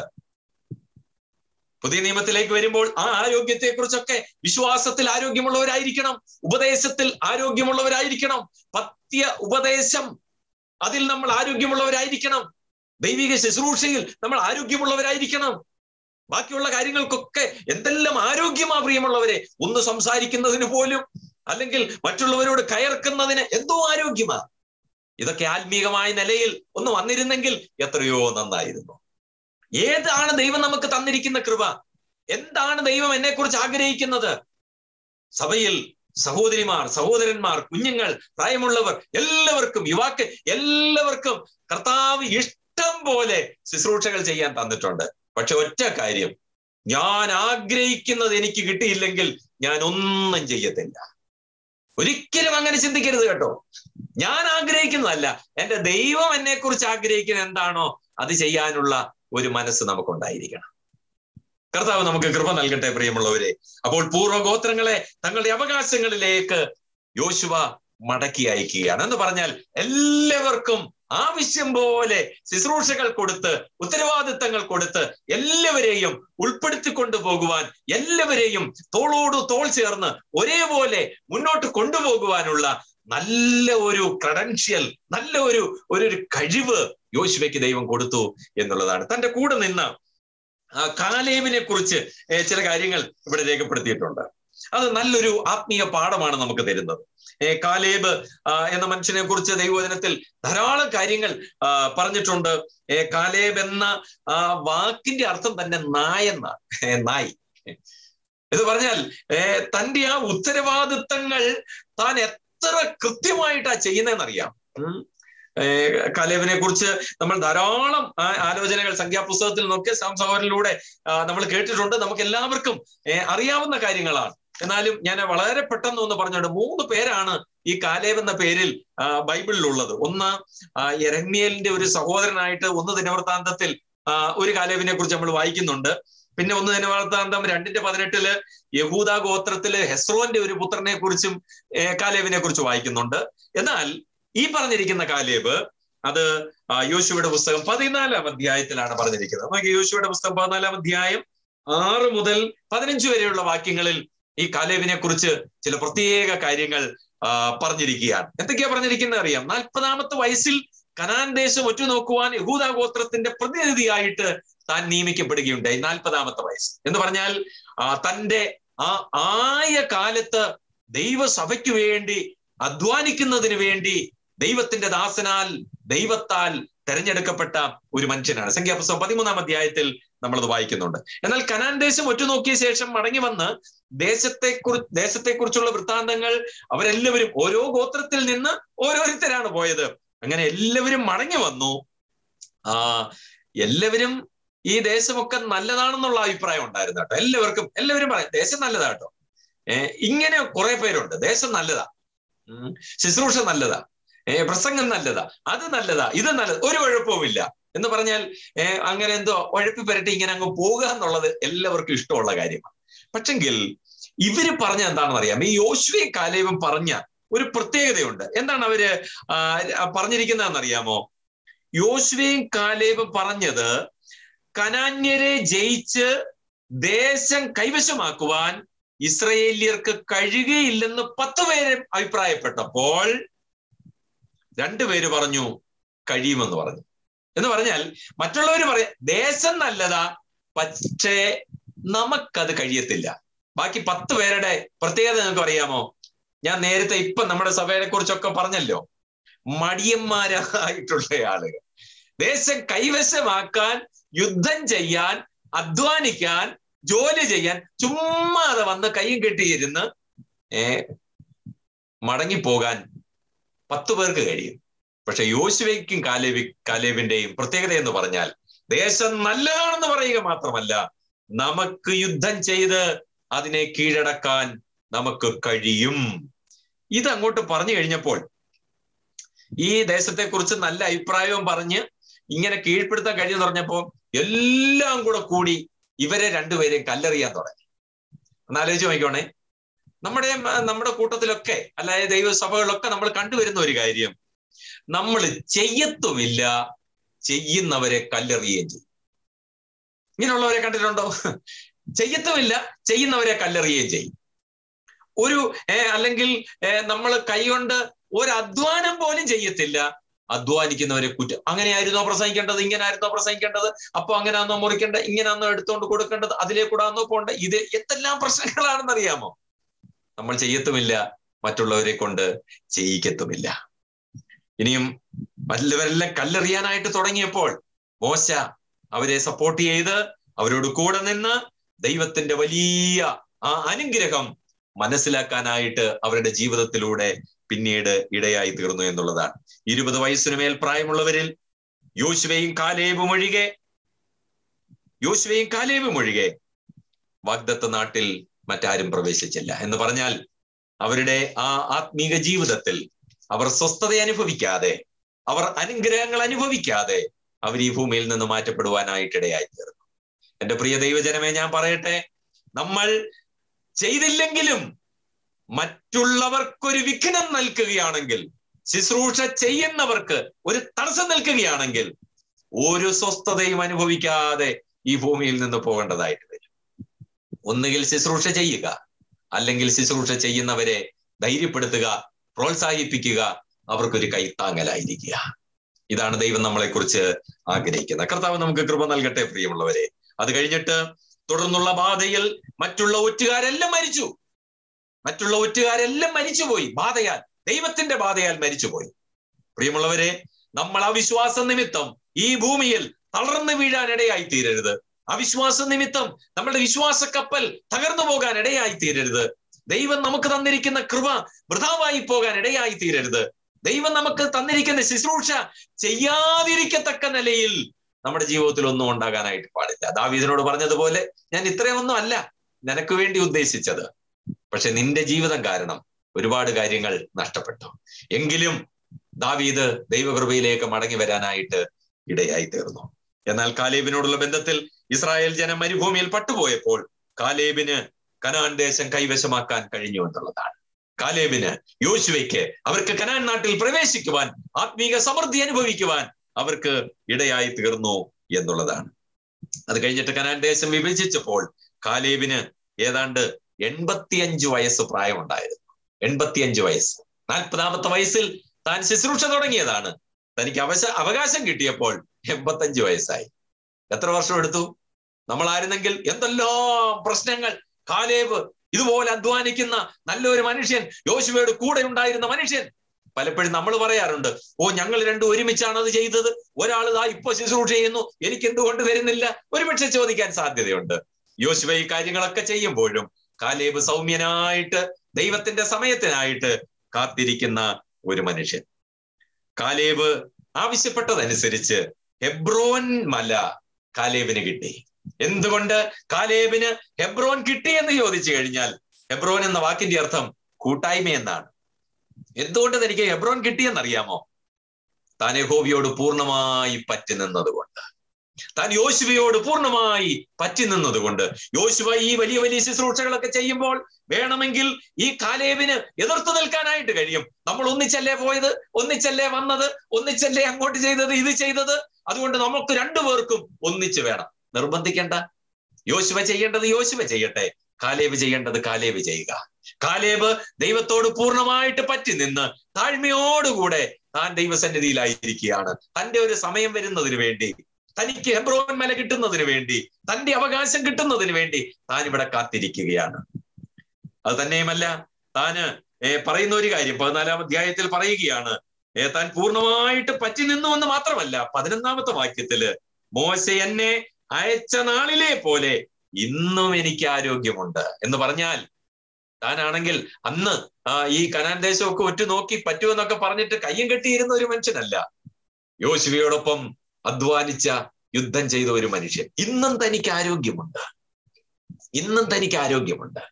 പുതിയ നിയമത്തിലേക്ക് വരുമ്പോൾ ആ ആരോഗ്യത്തെ കുറിച്ചൊക്കെ വിശ്വാസത്തിൽ ആരോഗ്യമുള്ളവരായിരിക്കണം ഉപദേശത്തിൽ ആരോഗ്യമുള്ളവരായിരിക്കണം പത്യ ഉപദേശം അതിൽ നമ്മൾ ആരോഗ്യമുള്ളവരായിരിക്കണം ദൈവിക ശുശ്രൂഷയിൽ നമ്മൾ ആരോഗ്യമുള്ളവരായിരിക്കണം ബാക്കിയുള്ള കാര്യങ്ങൾക്കൊക്കെ എന്തെല്ലാം ആരോഗ്യമാ പ്രിയമുള്ളവരെ ഒന്ന് സംസാരിക്കുന്നതിന് പോലും അല്ലെങ്കിൽ മറ്റുള്ളവരോട് കയർക്കുന്നതിന് എന്തോ ആരോഗ്യമാ ഇതൊക്കെ ആത്മീകമായ നിലയിൽ ഒന്ന് വന്നിരുന്നെങ്കിൽ എത്രയോ നന്നായിരുന്നു ഏതാണ് ദൈവം നമുക്ക് തന്നിരിക്കുന്ന കൃപ എന്താണ് ദൈവം എന്നെ കുറിച്ച് ആഗ്രഹിക്കുന്നത് സഭയിൽ സഹോദരിമാർ സഹോദരന്മാർ കുഞ്ഞുങ്ങൾ പ്രായമുള്ളവർ എല്ലാവർക്കും യുവാക്കൾ എല്ലാവർക്കും കർത്താവ് ഇഷ്ടം പോലെ ശുശ്രൂഷകൾ ചെയ്യാൻ തന്നിട്ടുണ്ട് പക്ഷെ ഒറ്റ കാര്യം ഞാൻ ആഗ്രഹിക്കുന്നത് എനിക്ക് കിട്ടിയില്ലെങ്കിൽ ഞാൻ ഒന്നും ചെയ്യത്തില്ല ഒരിക്കലും അങ്ങനെ ചിന്തിക്കരുത് കേട്ടോ ഞാൻ ആഗ്രഹിക്കുന്നതല്ല എന്റെ ദൈവം എന്നെ കുറിച്ച് ആഗ്രഹിക്കുന്ന എന്താണോ അത് ചെയ്യാനുള്ള ഒരു മനസ്സ് നമുക്കുണ്ടായിരിക്കണം കർത്താവ് നമുക്ക് കൃപ നൽകട്ടെ പ്രിയമുള്ളവരെ അപ്പോൾ പൂർവ്വഗോത്രങ്ങളെ തങ്ങളുടെ അവകാശങ്ങളിലേക്ക് യോശുവ മടക്കി അയക്കുകയാണ് എന്ന് പറഞ്ഞാൽ എല്ലാവർക്കും ആവശ്യം പോലെ ശുശ്രൂഷകൾ കൊടുത്ത് ഉത്തരവാദിത്തങ്ങൾ കൊടുത്ത് എല്ലാവരെയും ഉൾപ്പെടുത്തി കൊണ്ടുപോകുവാൻ എല്ലാവരെയും തോളോട് തോൾ ചേർന്ന് ഒരേപോലെ മുന്നോട്ട് കൊണ്ടുപോകുവാനുള്ള നല്ല ഒരു ക്രെഡൻഷ്യൽ നല്ല ഒരു ഒരു കഴിവ് യോശുവയ്ക്ക് ദൈവം കൊടുത്തു എന്നുള്ളതാണ് തന്റെ കൂടെ നിന്ന് കാലേബിനെ കുറിച്ച് ചില കാര്യങ്ങൾ ഇവിടെ രേഖപ്പെടുത്തിയിട്ടുണ്ട് അത് നല്ലൊരു ആത്മീയ പാഠമാണ് നമുക്ക് തരുന്നത് കാലേബ് എന്ന മനുഷ്യനെ കുറിച്ച് ദൈവവചനത്തിൽ ധാരാളം കാര്യങ്ങൾ പറഞ്ഞിട്ടുണ്ട് കാലേബ് എന്ന ആ വാക്കിന്റെ അർത്ഥം തന്നെ നായെന്നാണ് നായ് എന്ന് പറഞ്ഞാൽ തന്റെ ആ ഉത്തരവാദിത്തങ്ങൾ താൻ എത്ര കൃത്യമായിട്ടാ ചെയ്യുന്നതെന്നറിയാം ഉം. ഏർ കാലേബിനെ കുറിച്ച് നമ്മൾ ധാരാളം ആ- ആലോചനകൾ സംഖ്യാപുസ്തകത്തിൽ നിന്നൊക്കെ സാം സഹോദരനിലൂടെ നമ്മൾ കേട്ടിട്ടുണ്ട് നമുക്ക് എല്ലാവർക്കും ഏർ അറിയാവുന്ന കാര്യങ്ങളാണ് എന്നാലും ഞാൻ വളരെ പെട്ടെന്ന് ഒന്ന് പറഞ്ഞോണ്ട് മൂന്ന് പേരാണ് ഈ കാലേബ് എന്ന പേരിൽ ആ, ബൈബിളിലുള്ളത് ഒന്ന് ആ, യെരമ്യേലിന്റെ ഒരു സഹോദരനായിട്ട് ഒന്ന് ദിനവൃത്താന്തത്തിൽ ആ, ഒരു കാലേബിനെ കുറിച്ച് നമ്മൾ വായിക്കുന്നുണ്ട് പിന്നെ ഒന്ന് ദിനവൃത്താന്തം രണ്ടിന്റെ പതിനെട്ടില് യഹൂദ ഗോത്രത്തില് ഹെസ്രോന്റെ ഒരു പുത്രനെ കുറിച്ചും കാലേബിനെ കുറിച്ച് വായിക്കുന്നുണ്ട് എന്നാൽ ഈ പറഞ്ഞിരിക്കുന്ന കാലേബ് അത് ആ, യോശുവയുടെ പുസ്തകം പതിനാലാം അധ്യായത്തിലാണ് പറഞ്ഞിരിക്കുന്നത് നമുക്ക് യോശുവയുടെ പുസ്തകം പതിനാലാം അധ്യായം ആറ് മുതൽ പതിനഞ്ച് വരെയുള്ള വാക്യങ്ങളിൽ ഈ കാലേബിനെ കുറിച്ച് ചില പ്രത്യേക കാര്യങ്ങൾ ആ, പറഞ്ഞിരിക്കുകയാണ് എന്തൊക്കെയാ പറഞ്ഞിരിക്കുന്നത് അറിയാം നാൽപ്പതാമത്തെ വയസ്സിൽ കനാൻ ദേശം ഒറ്റുനോക്കുവാൻ യഹൂദ ഗോത്രത്തിന്റെ പ്രതിനിധിയായിട്ട് താൻ നിയമിക്കപ്പെടുകയുണ്ടായി നാൽപ്പതാമത്തെ വയസ്സ് എന്ന് പറഞ്ഞാൽ ആ, തന്റെ ആ ആയ കാലത്ത് ദൈവസഭയ്ക്ക് വേണ്ടി അധ്വാനിക്കുന്നതിന് വേണ്ടി ദൈവത്തിന്റെ ദാസനാൽ ദൈവത്താൽ തെരഞ്ഞെടുക്കപ്പെട്ട ഒരു മനുഷ്യനാണ് സംഖ്യാപുസ്തകം പതിമൂന്നാം അധ്യായത്തിൽ നമ്മളത് വായിക്കുന്നുണ്ട് എന്നാൽ കനാൻ ദേശം ഒറ്റുനോക്കിയ ശേഷം മടങ്ങി വന്ന് ദേശത്തെ കുറി ദേശത്തെക്കുറിച്ചുള്ള വൃത്താന്തങ്ങൾ അവരെല്ലാവരും ഓരോ ഗോത്രത്തിൽ നിന്ന് ഓരോരുത്തരാണ് പോയത് അങ്ങനെ എല്ലാവരും മടങ്ങി വന്നു ആ എല്ലാവരും ഈ ദേശമൊക്കെ നല്ലതാണെന്നുള്ള അഭിപ്രായം ഉണ്ടായിരുന്നു കേട്ടോ എല്ലാവർക്കും എല്ലാവരും പറയും ദേശം നല്ലതാ കേട്ടോ ഏർ ഇങ്ങനെ കുറെ പേരുണ്ട് ദേശം നല്ലതാ ഉം ശുശ്രൂഷ നല്ലതാ ഏ പ്രസംഗം നല്ലതാ അത് നല്ലതാ ഇത് നല്ലത് ഒരു കുഴപ്പവുമില്ല എന്ന് പറഞ്ഞാൽ ഏർ അങ്ങനെ എന്തോ ഉഴപ്പി പരട്ടി ഇങ്ങനെ അങ്ങ് പോകുക എന്നുള്ളത് എല്ലാവർക്കും ഇഷ്ടമുള്ള കാര്യമാണ് പക്ഷെങ്കിൽ ഇവര് പറഞ്ഞ എന്താണെന്ന് അറിയാം ഈ യോശുവയും കാലേവും പറഞ്ഞ ഒരു പ്രത്യേകതയുണ്ട് എന്താണ് അവര് ആ, പറഞ്ഞിരിക്കുന്നതെന്ന് അറിയാമോ യോശുവയും കാലേവും പറഞ്ഞത് കനാന്യരെ ജയിച്ച് ദേശം കൈവശമാക്കുവാൻ ഇസ്രയേല്യർക്ക് കഴിയുകയില്ലെന്ന് പത്ത് പേര് അഭിപ്രായപ്പെട്ടപ്പോൾ രണ്ടുപേര് പറഞ്ഞു കഴിയുമെന്ന് പറഞ്ഞു എന്ന് പറഞ്ഞാൽ മറ്റുള്ളവർ പറയാം ദേശം നല്ലതാ പക്ഷേ നമുക്കത് കഴിയത്തില്ല ബാക്കി പത്ത് പേരുടെ പ്രത്യേകത നിങ്ങൾക്ക് അറിയാമോ ഞാൻ നേരത്തെ ഇപ്പൊ നമ്മുടെ സഭയെ കുറിച്ചൊക്കെ പറഞ്ഞല്ലോ മടിയന്മാരായിട്ടുള്ള ആളുകൾ ദേശം കൈവശമാക്കാൻ യുദ്ധം ചെയ്യാൻ അധ്വാനിക്കാൻ ജോലി ചെയ്യാൻ ചുമ്മാതെ വന്ന് കൈയും കെട്ടിയിരുന്ന് ഏ മടങ്ങിപ്പോകാൻ പത്ത് പേർക്ക് കഴിയും പക്ഷെ യോശുവയ്ക്കും കാലേബി കാലേബിന്റെയും പ്രത്യേകത എന്ന് പറഞ്ഞാൽ ദേശം നല്ലതാണെന്ന് പറയുക മാത്രമല്ല നമുക്ക് യുദ്ധം ചെയ്ത് അതിനെ കീഴടക്കാൻ നമുക്ക് കഴിയും ഇത് അങ്ങോട്ട് പറഞ്ഞു കഴിഞ്ഞപ്പോൾ ഈ ദേശത്തെക്കുറിച്ച് നല്ല അഭിപ്രായവും പറഞ്ഞ് ഇങ്ങനെ കീഴ്പ്പെടുത്താൻ കഴിയുമെന്ന് പറഞ്ഞപ്പോ എല്ലാം കൂടെ കൂടി ഇവരെ രണ്ടുപേരെയും കല്ലെറിയാൻ തുടങ്ങി ഒന്നാലോചിച്ച് നോക്കിക്കോണേ നമ്മുടെ നമ്മുടെ കൂട്ടത്തിലൊക്കെ അല്ലാതെ ദൈവസഭകളിലൊക്കെ നമ്മൾ കണ്ടുവരുന്ന ഒരു കാര്യം നമ്മൾ ചെയ്യത്തുമില്ല ചെയ്യുന്നവരെ കല്ലെറിയുകയും ചെയ്യും ഇങ്ങനെയുള്ളവരെ കണ്ടിട്ടുണ്ടോ ചെയ്യത്തുമില്ല ചെയ്യുന്നവരെ കല്ലെറിയുകയും ചെയ്യും ഒരു അല്ലെങ്കിൽ നമ്മൾ കൈകൊണ്ട് ഒരു അധ്വാനം പോലും ചെയ്യത്തില്ല അധ്വാനിക്കുന്നവരെ കുറ്റം അങ്ങനെയായിരുന്നോ പ്രസംഗിക്കേണ്ടത് ഇങ്ങനായിരുന്നോ പ്രസംഗിക്കേണ്ടത് അപ്പൊ അങ്ങനെയാണോ മുറിക്കേണ്ടത് ഇങ്ങനെയാണോ എടുത്തുകൊണ്ട് കൊടുക്കേണ്ടത് അതിലേ കൂടാന്നോ പോണ്ടത് ഇത് എന്തെല്ലാം പ്രശ്നങ്ങളാണെന്ന് അറിയാമോ നമ്മൾ ചെയ്യത്തുമില്ല മറ്റുള്ളവരെ കൊണ്ട് ചെയ്യിക്കത്തുമില്ല ഇനിയും വല്ലവരെല്ലാം കല്ലെറിയാനായിട്ട് തുടങ്ങിയപ്പോൾ മോശ അവരെ സപ്പോർട്ട് ചെയ്ത് അവരോട് കൂടെ നിന്ന് ദൈവത്തിന്റെ വലിയ ആ അനുഗ്രഹം മനസ്സിലാക്കാനായിട്ട് അവരുടെ ജീവിതത്തിലൂടെ പിന്നീട് ഇടയായി തീർന്നു എന്നുള്ളതാണ് ഇരുപത് വയസ്സിനു മേൽ പ്രായമുള്ളവരിൽ യോശുവയും കാലേബും ഒഴികെ യോശുവയും കാലേബും ഒഴികെ വാഗ്ദത്ത നാട്ടിൽ മറ്റാരും പ്രവേശിച്ചില്ല എന്ന് പറഞ്ഞാൽ അവരുടെ ആ ആത്മീക ജീവിതത്തിൽ അവർ സ്വസ്ഥത അനുഭവിക്കാതെ അവർ അനുഗ്രഹങ്ങൾ അനുഭവിക്കാതെ അവർ ഈ ഭൂമിയിൽ നിന്ന് മാറ്റപ്പെടുവാനായിട്ടിടയായി തീർന്നു എന്റെ പ്രിയ ദൈവജനമേ ഞാൻ പറയട്ടെ നമ്മൾ ചെയ്തില്ലെങ്കിലും മറ്റുള്ളവർക്കൊരു വിഘ്നം നൽകുകയാണെങ്കിൽ ശുശ്രൂഷ ചെയ്യുന്നവർക്ക് ഒരു തടസ്സം നിൽക്കുകയാണെങ്കിൽ ഒരു സ്വസ്ഥതയും അനുഭവിക്കാതെ ഈ ഭൂമിയിൽ നിന്ന് പോകേണ്ടതായിട്ട് വരും ഒന്നുകിൽ ശുശ്രൂഷ ചെയ്യുക അല്ലെങ്കിൽ ശുശ്രൂഷ ചെയ്യുന്നവരെ ധൈര്യപ്പെടുത്തുക പ്രോത്സാഹിപ്പിക്കുക അവർക്കൊരു കൈത്താങ്ങലായിരിക്കുക ഇതാണ് ദൈവം നമ്മളെ കുറിച്ച് ആഗ്രഹിക്കുന്നത് കർത്താവ് നമുക്ക് കൃപ നൽകട്ടെ പ്രിയമുള്ളവരെ അത് കഴിഞ്ഞിട്ട് തുടർന്നുള്ള ബാധയിൽ മറ്റുള്ള ഒറ്റുകാരെല്ലാം മരിച്ചു മറ്റുള്ള ഒറ്റുകാരെല്ലാം മരിച്ചുപോയി ബാധയാൽ ദൈവത്തിന്റെ ബാധയാൽ മരിച്ചുപോയി പ്രിയമുള്ളവരെ നമ്മൾ അവിശ്വാസ നിമിത്തം ഈ ഭൂമിയിൽ തളർന്നു വീഴാൻ ഇടയായി തീരരുത് അവിശ്വാസ നിമിത്തം നമ്മുടെ വിശ്വാസ കപ്പൽ തകർന്നു പോകാൻ ഇടയായി തീരരുത് ദൈവം നമുക്ക് തന്നിരിക്കുന്ന കൃപ വൃഥാവായി പോകാൻ ഇടയായി തീരരുത് ദൈവം നമുക്ക് തന്നിരിക്കുന്ന ശുശ്രൂഷ ചെയ്യാതിരിക്കത്തക്ക നിലയിൽ നമ്മുടെ ജീവിതത്തിൽ ഒന്നും ഉണ്ടാകാനായിട്ട് പാടില്ല ദാവീദിനോട് പറഞ്ഞതുപോലെ ഞാൻ ഇത്രയൊന്നും അല്ല നിനക്ക് വേണ്ടി ഉദ്ദേശിച്ചത് പക്ഷെ നിന്റെ ജീവിതം കാരണം ഒരുപാട് കാര്യങ്ങൾ നഷ്ടപ്പെട്ടു എങ്കിലും ദാവീദ് ദൈവകൃപയിലേക്ക് മടങ്ങി വരാനായിട്ട് ഇടയായി തീർന്നു എന്നാൽ കാലേബിനോടുള്ള ബന്ധത്തിൽ ഇസ്രായേൽ ജനം മരുഭൂമിയിൽ പട്ടുപോയപ്പോൾ കാലേബിന് കനാൻ ദേശം കൈവശമാക്കാൻ കഴിഞ്ഞു എന്നുള്ളതാണ് കാലേബിന് യോശുവയ്ക്ക് അവർക്ക് കനാൻ നാട്ടിൽ പ്രവേശിക്കുവാൻ ആത്മീക സമൃദ്ധി അനുഭവിക്കുവാൻ അവർക്ക് ഇടയായി തീർന്നു എന്നുള്ളതാണ് അത് കഴിഞ്ഞിട്ട് കനാൻ ദേശം വിഭജിച്ചപ്പോൾ കാലേബിന് ഏതാണ്ട് എൺപത്തിയഞ്ച് വയസ്സ് പ്രായമുണ്ടായിരുന്നു എൺപത്തിയഞ്ച് വയസ്സ് നാൽപ്പതാമത്തെ വയസ്സിൽ താൻ ശുശ്രൂഷ തുടങ്ങിയതാണ് തനിക്ക് അവശ അവകാശം കിട്ടിയപ്പോൾ എൺപത്തഞ്ച് വയസ്സായി എത്ര വർഷം എടുത്തു നമ്മളായിരുന്നെങ്കിൽ എന്തെല്ലാം പ്രശ്നങ്ങൾ കാലേബ് ഇതുപോലെ അധ്വാനിക്കുന്ന നല്ലൊരു മനുഷ്യൻ യോശുവയുടെ കൂടെ ഉണ്ടായിരുന്ന മനുഷ്യൻ പലപ്പോഴും നമ്മൾ പറയാറുണ്ട് ഓ ഞങ്ങൾ രണ്ടും ഒരുമിച്ചാണ് അത് ചെയ്തത് ഒരാൾ ഇതാ ഇപ്പൊ ശുശ്രൂഷ ചെയ്യുന്നു എനിക്ക് എന്തുകൊണ്ട് വരുന്നില്ല ഒരുപക്ഷെ ചോദിക്കാൻ സാധ്യതയുണ്ട് യോശുവ ഈ കാര്യങ്ങളൊക്കെ ചെയ്യുമ്പോഴും കാലേബ് സൗമ്യനായിട്ട് ദൈവത്തിന്റെ സമയത്തിനായിട്ട് കാത്തിരിക്കുന്ന ഒരു മനുഷ്യൻ കാലേബ് ആവശ്യപ്പെട്ടതനുസരിച്ച് ഹെബ്രോൻ മല കാലേബിന് കിട്ടി എന്തുകൊണ്ട് കാലേബിന് ഹെബ്രോൻ കിട്ടി എന്ന് ചോദിച്ചു കഴിഞ്ഞാൽ ഹെബ്രോൻ എന്ന വാക്കിന്റെ അർത്ഥം കൂട്ടായ്മ എന്നാണ് എന്തുകൊണ്ട് തനിക്ക് ഹെബ്രോൻ കിട്ടിയെന്നറിയാമോ താൻ യഹോവയോട് പൂർണ്ണമായി പറ്റി നിന്നതുകൊണ്ട് താൻ യോശുവയോട് പൂർണ്ണമായി പറ്റി നിന്നതുകൊണ്ട് യോശുവ ഈ വലിയ വലിയ ശുശ്രൂഷകളൊക്കെ ചെയ്യുമ്പോൾ വേണമെങ്കിൽ ഈ കാലേബിന് എതിർത്ത് നിൽക്കാനായിട്ട് കഴിയും നമ്മൾ ഒന്നിച്ചല്ലേ പോയത് ഒന്നിച്ചല്ലേ വന്നത് ഒന്നിച്ചല്ലേ അങ്ങോട്ട് ചെയ്തത് ഇത് ചെയ്തത് അതുകൊണ്ട് നമുക്ക് രണ്ടുപേർക്കും ഒന്നിച്ച് വേണം നിർബന്ധിക്കേണ്ട യോശുവ ചെയ്യേണ്ടത് യോശുവ ചെയ്യട്ടെ കാലേബ് ചെയ്യേണ്ടത് കാലേബ് ചെയ്യുക കാലേബ് ദൈവത്തോട് പൂർണ്ണമായിട്ട് പറ്റി നിന്ന് താഴ്മയോടുകൂടെ താൻ ദൈവസന്നിധിയിലായിരിക്കുകയാണ് തന്റെ ഒരു സമയം വരുന്നതിന് വേണ്ടി തനിക്ക് ഹെബ്രോൻ മല കിട്ടുന്നതിന് വേണ്ടി തന്റെ അവകാശം കിട്ടുന്നതിന് വേണ്ടി താൻ ഇവിടെ കാത്തിരിക്കുകയാണ് അത് തന്നെയുമല്ല താന് പറയുന്ന ഒരു കാര്യം പതിനാലാം അധ്യായത്തിൽ പറയുകയാണ് താൻ പൂർണ്ണമായിട്ട് പറ്റി നിന്നു എന്ന് മാത്രമല്ല പതിനൊന്നാമത്തെ വാക്യത്തില് മോശ എന്നെ അയച്ച നാളിലെ പോലെ ഇന്നും എനിക്ക് ആരോഗ്യമുണ്ട് എന്ന് പറഞ്ഞാൽ താനാണെങ്കിൽ അന്ന് ഈ കനാൻ ദേശമൊക്കെ ഒറ്റ നോക്കി പറ്റുമെന്നൊക്കെ പറഞ്ഞിട്ട് കയ്യും കെട്ടിയിരുന്ന ഒരു മനുഷ്യനല്ല യോശുവയോടൊപ്പം അധ്വാനിച്ച യുദ്ധം ചെയ്ത ഒരു മനുഷ്യൻ ഇന്നും തനിക്ക് ആരോഗ്യമുണ്ട് ഇന്നും തനിക്ക് ആരോഗ്യമുണ്ട്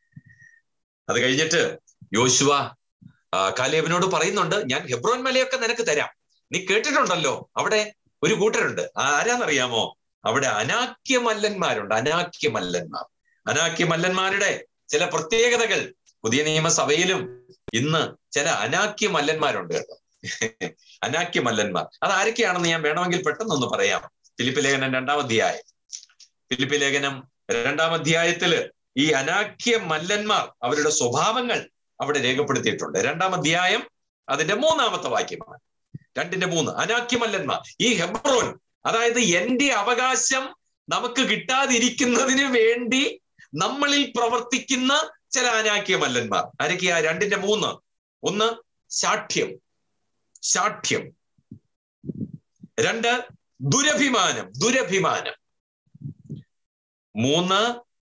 അത് കഴിഞ്ഞിട്ട് യോശുവ കാലേബിനോട് പറയുന്നുണ്ട് ഞാൻ ഹെബ്രോൻ മലയൊക്കെ നിനക്ക് തരാം നീ കേട്ടിട്ടുണ്ടല്ലോ അവിടെ ഒരു കൂട്ടരുണ്ട് ആരാന്നറിയാമോ അവിടെ അനാക്യ മല്ലന്മാരുണ്ട് അനാക്യ മല്ലന്മാർ അനാക്യ മല്ലന്മാരുടെ ചില പ്രത്യേകതകൾ പുതിയ നിയമസഭയിലും ഇന്ന് ചില അനാക്യ മല്ലന്മാരുണ്ട് കേട്ടോ അനാക്യ മല്ലന്മാർ അത് ആരൊക്കെയാണെന്ന് ഞാൻ വേണമെങ്കിൽ പെട്ടെന്നൊന്ന് പറയാം ഫിലിപ്പ് ലേഖനം രണ്ടാം അധ്യായം ഫിലിപ്പ് ലേഖനം രണ്ടാം അധ്യായത്തില് ഈ അനാക്യ മല്ലന്മാർ അവരുടെ സ്വഭാവങ്ങൾ അവിടെ രേഖപ്പെടുത്തിയിട്ടുണ്ട് രണ്ടാം അധ്യായം അതിന്റെ മൂന്നാമത്തെ വാക്യമാണ് രണ്ടിന്റെ മൂന്ന് അനാക്യ മല്ലന്മാർ ഈ ഹെബ്രോൻ അതായത് എന്റെ അവകാശം നമുക്ക് കിട്ടാതിരിക്കുന്നതിന് വേണ്ടി നമ്മളിൽ പ്രവർത്തിക്കുന്ന ചില അനാക്യ മല്ലന്മാർ ആരൊക്കെയാ രണ്ടിന്റെ മൂന്ന് ഒന്ന് ശാഠ്യം ശാഠ്യം രണ്ട് ദുരഭിമാനം ദുരഭിമാനം മൂന്ന്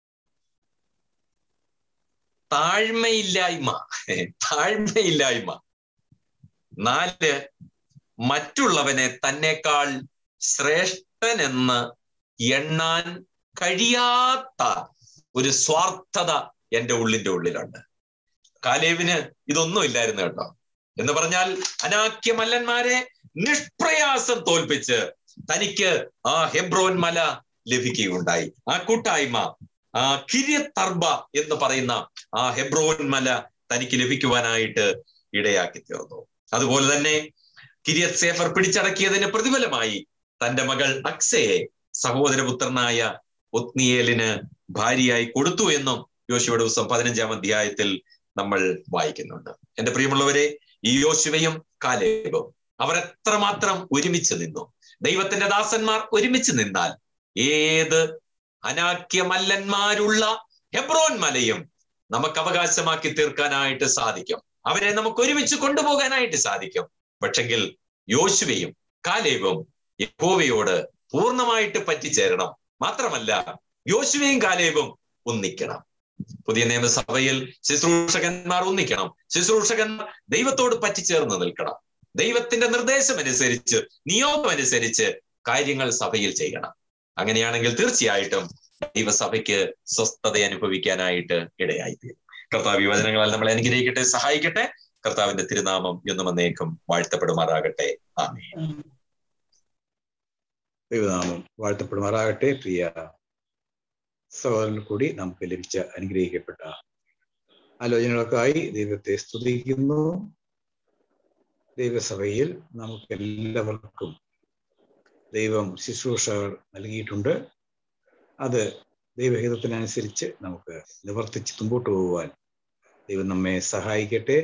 താഴ്മയില്ലായ്മ താഴ്മയില്ലായ്മ നാല് മറ്റുള്ളവനെ തന്നെക്കാൾ ശ്രേഷ്ഠനെന്ന് എണ്ണാൻ കഴിയാത്ത ഒരു സ്വാർത്ഥത എന്റെ ഉള്ളിന്റെ ഉള്ളിലുണ്ട് കാലേവിന് ഇതൊന്നും ഇല്ലായിരുന്നു കേട്ടോ എന്ന് പറഞ്ഞാൽ അനാക്യ മല്ലന്മാരെ നിഷ്പ്രയാസം തോൽപ്പിച്ച് തനിക്ക് ആ ഹെബ്രോൻ മല ലഭിക്കുകയുണ്ടായി ആ കൂട്ടായ്മ ആ കിര്യത്തർബ എന്ന് പറയുന്ന ആ ഹെബ്രോൻ മല തനിക്ക് ലഭിക്കുവാനായിട്ട് ഇടയാക്കി തീർന്നു അതുപോലെ തന്നെ കിരിയത് സേഫർ പിടിച്ചടക്കിയതിന് പ്രതിഫലമായി തന്റെ മകൾ അക്സയെ സഹോദരപുത്രനായ ഒത്നിയേലിന് ഭാര്യയായി കൊടുത്തു എന്നും യോശുവയുടെ ദിവസം പതിനഞ്ചാം അധ്യായത്തിൽ നമ്മൾ വായിക്കുന്നുണ്ട് എന്റെ പ്രിയമുള്ളവരെ ഈ യോശുവയും കാലേബും അവർ എത്രമാത്രം ഒരുമിച്ച് നിന്നു ദൈവത്തിന്റെ ദാസന്മാർ ഒരുമിച്ച് നിന്നാൽ ഏത് അനാക്യമല്ലന്മാരുള്ള ഹെബ്രോൻ മലയും നമുക്ക് അവകാശമാക്കി തീർക്കാനായിട്ട് സാധിക്കും അവരെ നമുക്ക് ഒരുമിച്ച് കൊണ്ടുപോകാനായിട്ട് സാധിക്കും പക്ഷെങ്കിൽ യോശുവയും കാലേബും യഹോവയോട് പൂർണ്ണമായിട്ട് പറ്റിച്ചേരണം മാത്രമല്ല യോശുവയും കാലേബും ഒന്നിക്കണം പുതിയ നിയമസഭയിൽ ശുശ്രൂഷകന്മാർ ഒന്നിക്കണം ശുശ്രൂഷകന്മാർ ദൈവത്തോട് പറ്റിച്ചേർന്ന് നിൽക്കണം ദൈവത്തിന്റെ നിർദ്ദേശം അനുസരിച്ച് നിയോഗം അനുസരിച്ച് കാര്യങ്ങൾ സഭയിൽ ചെയ്യണം അങ്ങനെയാണെങ്കിൽ തീർച്ചയായിട്ടും ദൈവസഭയ്ക്ക് സ്വസ്ഥത അനുഭവിക്കാനായിട്ട് ഇടയായിത്തീരും കർത്താവ് ഈ വചനങ്ങളാൽ നമ്മളെ അനുഗ്രഹിക്കട്ടെ സഹായിക്കട്ടെ കർത്താവിന്റെ തിരുനാമം എന്നും എന്നേക്കും വാഴ്ത്തപ്പെടുമാറാകട്ടെ ആമേ ദൈവനാമം വാഴ്ത്തപ്പെടുമാറാകട്ടെ പ്രിയ സഹോദരൻ കൂടി നമുക്ക് ലഭിച്ച അനുഗ്രഹിക്കപ്പെട്ട ആലോചനകൾക്കായി ദൈവത്തെ സ്തുതിക്കുന്നു ദൈവസഭയിൽ നമുക്ക് എല്ലാവർക്കും ദൈവം ശുശ്രൂഷകൾ നൽകിയിട്ടുണ്ട് അത് ദൈവഹിതത്തിനനുസരിച്ച് നമുക്ക് നിവർത്തിച്ച് മുമ്പോട്ട് പോകുവാൻ ദൈവം നമ്മെ സഹായിക്കട്ടെ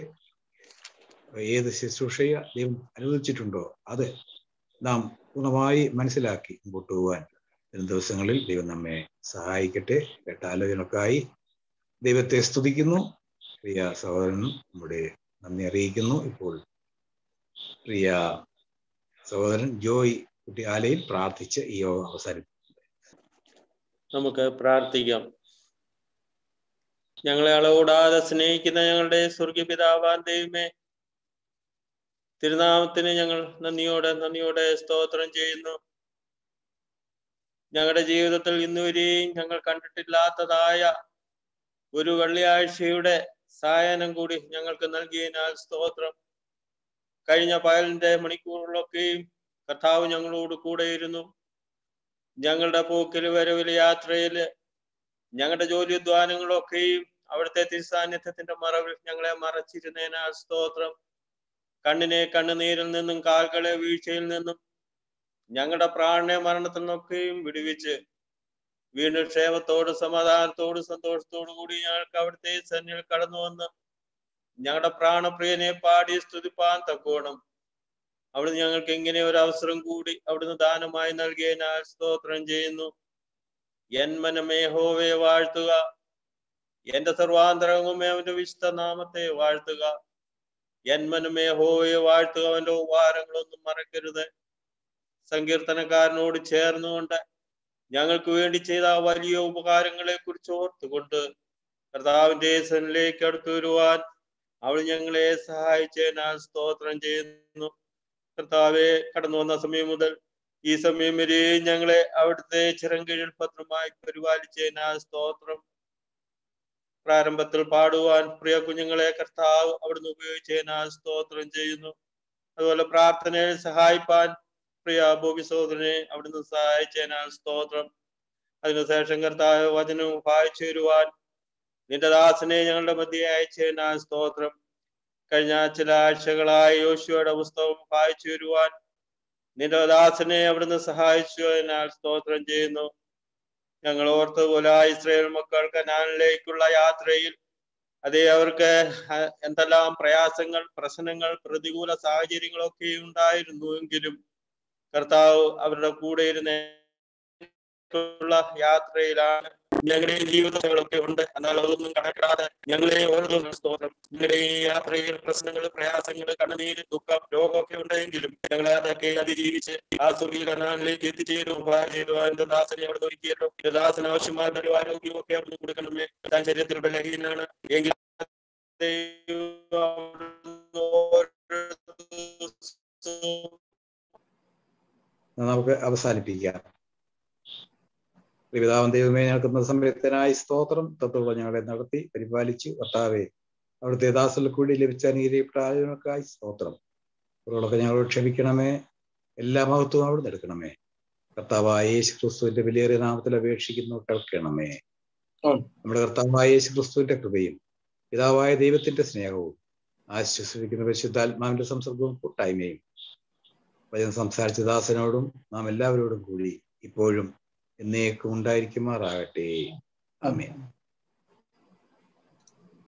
ഏത് ശുശ്രൂഷയ ദൈവം അനുവദിച്ചിട്ടുണ്ടോ അത് നാം പൂർണ്ണമായി മനസ്സിലാക്കി മുമ്പോട്ട് പോകാൻ വരും ദിവസങ്ങളിൽ ദൈവം നമ്മെ സഹായിക്കട്ടെ കേട്ട ആലോചനക്കായി ദൈവത്തെ സ്തുതിക്കുന്നു പ്രിയ സഹോദരനും നമ്മുടെ നന്ദി അറിയിക്കുന്നു ഇപ്പോൾ പ്രിയ സഹോദരൻ ജോയ് കുട്ടി ആലയിൽ പ്രാർത്ഥിച്ച് ഈ യോഗം അവസാനിപ്പിക്കും നമുക്ക് പ്രാർത്ഥിക്കാം ഞങ്ങളെ അളവിടാതെ സ്നേഹിക്കുന്ന ഞങ്ങളുടെ സ്വർഗീയ പിതാവാൻ ദൈവമേ തിരുനാമത്തിന് ഞങ്ങൾ നന്ദിയോടെ നന്ദിയോടെ സ്തോത്രം ചെയ്യുന്നു ഞങ്ങളുടെ ജീവിതത്തിൽ ഇന്നുവരെയും ഞങ്ങൾ കണ്ടിട്ടില്ലാത്തതായ ഒരു വെള്ളിയാഴ്ചയുടെ സായനം കൂടി ഞങ്ങൾക്ക് നൽകിയതിനാൽ സ്തോത്രം കഴിഞ്ഞ പകലിന്റെ മണിക്കൂറുകളൊക്കെയും കർത്താവ് ഞങ്ങളോട് കൂടെയിരുന്നു ഞങ്ങളുടെ പോക്കിൽ വരവില് യാത്രയില് ഞങ്ങളുടെ ജോലി ദ്വാനങ്ങളൊക്കെയും അവിടുത്തെ തിരുസാന്നിധ്യത്തിന്റെ മറവിൽ ഞങ്ങളെ മറച്ചിരുന്നതിനാൽ സ്തോത്രം കണ്ണിനെ കണ്ണുനീരിൽ നിന്നും കാൽകളെ വീഴ്ചയിൽ നിന്നും ഞങ്ങളുടെ പ്രാണനെ മരണത്തിൽ നിന്നൊക്കെയും വിടുവിച്ച് വീണ്ടും ക്ഷേമത്തോട് സമാധാനത്തോട് സന്തോഷത്തോടു കൂടി ഞങ്ങൾക്ക് അവിടുത്തെ സന്നിൽ കടന്നു വന്ന് ഞങ്ങളുടെ പ്രാണപ്രിയനെ പാടി സ്തുതിപ്പാൻ തക്കോണം അവിടുന്ന് ഞങ്ങൾക്ക് ഇങ്ങനെ ഒരു അവസരം കൂടി അവിടുന്ന് ദാനമായി നൽകിയതിനാൽ സ്തോത്രം ചെയ്യുന്നു എൻ മനമേ ഹോവെ വാഴ്ത്തുക എന്റെ സർവാന്തരംഗമേ അവന്റെ വിശുദ്ധ നാമത്തെ വാഴ്ത്തുക എൻ മനമേ ഹോവയെ വാഴ്ത്തുക അവന്റെ ഉപകാരങ്ങളൊന്നും മറക്കരുത് സങ്കീർത്തനക്കാരനോട് ചേർന്നുകൊണ്ട് ഞങ്ങൾക്ക് വേണ്ടി ചെയ്ത ആ വലിയ ഉപകാരങ്ങളെ കുറിച്ച് ഓർത്തുകൊണ്ട് കർത്താവിന്റെ സനിലേക്ക് അടുത്തു വരുവാൻ അവൾ ഞങ്ങളെ സഹായിച്ചതിനാൽ സ്തോത്രം ചെയ്യുന്നു കർത്താവെ കടന്നു വന്ന സമയം മുതൽ ഈ സമയം വരെ ഞങ്ങളെ അവിടുത്തെ ചിറങ്കീഴിൽ ഭദ്രമായി പരിപാലിച്ചതിനാൽ സ്തോത്രം പ്രാരംഭത്തിൽ പാടുവാൻ പ്രിയ കുഞ്ഞുങ്ങളെ കർത്താവ് അവിടുന്ന് ഉപയോഗിച്ചതിനാൽ സ്തോത്രം ചെയ്യുന്നു അതുപോലെ പ്രാർത്ഥനയിൽ സഹായിപ്പാൻ പ്രിയ ഭൂമി സഹോദരനെ അവിടുന്ന് സഹായിച്ചതിനാൽ സ്തോത്രം അതിനുശേഷം കർത്താവ് വചനവും വായിച്ചു വരുവാൻ നിന്റെ ദാസനെ ഞങ്ങളുടെ മധ്യയെ അയച്ചതിനാൽ സ്തോത്രം കഴിഞ്ഞ ചില ആഴ്ചകളായി യോശുവയുടെ പുസ്തകം വായിച്ചു വരുവാൻ നിന്റെ ദാസനെ അവിടുന്ന് സഹായിച്ചു അതിനാൽ സ്തോത്രം ചെയ്യുന്നു ഞങ്ങൾ ഓർത്തതുപോലെ ആ ഇസ്രയേൽ മക്കൾ കനാനിലേക്കുള്ള യാത്രയിൽ അതേ അവർക്ക് എന്തെല്ലാം പ്രയാസങ്ങൾ പ്രശ്നങ്ങൾ പ്രതികൂല സാഹചര്യങ്ങളൊക്കെ ഉണ്ടായിരുന്നു എങ്കിലും കർത്താവ് അവരുടെ കൂടെ ഇരുന്ന് യാത്രയിലാണ് ഞങ്ങളുടെ ജീവിതങ്ങളൊക്കെ ഉണ്ട് എന്നാൽ അതൊന്നും കണക്കിടാതെ ഞങ്ങളെ ഓരോ സ്തോത്രം ഞങ്ങളുടെ ഈ യാത്രയിൽ പ്രശ്നങ്ങൾ പ്രയാസങ്ങൾ കണ്ണുനീര് ദുഃഖം രോഗമൊക്കെ ഉണ്ടെങ്കിലും ഞങ്ങളെ അതൊക്കെ അതിജീവിച്ച് ആ സുഖീൽ കനാലിലേക്ക് എത്തിച്ചേരും ചെയ്തു എന്റെ ദാസനെ അവിടെ ഒരുക്കിയല്ലോ എന്റെ ദാസന് ആവശ്യമായ ഒരു ആരോഗ്യവും ഒക്കെ അവിടെ കൊടുക്കണമേ താൻ ശരീരത്തിൽ ബലഹീനാണ് എങ്കിൽ നമുക്ക് അവസാനിപ്പിക്കാം പിതാവൻ ദൈവമേ ഞങ്ങൾക്ക് സമയത്തിനായി സ്തോത്രം തത്വം ഞങ്ങളെ നടത്തി പരിപാലിച്ചു കർത്താവെ അവിടുത്തെ ദാസൽ കൂടി ലഭിച്ച അനുഗ്രഹിക്കപ്പെട്ട ആയോനക്കായി സ്തോത്രം അവരോടൊക്കെ ഞങ്ങളോട് ക്ഷമിക്കണമേ എല്ലാ മഹത്വവും അവിടെ എടുക്കണമേ കർത്താവായ യേശു ക്രിസ്തുവിന്റെ വിലയേറിയ നാമത്തിൽ അപേക്ഷിക്കുന്നു കേൾക്കണമേ നമ്മുടെ കർത്താവായ യേശു ക്രിസ്തുവിന്റെ കൃപയും പിതാവായ ദൈവത്തിന്റെ സ്നേഹവും ആശ്വസിപ്പിക്കുന്ന പരിശുദ്ധാത്മാവിന്റെ സംസർഗവും കൂട്ടായ്മയും വചനം സംസാരിച്ച ദാസനോടും നാം എല്ലാവരോടും കൂടി ഇപ്പോഴും എന്നേക്കും ഉണ്ടായിരിക്കുമാറാകട്ടെ ആമേൻ